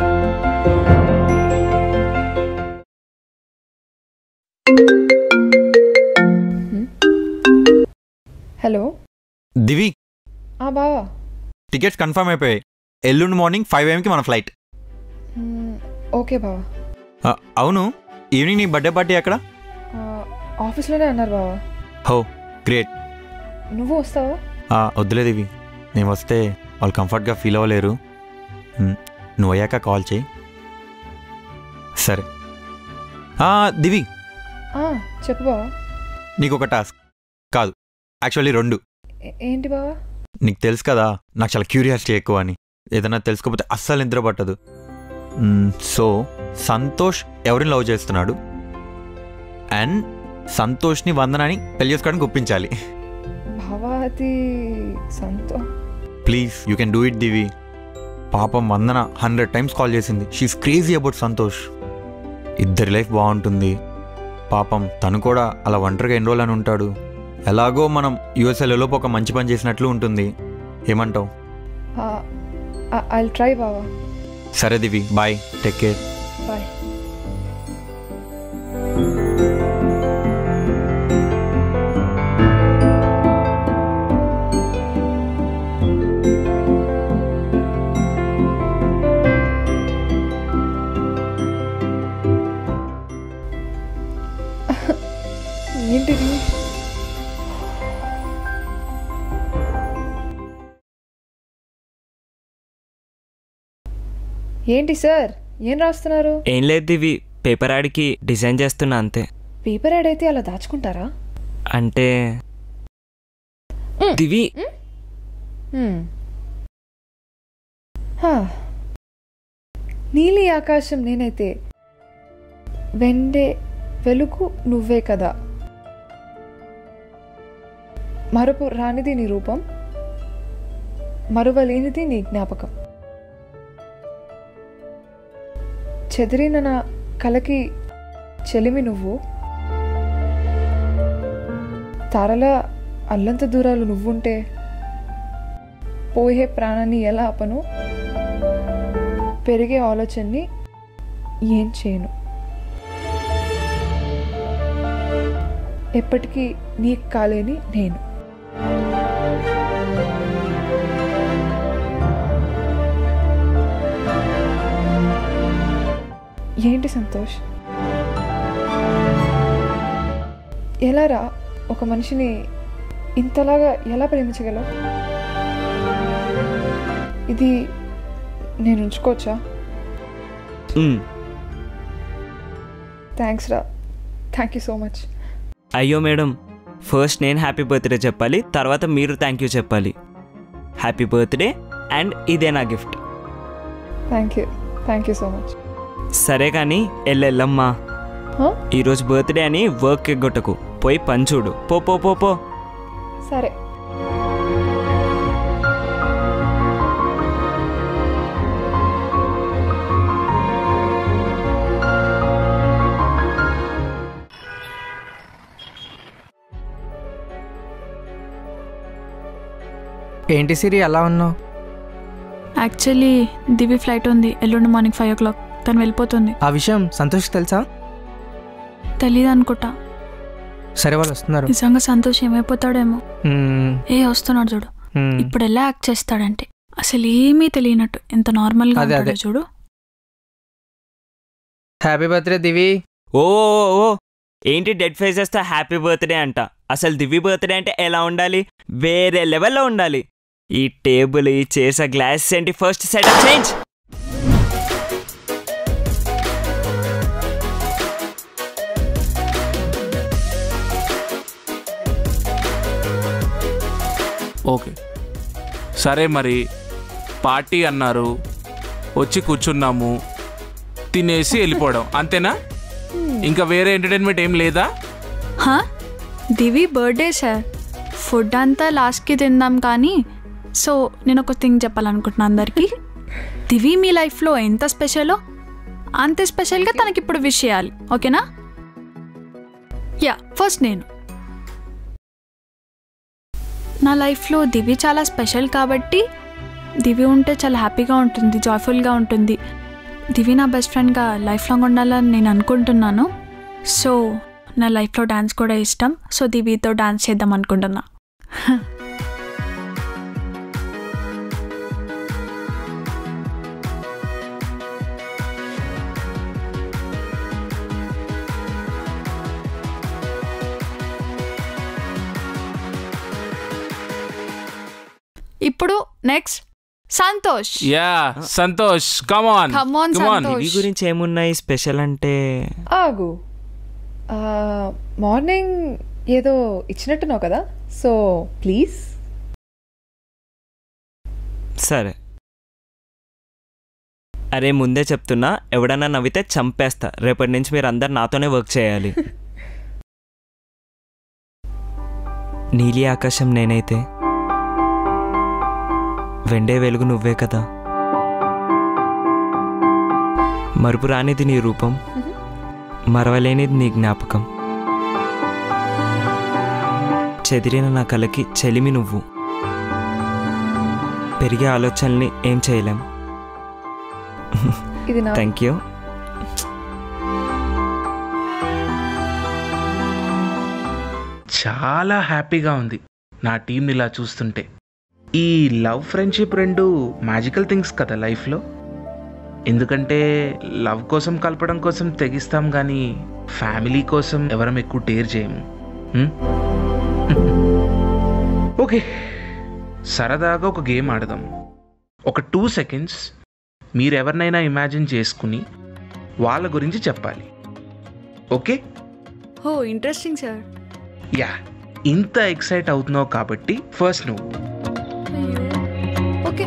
హలో దివి ఆ బావా టికెట్స్ కన్ఫర్మ్ అయిపోయాయి ఎల్లుండి మార్నింగ్ ఫైవ్ ఏఎంకి మన ఫ్లైట్ మ్మ్, ఓకే బావా ఆ, అవును ఈవినింగ్ నీ బర్త్డే పార్టీ ఎక్కడ ఆ, ఆఫీస్లోనే అన్నారు బావా హో గ్రేట్ నువ్వు వస్తావా వద్దులే దివి నేను వస్తే వాళ్ళు కంఫర్ట్గా ఫీల్ అవ్వలేరు మ్, నువ్వు అయ్యాక కాల్ చేయి సరే ఆ, దివి ఆ, చెప్పు బావా నీకు ఒక టాస్క్ కాదు యాక్చువల్లీ రెండు ఏ- ఏంటి బావా నీకు తెలుసు కదా నాకు చాలా క్యూరియాసిటీ ఎక్కువ అని ఏదైనా తెలుసుకోకపోతే అస్సలు నిద్ర పట్టదు మ్మ్, సో సంతోష్ ఎవరిని లవ్ చేస్తున్నాడు అండ్ సంతోష్ని వందనాన్ని పెళ్లి చేసుకోవడానికి ఒప్పించాలి బావా అది సంతో please you can do it Divi పాపం వందన హండ్రెడ్ టైమ్స్ కాల్ చేసింది షీఈస్ క్రేజీ అబౌట్ సంతోష్ ఇద్దరి లైఫ్ బాగుంటుంది పాపం తను కూడా అలా ఒంటరిగా ఎన్రోల్ అని ఉంటాడు ఎలాగో మనం యుఎస్ఎల్లోపు ఒక మంచి పని చేసినట్లు ఉంటుంది ఏమంటావు ఐ ట్రై బావా సరే Divi bye take care bye ఏంటిది ఏంటి సార్ ఏం రాస్తున్నారు ఏం లేదు దివి పేపర్ యాడ్కి డిజైన్ చేస్తున్నా అంతే పేపర్ యాడ్ అయితే అలా దాచుకుంటారా అంటే దివి హ్మ్. హా. నీలి ఆకాశం నేనైతే వెండే వెలుగు నువ్వే కదా మరపు రానిది నీ రూపం మరువలేనిది నీ జ్ఞాపకం చెదిరిన నా కలకి చెలిమి నువ్వు తారల అల్లంత దూరాలు నువ్వుంటే పోయే ప్రాణాన్ని ఎలా ఆపను పెరిగే ఆలోచనని ఏం చేయను ఎప్పటికీ నీకు కాలేని నేను ఏంటి సంతోష్ ఎలా రా ఒక మనిషిని ఇంతలాగా ఎలా ప్రేమించగలవు ఇది నేను ఉంచుకోవచ్చా మ్, థ్యాంక్స్ రా థ్యాంక్ యూ సో మచ్ అయ్యో మేడం ఫస్ట్ నేను హ్యాపీ బర్త్డే చెప్పాలి తర్వాత మీరు థ్యాంక్ యూ చెప్పాలి హ్యాపీ బర్త్డే అండ్ ఇదే నా gift thank you thank you so much సరే కానీ ఎల్లెల్లమ్మా Huh? ఈరోజు బర్త్డే అని వర్క్ ఎగ్గొట్టకు పోయి పని చూడు పో పో పో పో సరే ఏంటి సిరి అలా ఉన్నావు యాక్చువల్లీ దివి ఫ్లైట్ ఉంది ఎల్లుండి మార్నింగ్ ఫైవ్ ఓ క్లాక్ తను వెళ్ళిపోతుంది ఆ విషయం సంతోష్ తెలుసా తెలియదు అనుకుంటా సరే వాళ్ళు వస్తున్నారు నిజంగా సంతోష్ ఏమైపోతాడేమో మ్మ్, ఏ వస్తున్నాడు చూడు మ్మ్. ఇప్పుడు ఎలా యాక్ట్ చేస్తాడంటే అసలు ఏమీ తెలియనట్టు ఎంత నార్మల్గా అదే, ఉంటాడో అదే. చూడు హ్యాపీ బర్త్డే దివి ఓ ఓ, ఓ ఏంటి డెడ్ ఫేసెస్తో హ్యాపీ బర్త్డే అంట అసలు దివ్య బర్త్డే అంటే ఎలా ఉండాలి వేరే లెవెల్లో ఉండాలి ఈ టేబుల్ ఈ చేసే గ్లాస్ ఏంటి ఫస్ట్ సెటప్ చేంజ్ ఓకే సరే మరి పార్టీ అన్నారు వచ్చి కూర్చున్నాము తినేసి వెళ్ళిపోవడం అంతేనా ఇంకా వేరే ఎంటర్టైన్మెంట్ ఏం లేదా హా దివి బర్త్డే సార్ ఫుడ్ అంతా లాస్ట్కి తిందాం కానీ సో నేను ఒక థింగ్ చెప్పాలనుకుంటున్నాను అందరికీ దివి మీ లైఫ్లో ఎంత స్పెషలో అంతే స్పెషల్గా తనకి ఇప్పుడు విష్ చేయాలి ఓకేనా యా ఫస్ట్ నేను నా లైఫ్లో దివి చాలా స్పెషల్ కాబట్టి దివి ఉంటే చాలా హ్యాపీగా ఉంటుంది జాయ్ఫుల్గా ఉంటుంది దివి నా బెస్ట్ ఫ్రెండ్గా లైఫ్ లాంగ్ ఉండాలని నేను అనుకుంటున్నాను సో నా లైఫ్లో డాన్స్ కూడా ఇష్టం సో దివితో డాన్స్ చేద్దాం అనుకుంటున్నా ఇప్పుడు next Santosh yeah Santosh come on Come on, Santosh. Divi గురించి ఏమున్నాయి స్పెషల్ అంటే ఆగు మార్నింగ్ ఏదో ఇచ్చినట్టున్నావు కదా సో ప్లీజ్ సరే అరే ముందే చెప్తున్నా ఎవడన్నా నవ్వితే చంపేస్తా రేపటి నుంచి మీరు అందరు నాతోనే వర్క్ చేయాలి నీలి ఆకాశం నేనైతే వెండే వెలుగు నువ్వే కదా మరుపు రానిది నీ రూపం మరవలేనిది నీ జ్ఞాపకం చెదిరిన నా కలకి చెలిమి నువ్వు పెరిగే ఆలోచనల్ని ఏం చేయలేం ఇది నా థ్యాంక్ యూ చాలా హ్యాపీగా ఉంది నా టీంని ఇలా చూస్తుంటే ఈ లవ్ ఫ్రెండ్షిప్ రెండు మ్యాజికల్ థింగ్స్ కదా లైఫ్లో ఎందుకంటే లవ్ కోసం కలపడం కోసం తెగిస్తాం కానీ ఫ్యామిలీ కోసం ఎవరం ఎక్కువ డేర్ చేయము హ్మ్? ఓకే సరదాగా ఒక గేమ్ ఆడదాం ఒక టూ సెకండ్స్ మీరు ఎవరినైనా ఇమాజిన్ చేసుకుని వాళ్ళ గురించి చెప్పాలి ఓకే ఓ ఇంట్రెస్టింగ్ సార్ యా ఇంత ఎక్సైట్ అవుతున్నావు కాబట్టి ఫస్ట్ నువ్వు ఓకే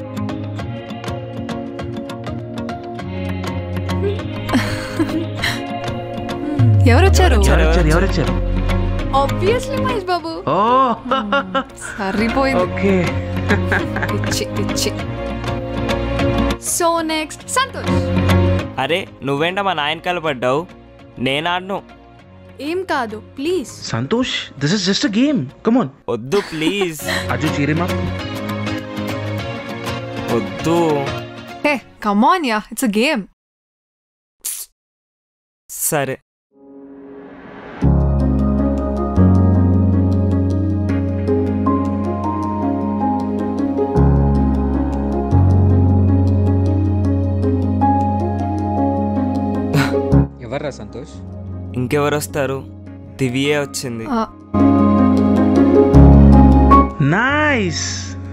ఎవరు వచ్చారు ఎవరు వచ్చారు ఎవరు వచ్చారు ఆబ్వియస్లీ మహేష్ బాబు ఓ సరిపోయింది ఓకే పిచ్చి పిచ్చి సో నెక్స్ట్ సంతోష్ అరే నువ్వేంట మా నాయనకాల పడ్డావు నేను ఆడను ఏం కాదు please Santosh this is just a game come on వద్దు ప్లీజ్ అజు చీరిమా వద్దు hey come on yeah it's a game సరే ఎవర్రా సంతోష్ ఇంకెవరు వస్తారు దివియే వచ్చింది నైస్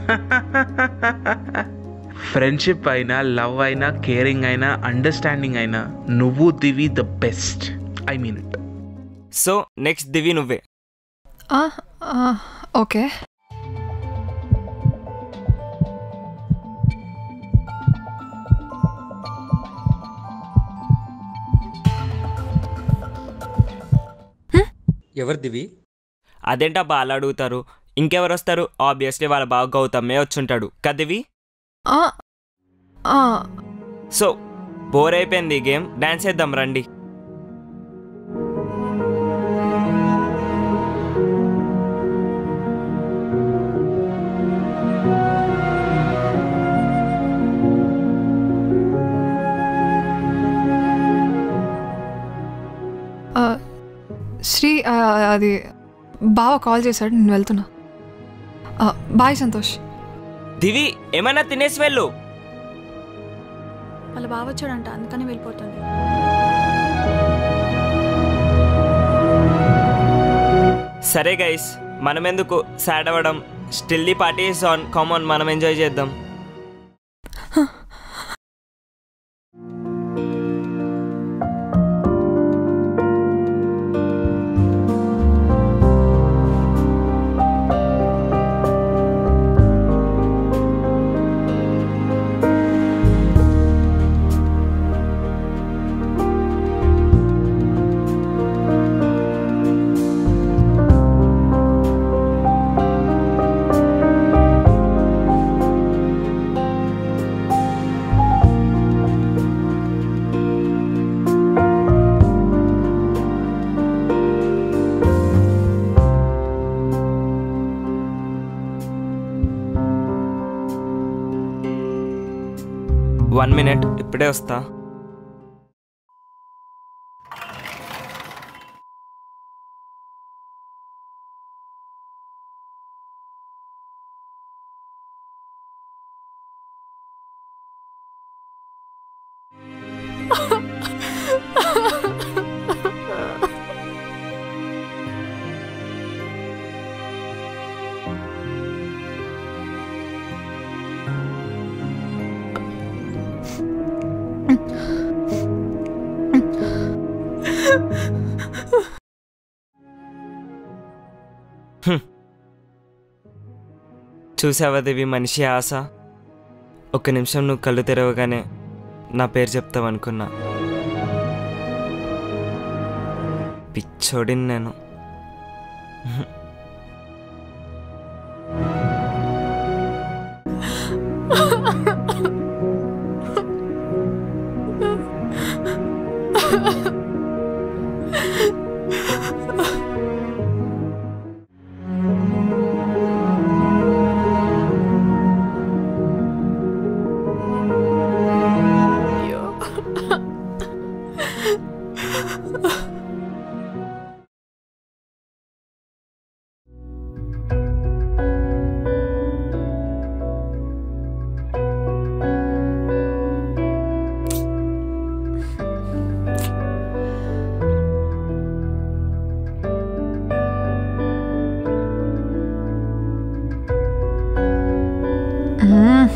ఫ్రెండ్షిప్ అయినా లవ్ అయినా కేరింగ్ అయినా అండర్స్టాండింగ్ అయినా నువ్వు Divi the best I mean it so next Divi నువ్వే ఓకే ఎవరు దివి అదేంటా బాగా అడుగుతారు ఇంకెవరు వస్తారు ఆబ్వియస్లీ వాళ్ళ బాగా గౌతమ్మే వచ్చుంటాడు కదివి సో బోర్ అయిపోయింది ఈ గేమ్ డాన్స్ చేద్దాం రండి శ్రీ ఆ, అది బావ కాల్ చేశాడు నేను వెళ్తున్నా ఆ, బాయ్ సంతోష్ దివి ఏమైనా తినేసి వెళ్ళు వాళ్ళ బావ వచ్చాడంట అందుకని వెళ్ళిపోతుంది సరే గైస్ మనం ఎందుకు సాడ్ అవ్వడం still the party is on come on మనం ఎంజాయ్ చేద్దాం వన్ మినిట్ ఇప్పుడే వస్తా చూసావా దేవి మనిషి ఆశ ఒక్క నిమిషం నువ్వు కళ్ళు తెరవగానే నా పేరు చెప్తావనుకున్నా పిచ్చోడిని నేను మ్మ్.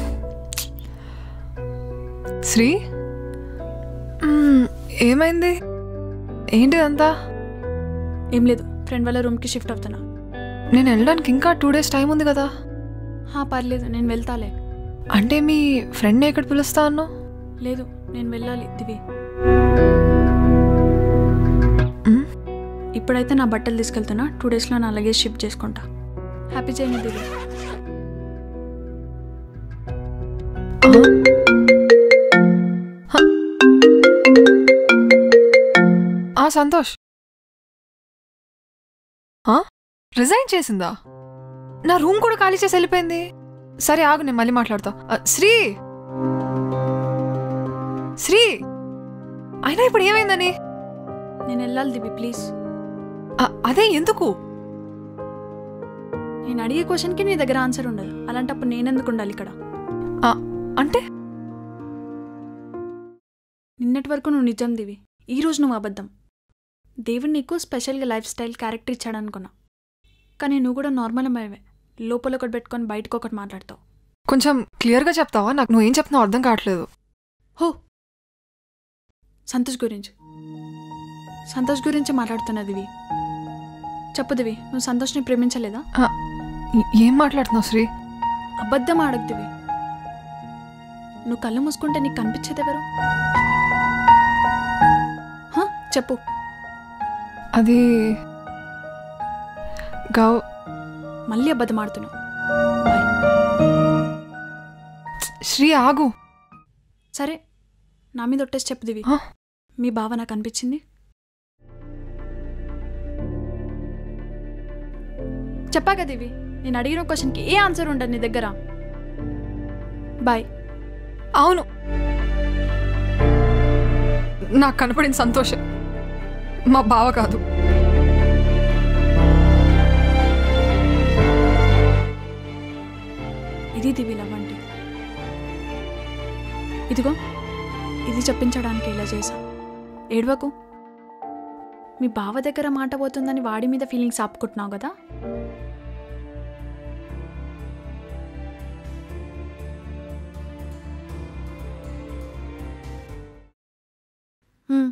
శ్రీ మ్మ్, ఏమైంది ఏంటిదంతా ఏం లేదు ఫ్రెండ్ వాళ్ళ రూమ్కి షిఫ్ట్ అవుతున్నా నేను వెళ్ళడానికి ఇంకా టూ డేస్ టైం ఉంది కదా హా, పర్లేదు నేను వెళ్తాలే అంటే మీ ఫ్రెండ్ ఎక్కడ పిలుస్తా అన్నావు లేదు నేను వెళ్ళాలి దివి ఇప్పుడైతే నా బట్టలు తీసుకెళ్తున్నా టూ డేస్లో నా లగేజ్ షిఫ్ట్ చేసుకుంటా హ్యాపీ జర్నీ దివి ఆ సంతోష్ ఆ? రిజైన్ చేసిందా నా రూమ్ కూడా ఖాళీ చేసి వెళ్ళిపోయింది సరే ఆగు నేను మళ్ళీ మాట్లాడతా ఆ, శ్రీ శ్రీ అయినా ఇప్పుడు ఏమైందని నేను వెళ్ళాలి దివి ప్లీజ్ ఆ, అదే ఎందుకు నేను అడిగే క్వశ్చన్కి నీ దగ్గర ఆన్సర్ ఉండదు అలాంటప్పుడు నేనెందుకు ఉండాలి ఇక్కడ ఆ, అంటే నిన్నటి వరకు నువ్వు నిజం దివి ఈ రోజు నువ్వు అబద్ధం దేవుడు నీకు స్పెషల్గా లైఫ్ స్టైల్ క్యారెక్టర్ ఇచ్చాడు అనుకున్నా కానీ నువ్వు కూడా నార్మల్ అమ్మాయివే లోపల ఒకటి పెట్టుకొని బయటకు ఒకటి మాట్లాడతావు కొంచెం క్లియర్గా చెప్తావా నాకు నువ్వేం చెప్తున్నావు అర్థం కావట్లేదు హో సంతోష్ గురించి సంతోష్ గురించి మాట్లాడుతున్నా దివి చెప్పు దివి నువ్వు సంతోష్ని ప్రేమించలేదా ఆ, ఏ- ఏం మాట్లాడుతున్నావు శ్రీ అబద్ధం ఆడకు దివి నువ్వు కళ్ళు మూసుకుంటే నీకు కనిపించేది ఎవరు హ? చెప్పు అది గౌ మళ్ళీ అబద్ధం ఆడుతున్నావు శ్రీ ఆగు సరే నా మీద ఒట్టేసి చెప్పు దివి మీ బావ నాకు అనిపించింది చెప్పాక దివి నేను అడిగిన క్వశ్చన్కి ఏ ఆన్సర్ ఉండదు నీ దగ్గర బాయ్ అవును నాకు కనపడిన సంతోషం మా బావ కాదు ఇది దివి లవ్ అంటే ఇదిగో ఇది చెప్పించడానికి ఇలా చేశా ఏడవకు మీ బావ దగ్గర మాట పోతుందని వాడి మీద ఫీలింగ్స్ ఆపుకుంటున్నావు కదా హ్మ్.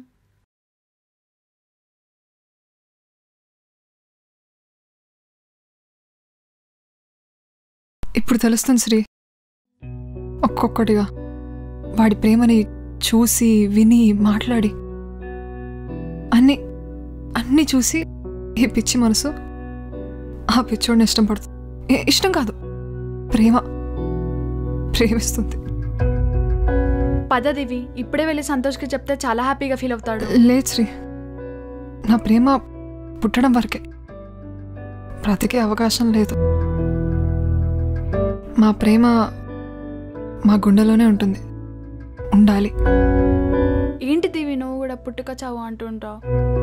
ఇప్పుడు తెలుస్తుంది శ్రీ ఒక్కొక్కటిగా వాడి ప్రేమని చూసి విని మాట్లాడి అన్ని అన్నీ చూసి ఈ పిచ్చి మనసు ఆ పిచ్చోడిని ఇష్టం పడుతుంది ఏ- ఇష్టం కాదు ప్రేమ ప్రేమిస్తుంది పద దివి ఇప్పుడే వెళ్ళి సంతోష్కి చెప్తే చాలా హ్యాపీగా ఫీల్ అవుతాడు లేదు శ్రీ నా ప్రేమ పుట్టడం వరకే బ్రతికే అవకాశం లేదు మా ప్రేమ మా గుండెలోనే ఉంటుంది ఉండాలి ఏంటి దివి నువ్వు కూడా పుట్టుక చావు అంటుంటావు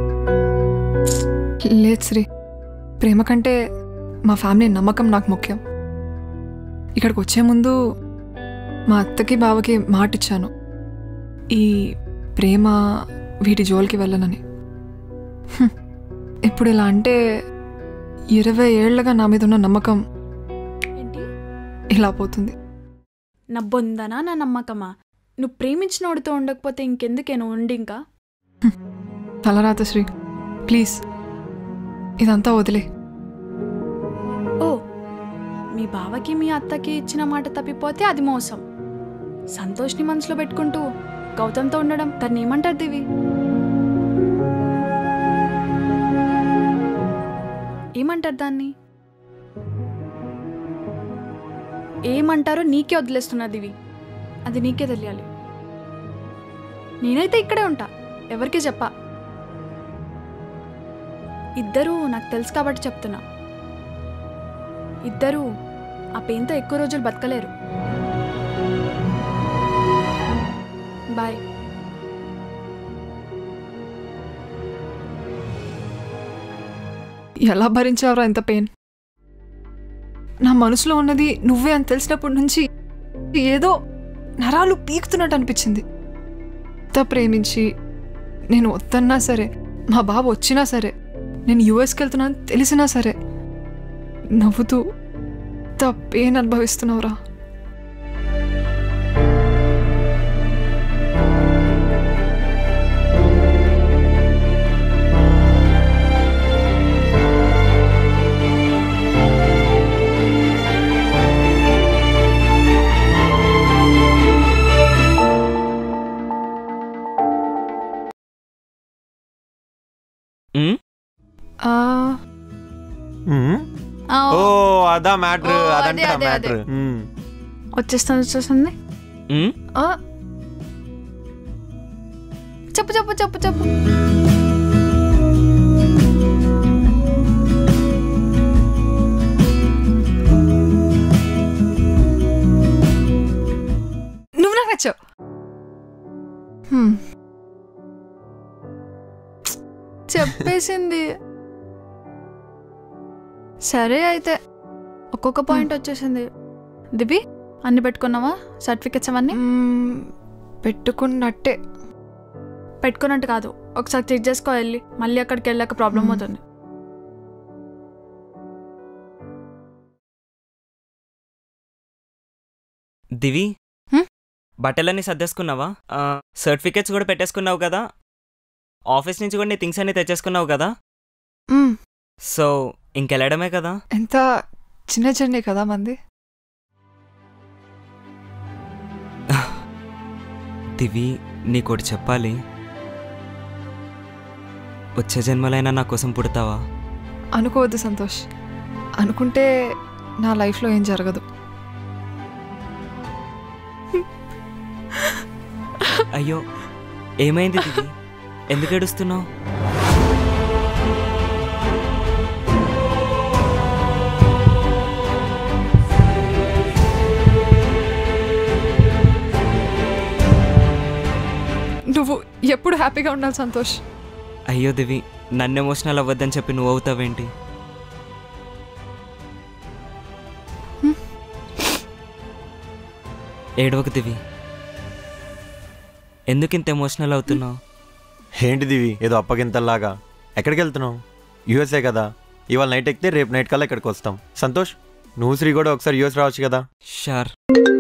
లేదు శ్రీ ప్రేమ కంటే మా ఫ్యామిలీ నమ్మకం నాకు ముఖ్యం ఇక్కడికి వచ్చే ముందు మా అత్తకి బావకి మాట ఇచ్చాను ఈ ప్రేమ వీటి జోలికి వెళ్ళనని హ్మ్. ఇప్పుడు ఇలా అంటే ఇరవై ఏళ్లగా నా మీద ఉన్న నమ్మకం ఏంటి ఇలా పోతుంది నా బొందనా నా నమ్మకమా నువ్వు ప్రేమించినోడితో ఉండకపోతే ఇంకెందుకే నువ్వు ఉండి ఇంకా తలరాత శ్రీ ప్లీజ్ ఇదంతా వదిలే ఓ మీ బావకి మీ అత్తకి ఇచ్చిన మాట తప్పిపోతే అది మోసం సంతోష్ని మనసులో పెట్టుకుంటూ గౌతమ్తో ఉండడం దాన్ని ఏమంటారు దివి ఏమంటారు దాన్ని ఏమంటారో నీకే వదిలేస్తున్నా దివి అది నీకే తెలియాలి నేనైతే ఇక్కడే ఉంటా ఎవరికి చెప్పా ఇద్దరూ నాకు తెలుసు కాబట్టి చెప్తున్నా ఇద్దరూ ఆ పెయిన్తో ఎక్కువ రోజులు బతకలేరు బాయ్ ఎలా భరించావురా ఇంత పెయిన్ నా మనసులో ఉన్నది నువ్వే అని తెలిసినప్పటి నుంచి ఏదో నరాలు పీకుతున్నట్టు అనిపించింది ఎంత ప్రేమించి నేను వద్దన్నా సరే మా బాబు వచ్చినా సరే నేను యూఎస్కి వెళ్తున్నాను తెలిసినా సరే నవ్వుతూ ఎంత పెయిన్ అనుభవిస్తున్నావురా ఆ, ఆ, ఓ అదా మ్యాటర్ ఓ, అదే, అదంటే అదే, మ్యాటర్ వచ్చేస్తుంది వచ్చేస్తుంది ఆ. చెప్పు చెప్పు చెప్పు చెప్పు నువ్వు నాకు నచ్చావు హ్మ్. చెప్పేసింది సరే అయితే ఒక్కొక్క పాయింట్ వచ్చేసింది దివి అన్ని పెట్టుకున్నావా సర్టిఫికెట్స్ అవన్నీ పెట్టుకున్నట్టే పెట్టుకున్నట్టు కాదు ఒకసారి చెక్ చేసుకో వెళ్ళి మళ్ళీ అక్కడికి వెళ్ళాక ప్రాబ్లం అవుతుంది దివి బట్టలన్నీ సర్దేసుకున్నావా సర్టిఫికెట్స్ కూడా పెట్టేసుకున్నావు కదా ఆఫీస్ నుంచి కూడా నీ థింగ్స్ అన్ని తెచ్చేసుకున్నావు కదా మ్మ్. సో ఇంకెళ్ళడమే కదా ఎంత చిన్న చిన్న కదా మంది దివి నీకోటి చెప్పాలి వచ్చే జన్మలైనా నా కోసం పుడతావా అనుకోవద్దు సంతోష్ అనుకుంటే నా లైఫ్లో ఏం జరగదు అయ్యో ఏమైంది దివి ఎందుకు ఏడుస్తున్నావు నువ్వు ఎప్పుడు హ్యాపీగా ఉండాలి సంతోష్ అయ్యో దివి నన్ను ఎమోషనల్ అవ్వద్దని చెప్పి నువ్వు అవుతావేంటి ఏడవకు దివి ఎందుకు ఇంత ఎమోషనల్ అవుతున్నావు ఏంటి దివి ఏదో అప్పగింతల్లాగా ఎక్కడికి వెళ్తున్నావు యూఎస్ఏ కదా ఇవాళ నైట్ ఎక్కితే రేపు నైట్ కల్లా ఇక్కడికి వస్తాం సంతోష్ నువ్వు శ్రీ కూడా ఒకసారి యూఎస్ రావచ్చు కదా షార్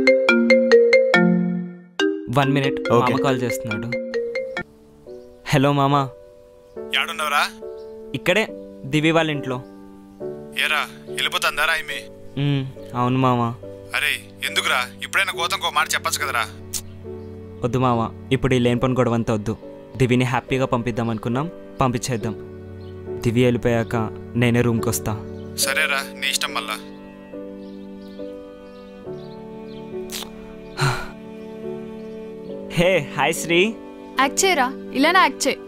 వన్ మినిట్ Okay. మామ కాల్ చేస్తున్నాడు హలో మామా యాడున్నావురా ఇక్కడే దివి వాళ్ళ ఇంట్లో ఏరా వెళ్ళిపోతుందా రాయిమి మ్, అవును మామా అరే ఎందుకురా ఇప్పుడైనా గోతంకో మాట చెప్పొచ్చు కదరా వద్దు మామ ఇప్పుడు ఈ లేని పని గొడవంతా వద్దు దివిని హ్యాపీగా పంపిద్దాం అనుకున్నాం పంపించేద్దాం దివి వెళ్ళిపోయాక నేనే రూమ్కి వస్తా సరేరా నీ ఇష్టం మళ్ళా హే హాయ్ శ్రీ యాక్ట్ చేయరా ఇలానే యాక్ట్ చేయి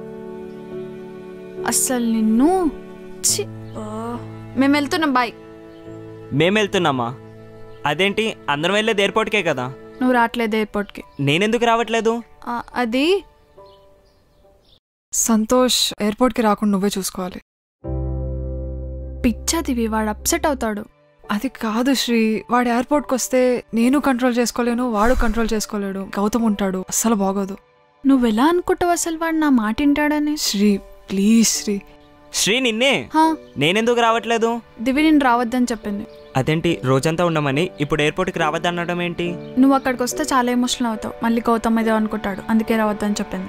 అస్సలు నిన్ను ఛీ, ఆ. మేము వెళ్తున్నాం బాయ్ మేము వెళ్తున్నామా అదేంటి అందరం వెళ్ళేది ఎయిర్పోర్ట్కే కదా నువ్వు రావట్లేదు ఎయిర్పోర్ట్కి నేనెందుకు రావట్లేదు ఆ, అది సంతోష్ ఎయిర్పోర్ట్కి రాకుండా నువ్వే చూసుకోవాలి పిచ్చదివి వాడు అప్సెట్ అవుతాడు అది కాదు శ్రీ వాడు ఎయిర్పోర్ట్కి వస్తే నేను కంట్రోల్ చేసుకోలేను వాడు కంట్రోల్ చేసుకోలేడు గౌతమ్ ఉంటాడు అస్సలు బాగోదు నువ్వు ఎలా అనుకుంటావు అసలు వాడు నా మాట వింటాడని శ్రీ ప్లీజ్ శ్రీ శ్రీ నిన్నే హా, నేనెందుకు రావట్లేదు దివి నేను రావద్దని చెప్పింది అదేంటి రోజంతా ఉండమని ఇప్పుడు ఎయిర్పోర్ట్కి రావద్దనడం ఏంటి నువ్వు అక్కడికి వస్తే చాలా ఎమోషనల్ అవుతావు మళ్ళీ గౌతమ్ ఇదే అనుకుంటాడు అందుకే రావద్దని చెప్పింది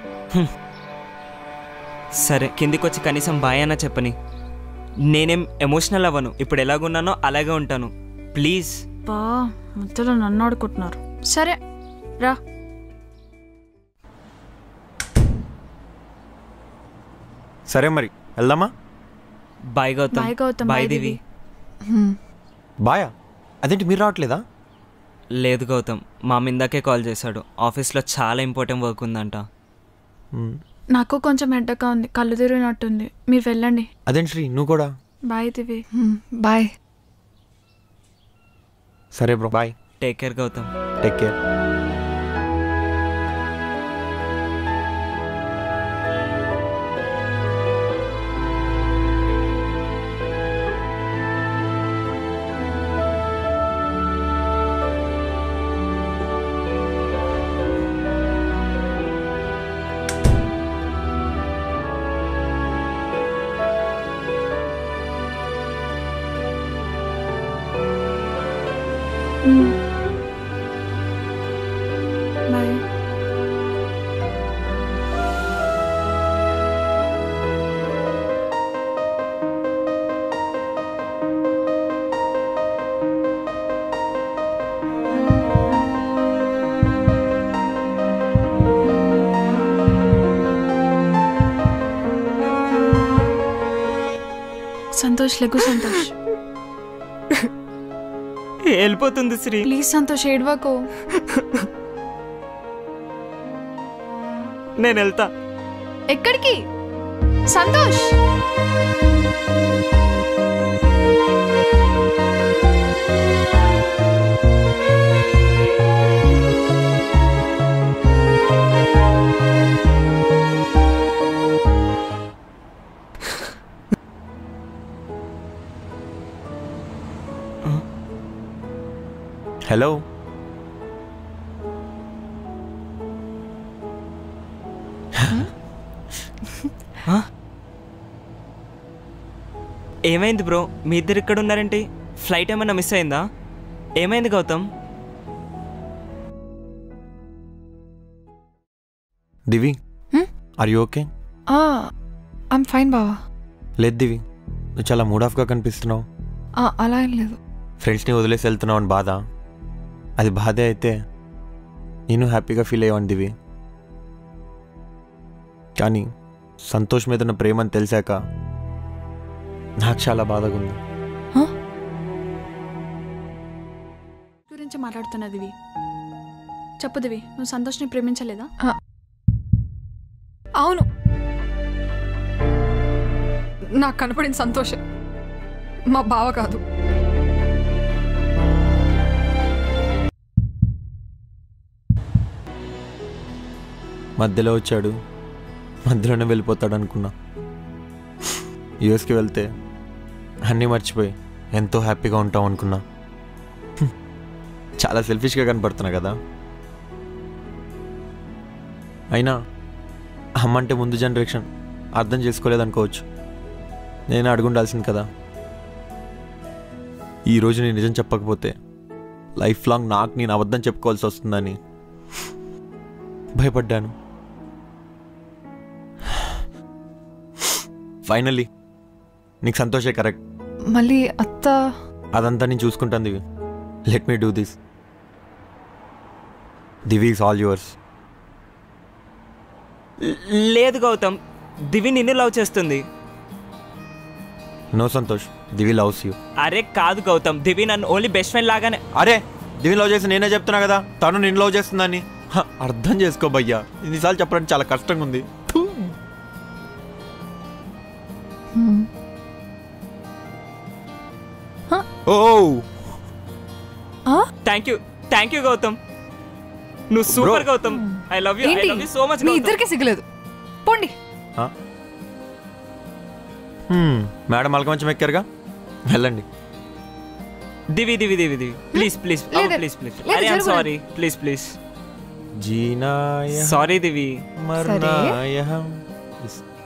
సరే కిందికి వచ్చి కనీసం బాయ్ అన్న చెప్పని నేనేం ఎమోషనల్ అవ్వను ఇప్పుడు ఎలాగున్నానో అలాగే ఉంటాను ప్లీజ్ బా మధ్యలో నన్ను ఆడుకుంటున్నారు సరే రా సరే మరి వెళ్దామా bye Gautam bye Gautam, bye bye Divi బాయా అదేంటి మీరు రావట్లేదా లేదు గౌతమ్ మా ఇందాకే కాల్ చేశాడు ఆఫీస్లో చాలా ఇంపార్టెంట్ వర్క్ ఉందంట నాకు కొంచెం హెడ్డగా ఉంది కళ్ళు తిరిగినట్టుంది మీరు వెళ్ళండి అదేంటి శ్రీ నువ్వు కూడా బాయ్ దివి బాయ్ సరే bro bye take care Gautam take care bye Santosh లెగ్గు సంతోష్ వెళ్ళిపోతుంది శ్రీ ప్లీజ్ సంతోష్ ఏడవకు నేను వెళ్తా ఎక్కడికి సంతోష్ హలో ఏమైంది బ్రో మీ ఇద్దరు ఇక్కడ ఉన్నారేంటి ఫ్లైట్ ఏమైనా మిస్ అయిందా ఏమైంది Gautam Divi are you okay I'm fine బావా లేదు దివి నువ్వు చాలా మూడ్ ఆఫ్గా కనిపిస్తున్నావు ఆ, అలా ఏం లేదు ఫ్రెండ్స్ని వదిలేసి వెళ్తున్నావు అని బాధ అది బాధే అయితే నేను హ్యాపీగా ఫీల్ అయ్యాను దివి కానీ సంతోష్ మీద ఉన్న ప్రేమని తెలిసాక నాకు చాలా బాధగా ఉంది గురించి మాట్లాడుతున్నా దివి చెప్పు దివి నువ్వు సంతోష్ని ప్రేమించలేదా అవును నాకు కనపడిన సంతోషం మా బావ కాదు మధ్యలో వచ్చాడు మధ్యలోనే వెళ్ళిపోతాడు అనుకున్నా యూఎస్కి వెళ్తే అన్నీ మర్చిపోయి ఎంతో హ్యాపీగా ఉంటాం అనుకున్నా హ్మ్. చాలా సెల్ఫిష్గా కనపడుతున్నా కదా అయినా అమ్మ అంటే ముందు జనరేషన్ అర్థం చేసుకోలేదనుకోవచ్చు నేను అడుగుండాల్సింది కదా ఈరోజు నేను నిజం చెప్పకపోతే లైఫ్ లాంగ్ నాకు నేను అబద్ధం చెప్పుకోవాల్సి వస్తుందని భయపడ్డాను ఫైనల్లీ నీకు సంతోషే కరెక్ట్ మళ్ళీ అత్త అదంతా నేను చూసుకుంటాను Divi let me do this Divi is all yours లేదు గౌతమ్ దివి నిన్ను లవ్ చేస్తుంది no Santosh Divi loves you అరే కాదు గౌతమ్ దివి నన్ను ఓన్లీ బెస్ట్ ఫ్రెండ్ లాగానే అరే దివి లవ్ చేసి నేనే చెప్తున్నా కదా తను నిన్ను లవ్ చేస్తుందని హ, అర్థం చేసుకో భయ్యా ఇన్నిసార్లు చెప్పడానికి చాలా కష్టంగా ఉంది థూ. ఓ thank you thank you Gautam నువ్వు super Gautam I love you I ఏంటి లవ్ యూ సో మచ్ మీ ఇద్దరికి సిగలేదు పోండి హ్మ్, మేడం మలకమంచం ఎక్కారుగా వెళ్ళండి దివి దివి దివి దివి ప్లీజ్ ప్లీజ్ లేదు. ప్లీజ్ ప్లీజ్ లేదు, అరే ఐమ్ జరగదు. సారీ ప్లీజ్ ప్లీజ్ జీనాయ సారీ దివి మర్నాయ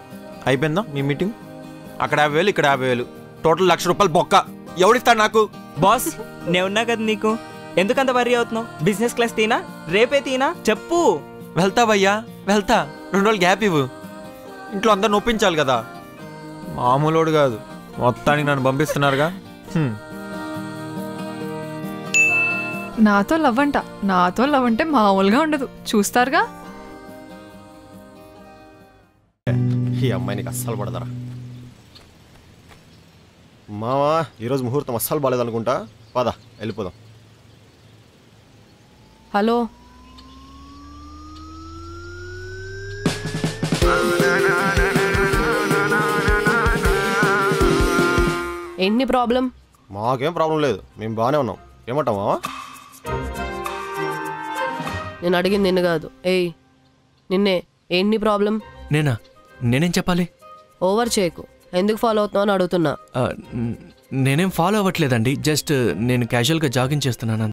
అయిపోయిందా మీ మీటింగ్ అక్కడ యాభై వేలు ఇక్కడ యాభై వేలు టోటల్ లక్ష రూపాయలు బొక్క ఎవడిస్తాడు నాకు బాస్ నేను ఉన్నా కదా నీకు ఎందుకంత వరి అవుతున్నావు బిజినెస్ క్లాస్ తీనా రేపే తీనా చెప్పు వెళ్తా భయ్యా వెళ్తా రెండు రోజులు గ్యాప్ ఇవ్వు ఇంట్లో అందరు నొప్పించాలి కదా మామూలోడు కాదు మొత్తానికి నన్ను పంపిస్తున్నారుగా హ్మ్. నాతో లవ్ అంట నాతో లవ్ అంటే మామూలుగా ఉండదు చూస్తారుగా ఈ అమ్మాయి నీకు అస్సలు పడదరా మావా ఈరోజు ముహూర్తం అస్సలు బాగాలేదనుకుంటా పద వెళ్ళిపోదాం హలో ఎన్ని ప్రాబ్లం మాకేం ప్రాబ్లం లేదు మేము బాగానే ఉన్నాం ఏమంటాం మావా నేను అడిగింది నిన్ను కాదు ఏయ్ నిన్నే ఎన్ని ప్రాబ్లం నేనా నేనేం చెప్పాలి ఓవర్ చేయకు ఎందుకు ఫాలో అవుతున్నావు అని అడుగుతున్నా ఆ, న- నేనేం ఫాలో అవ్వట్లేదండి జస్ట్ నేను క్యాజువల్గా జాగింగ్ చేస్తున్నాను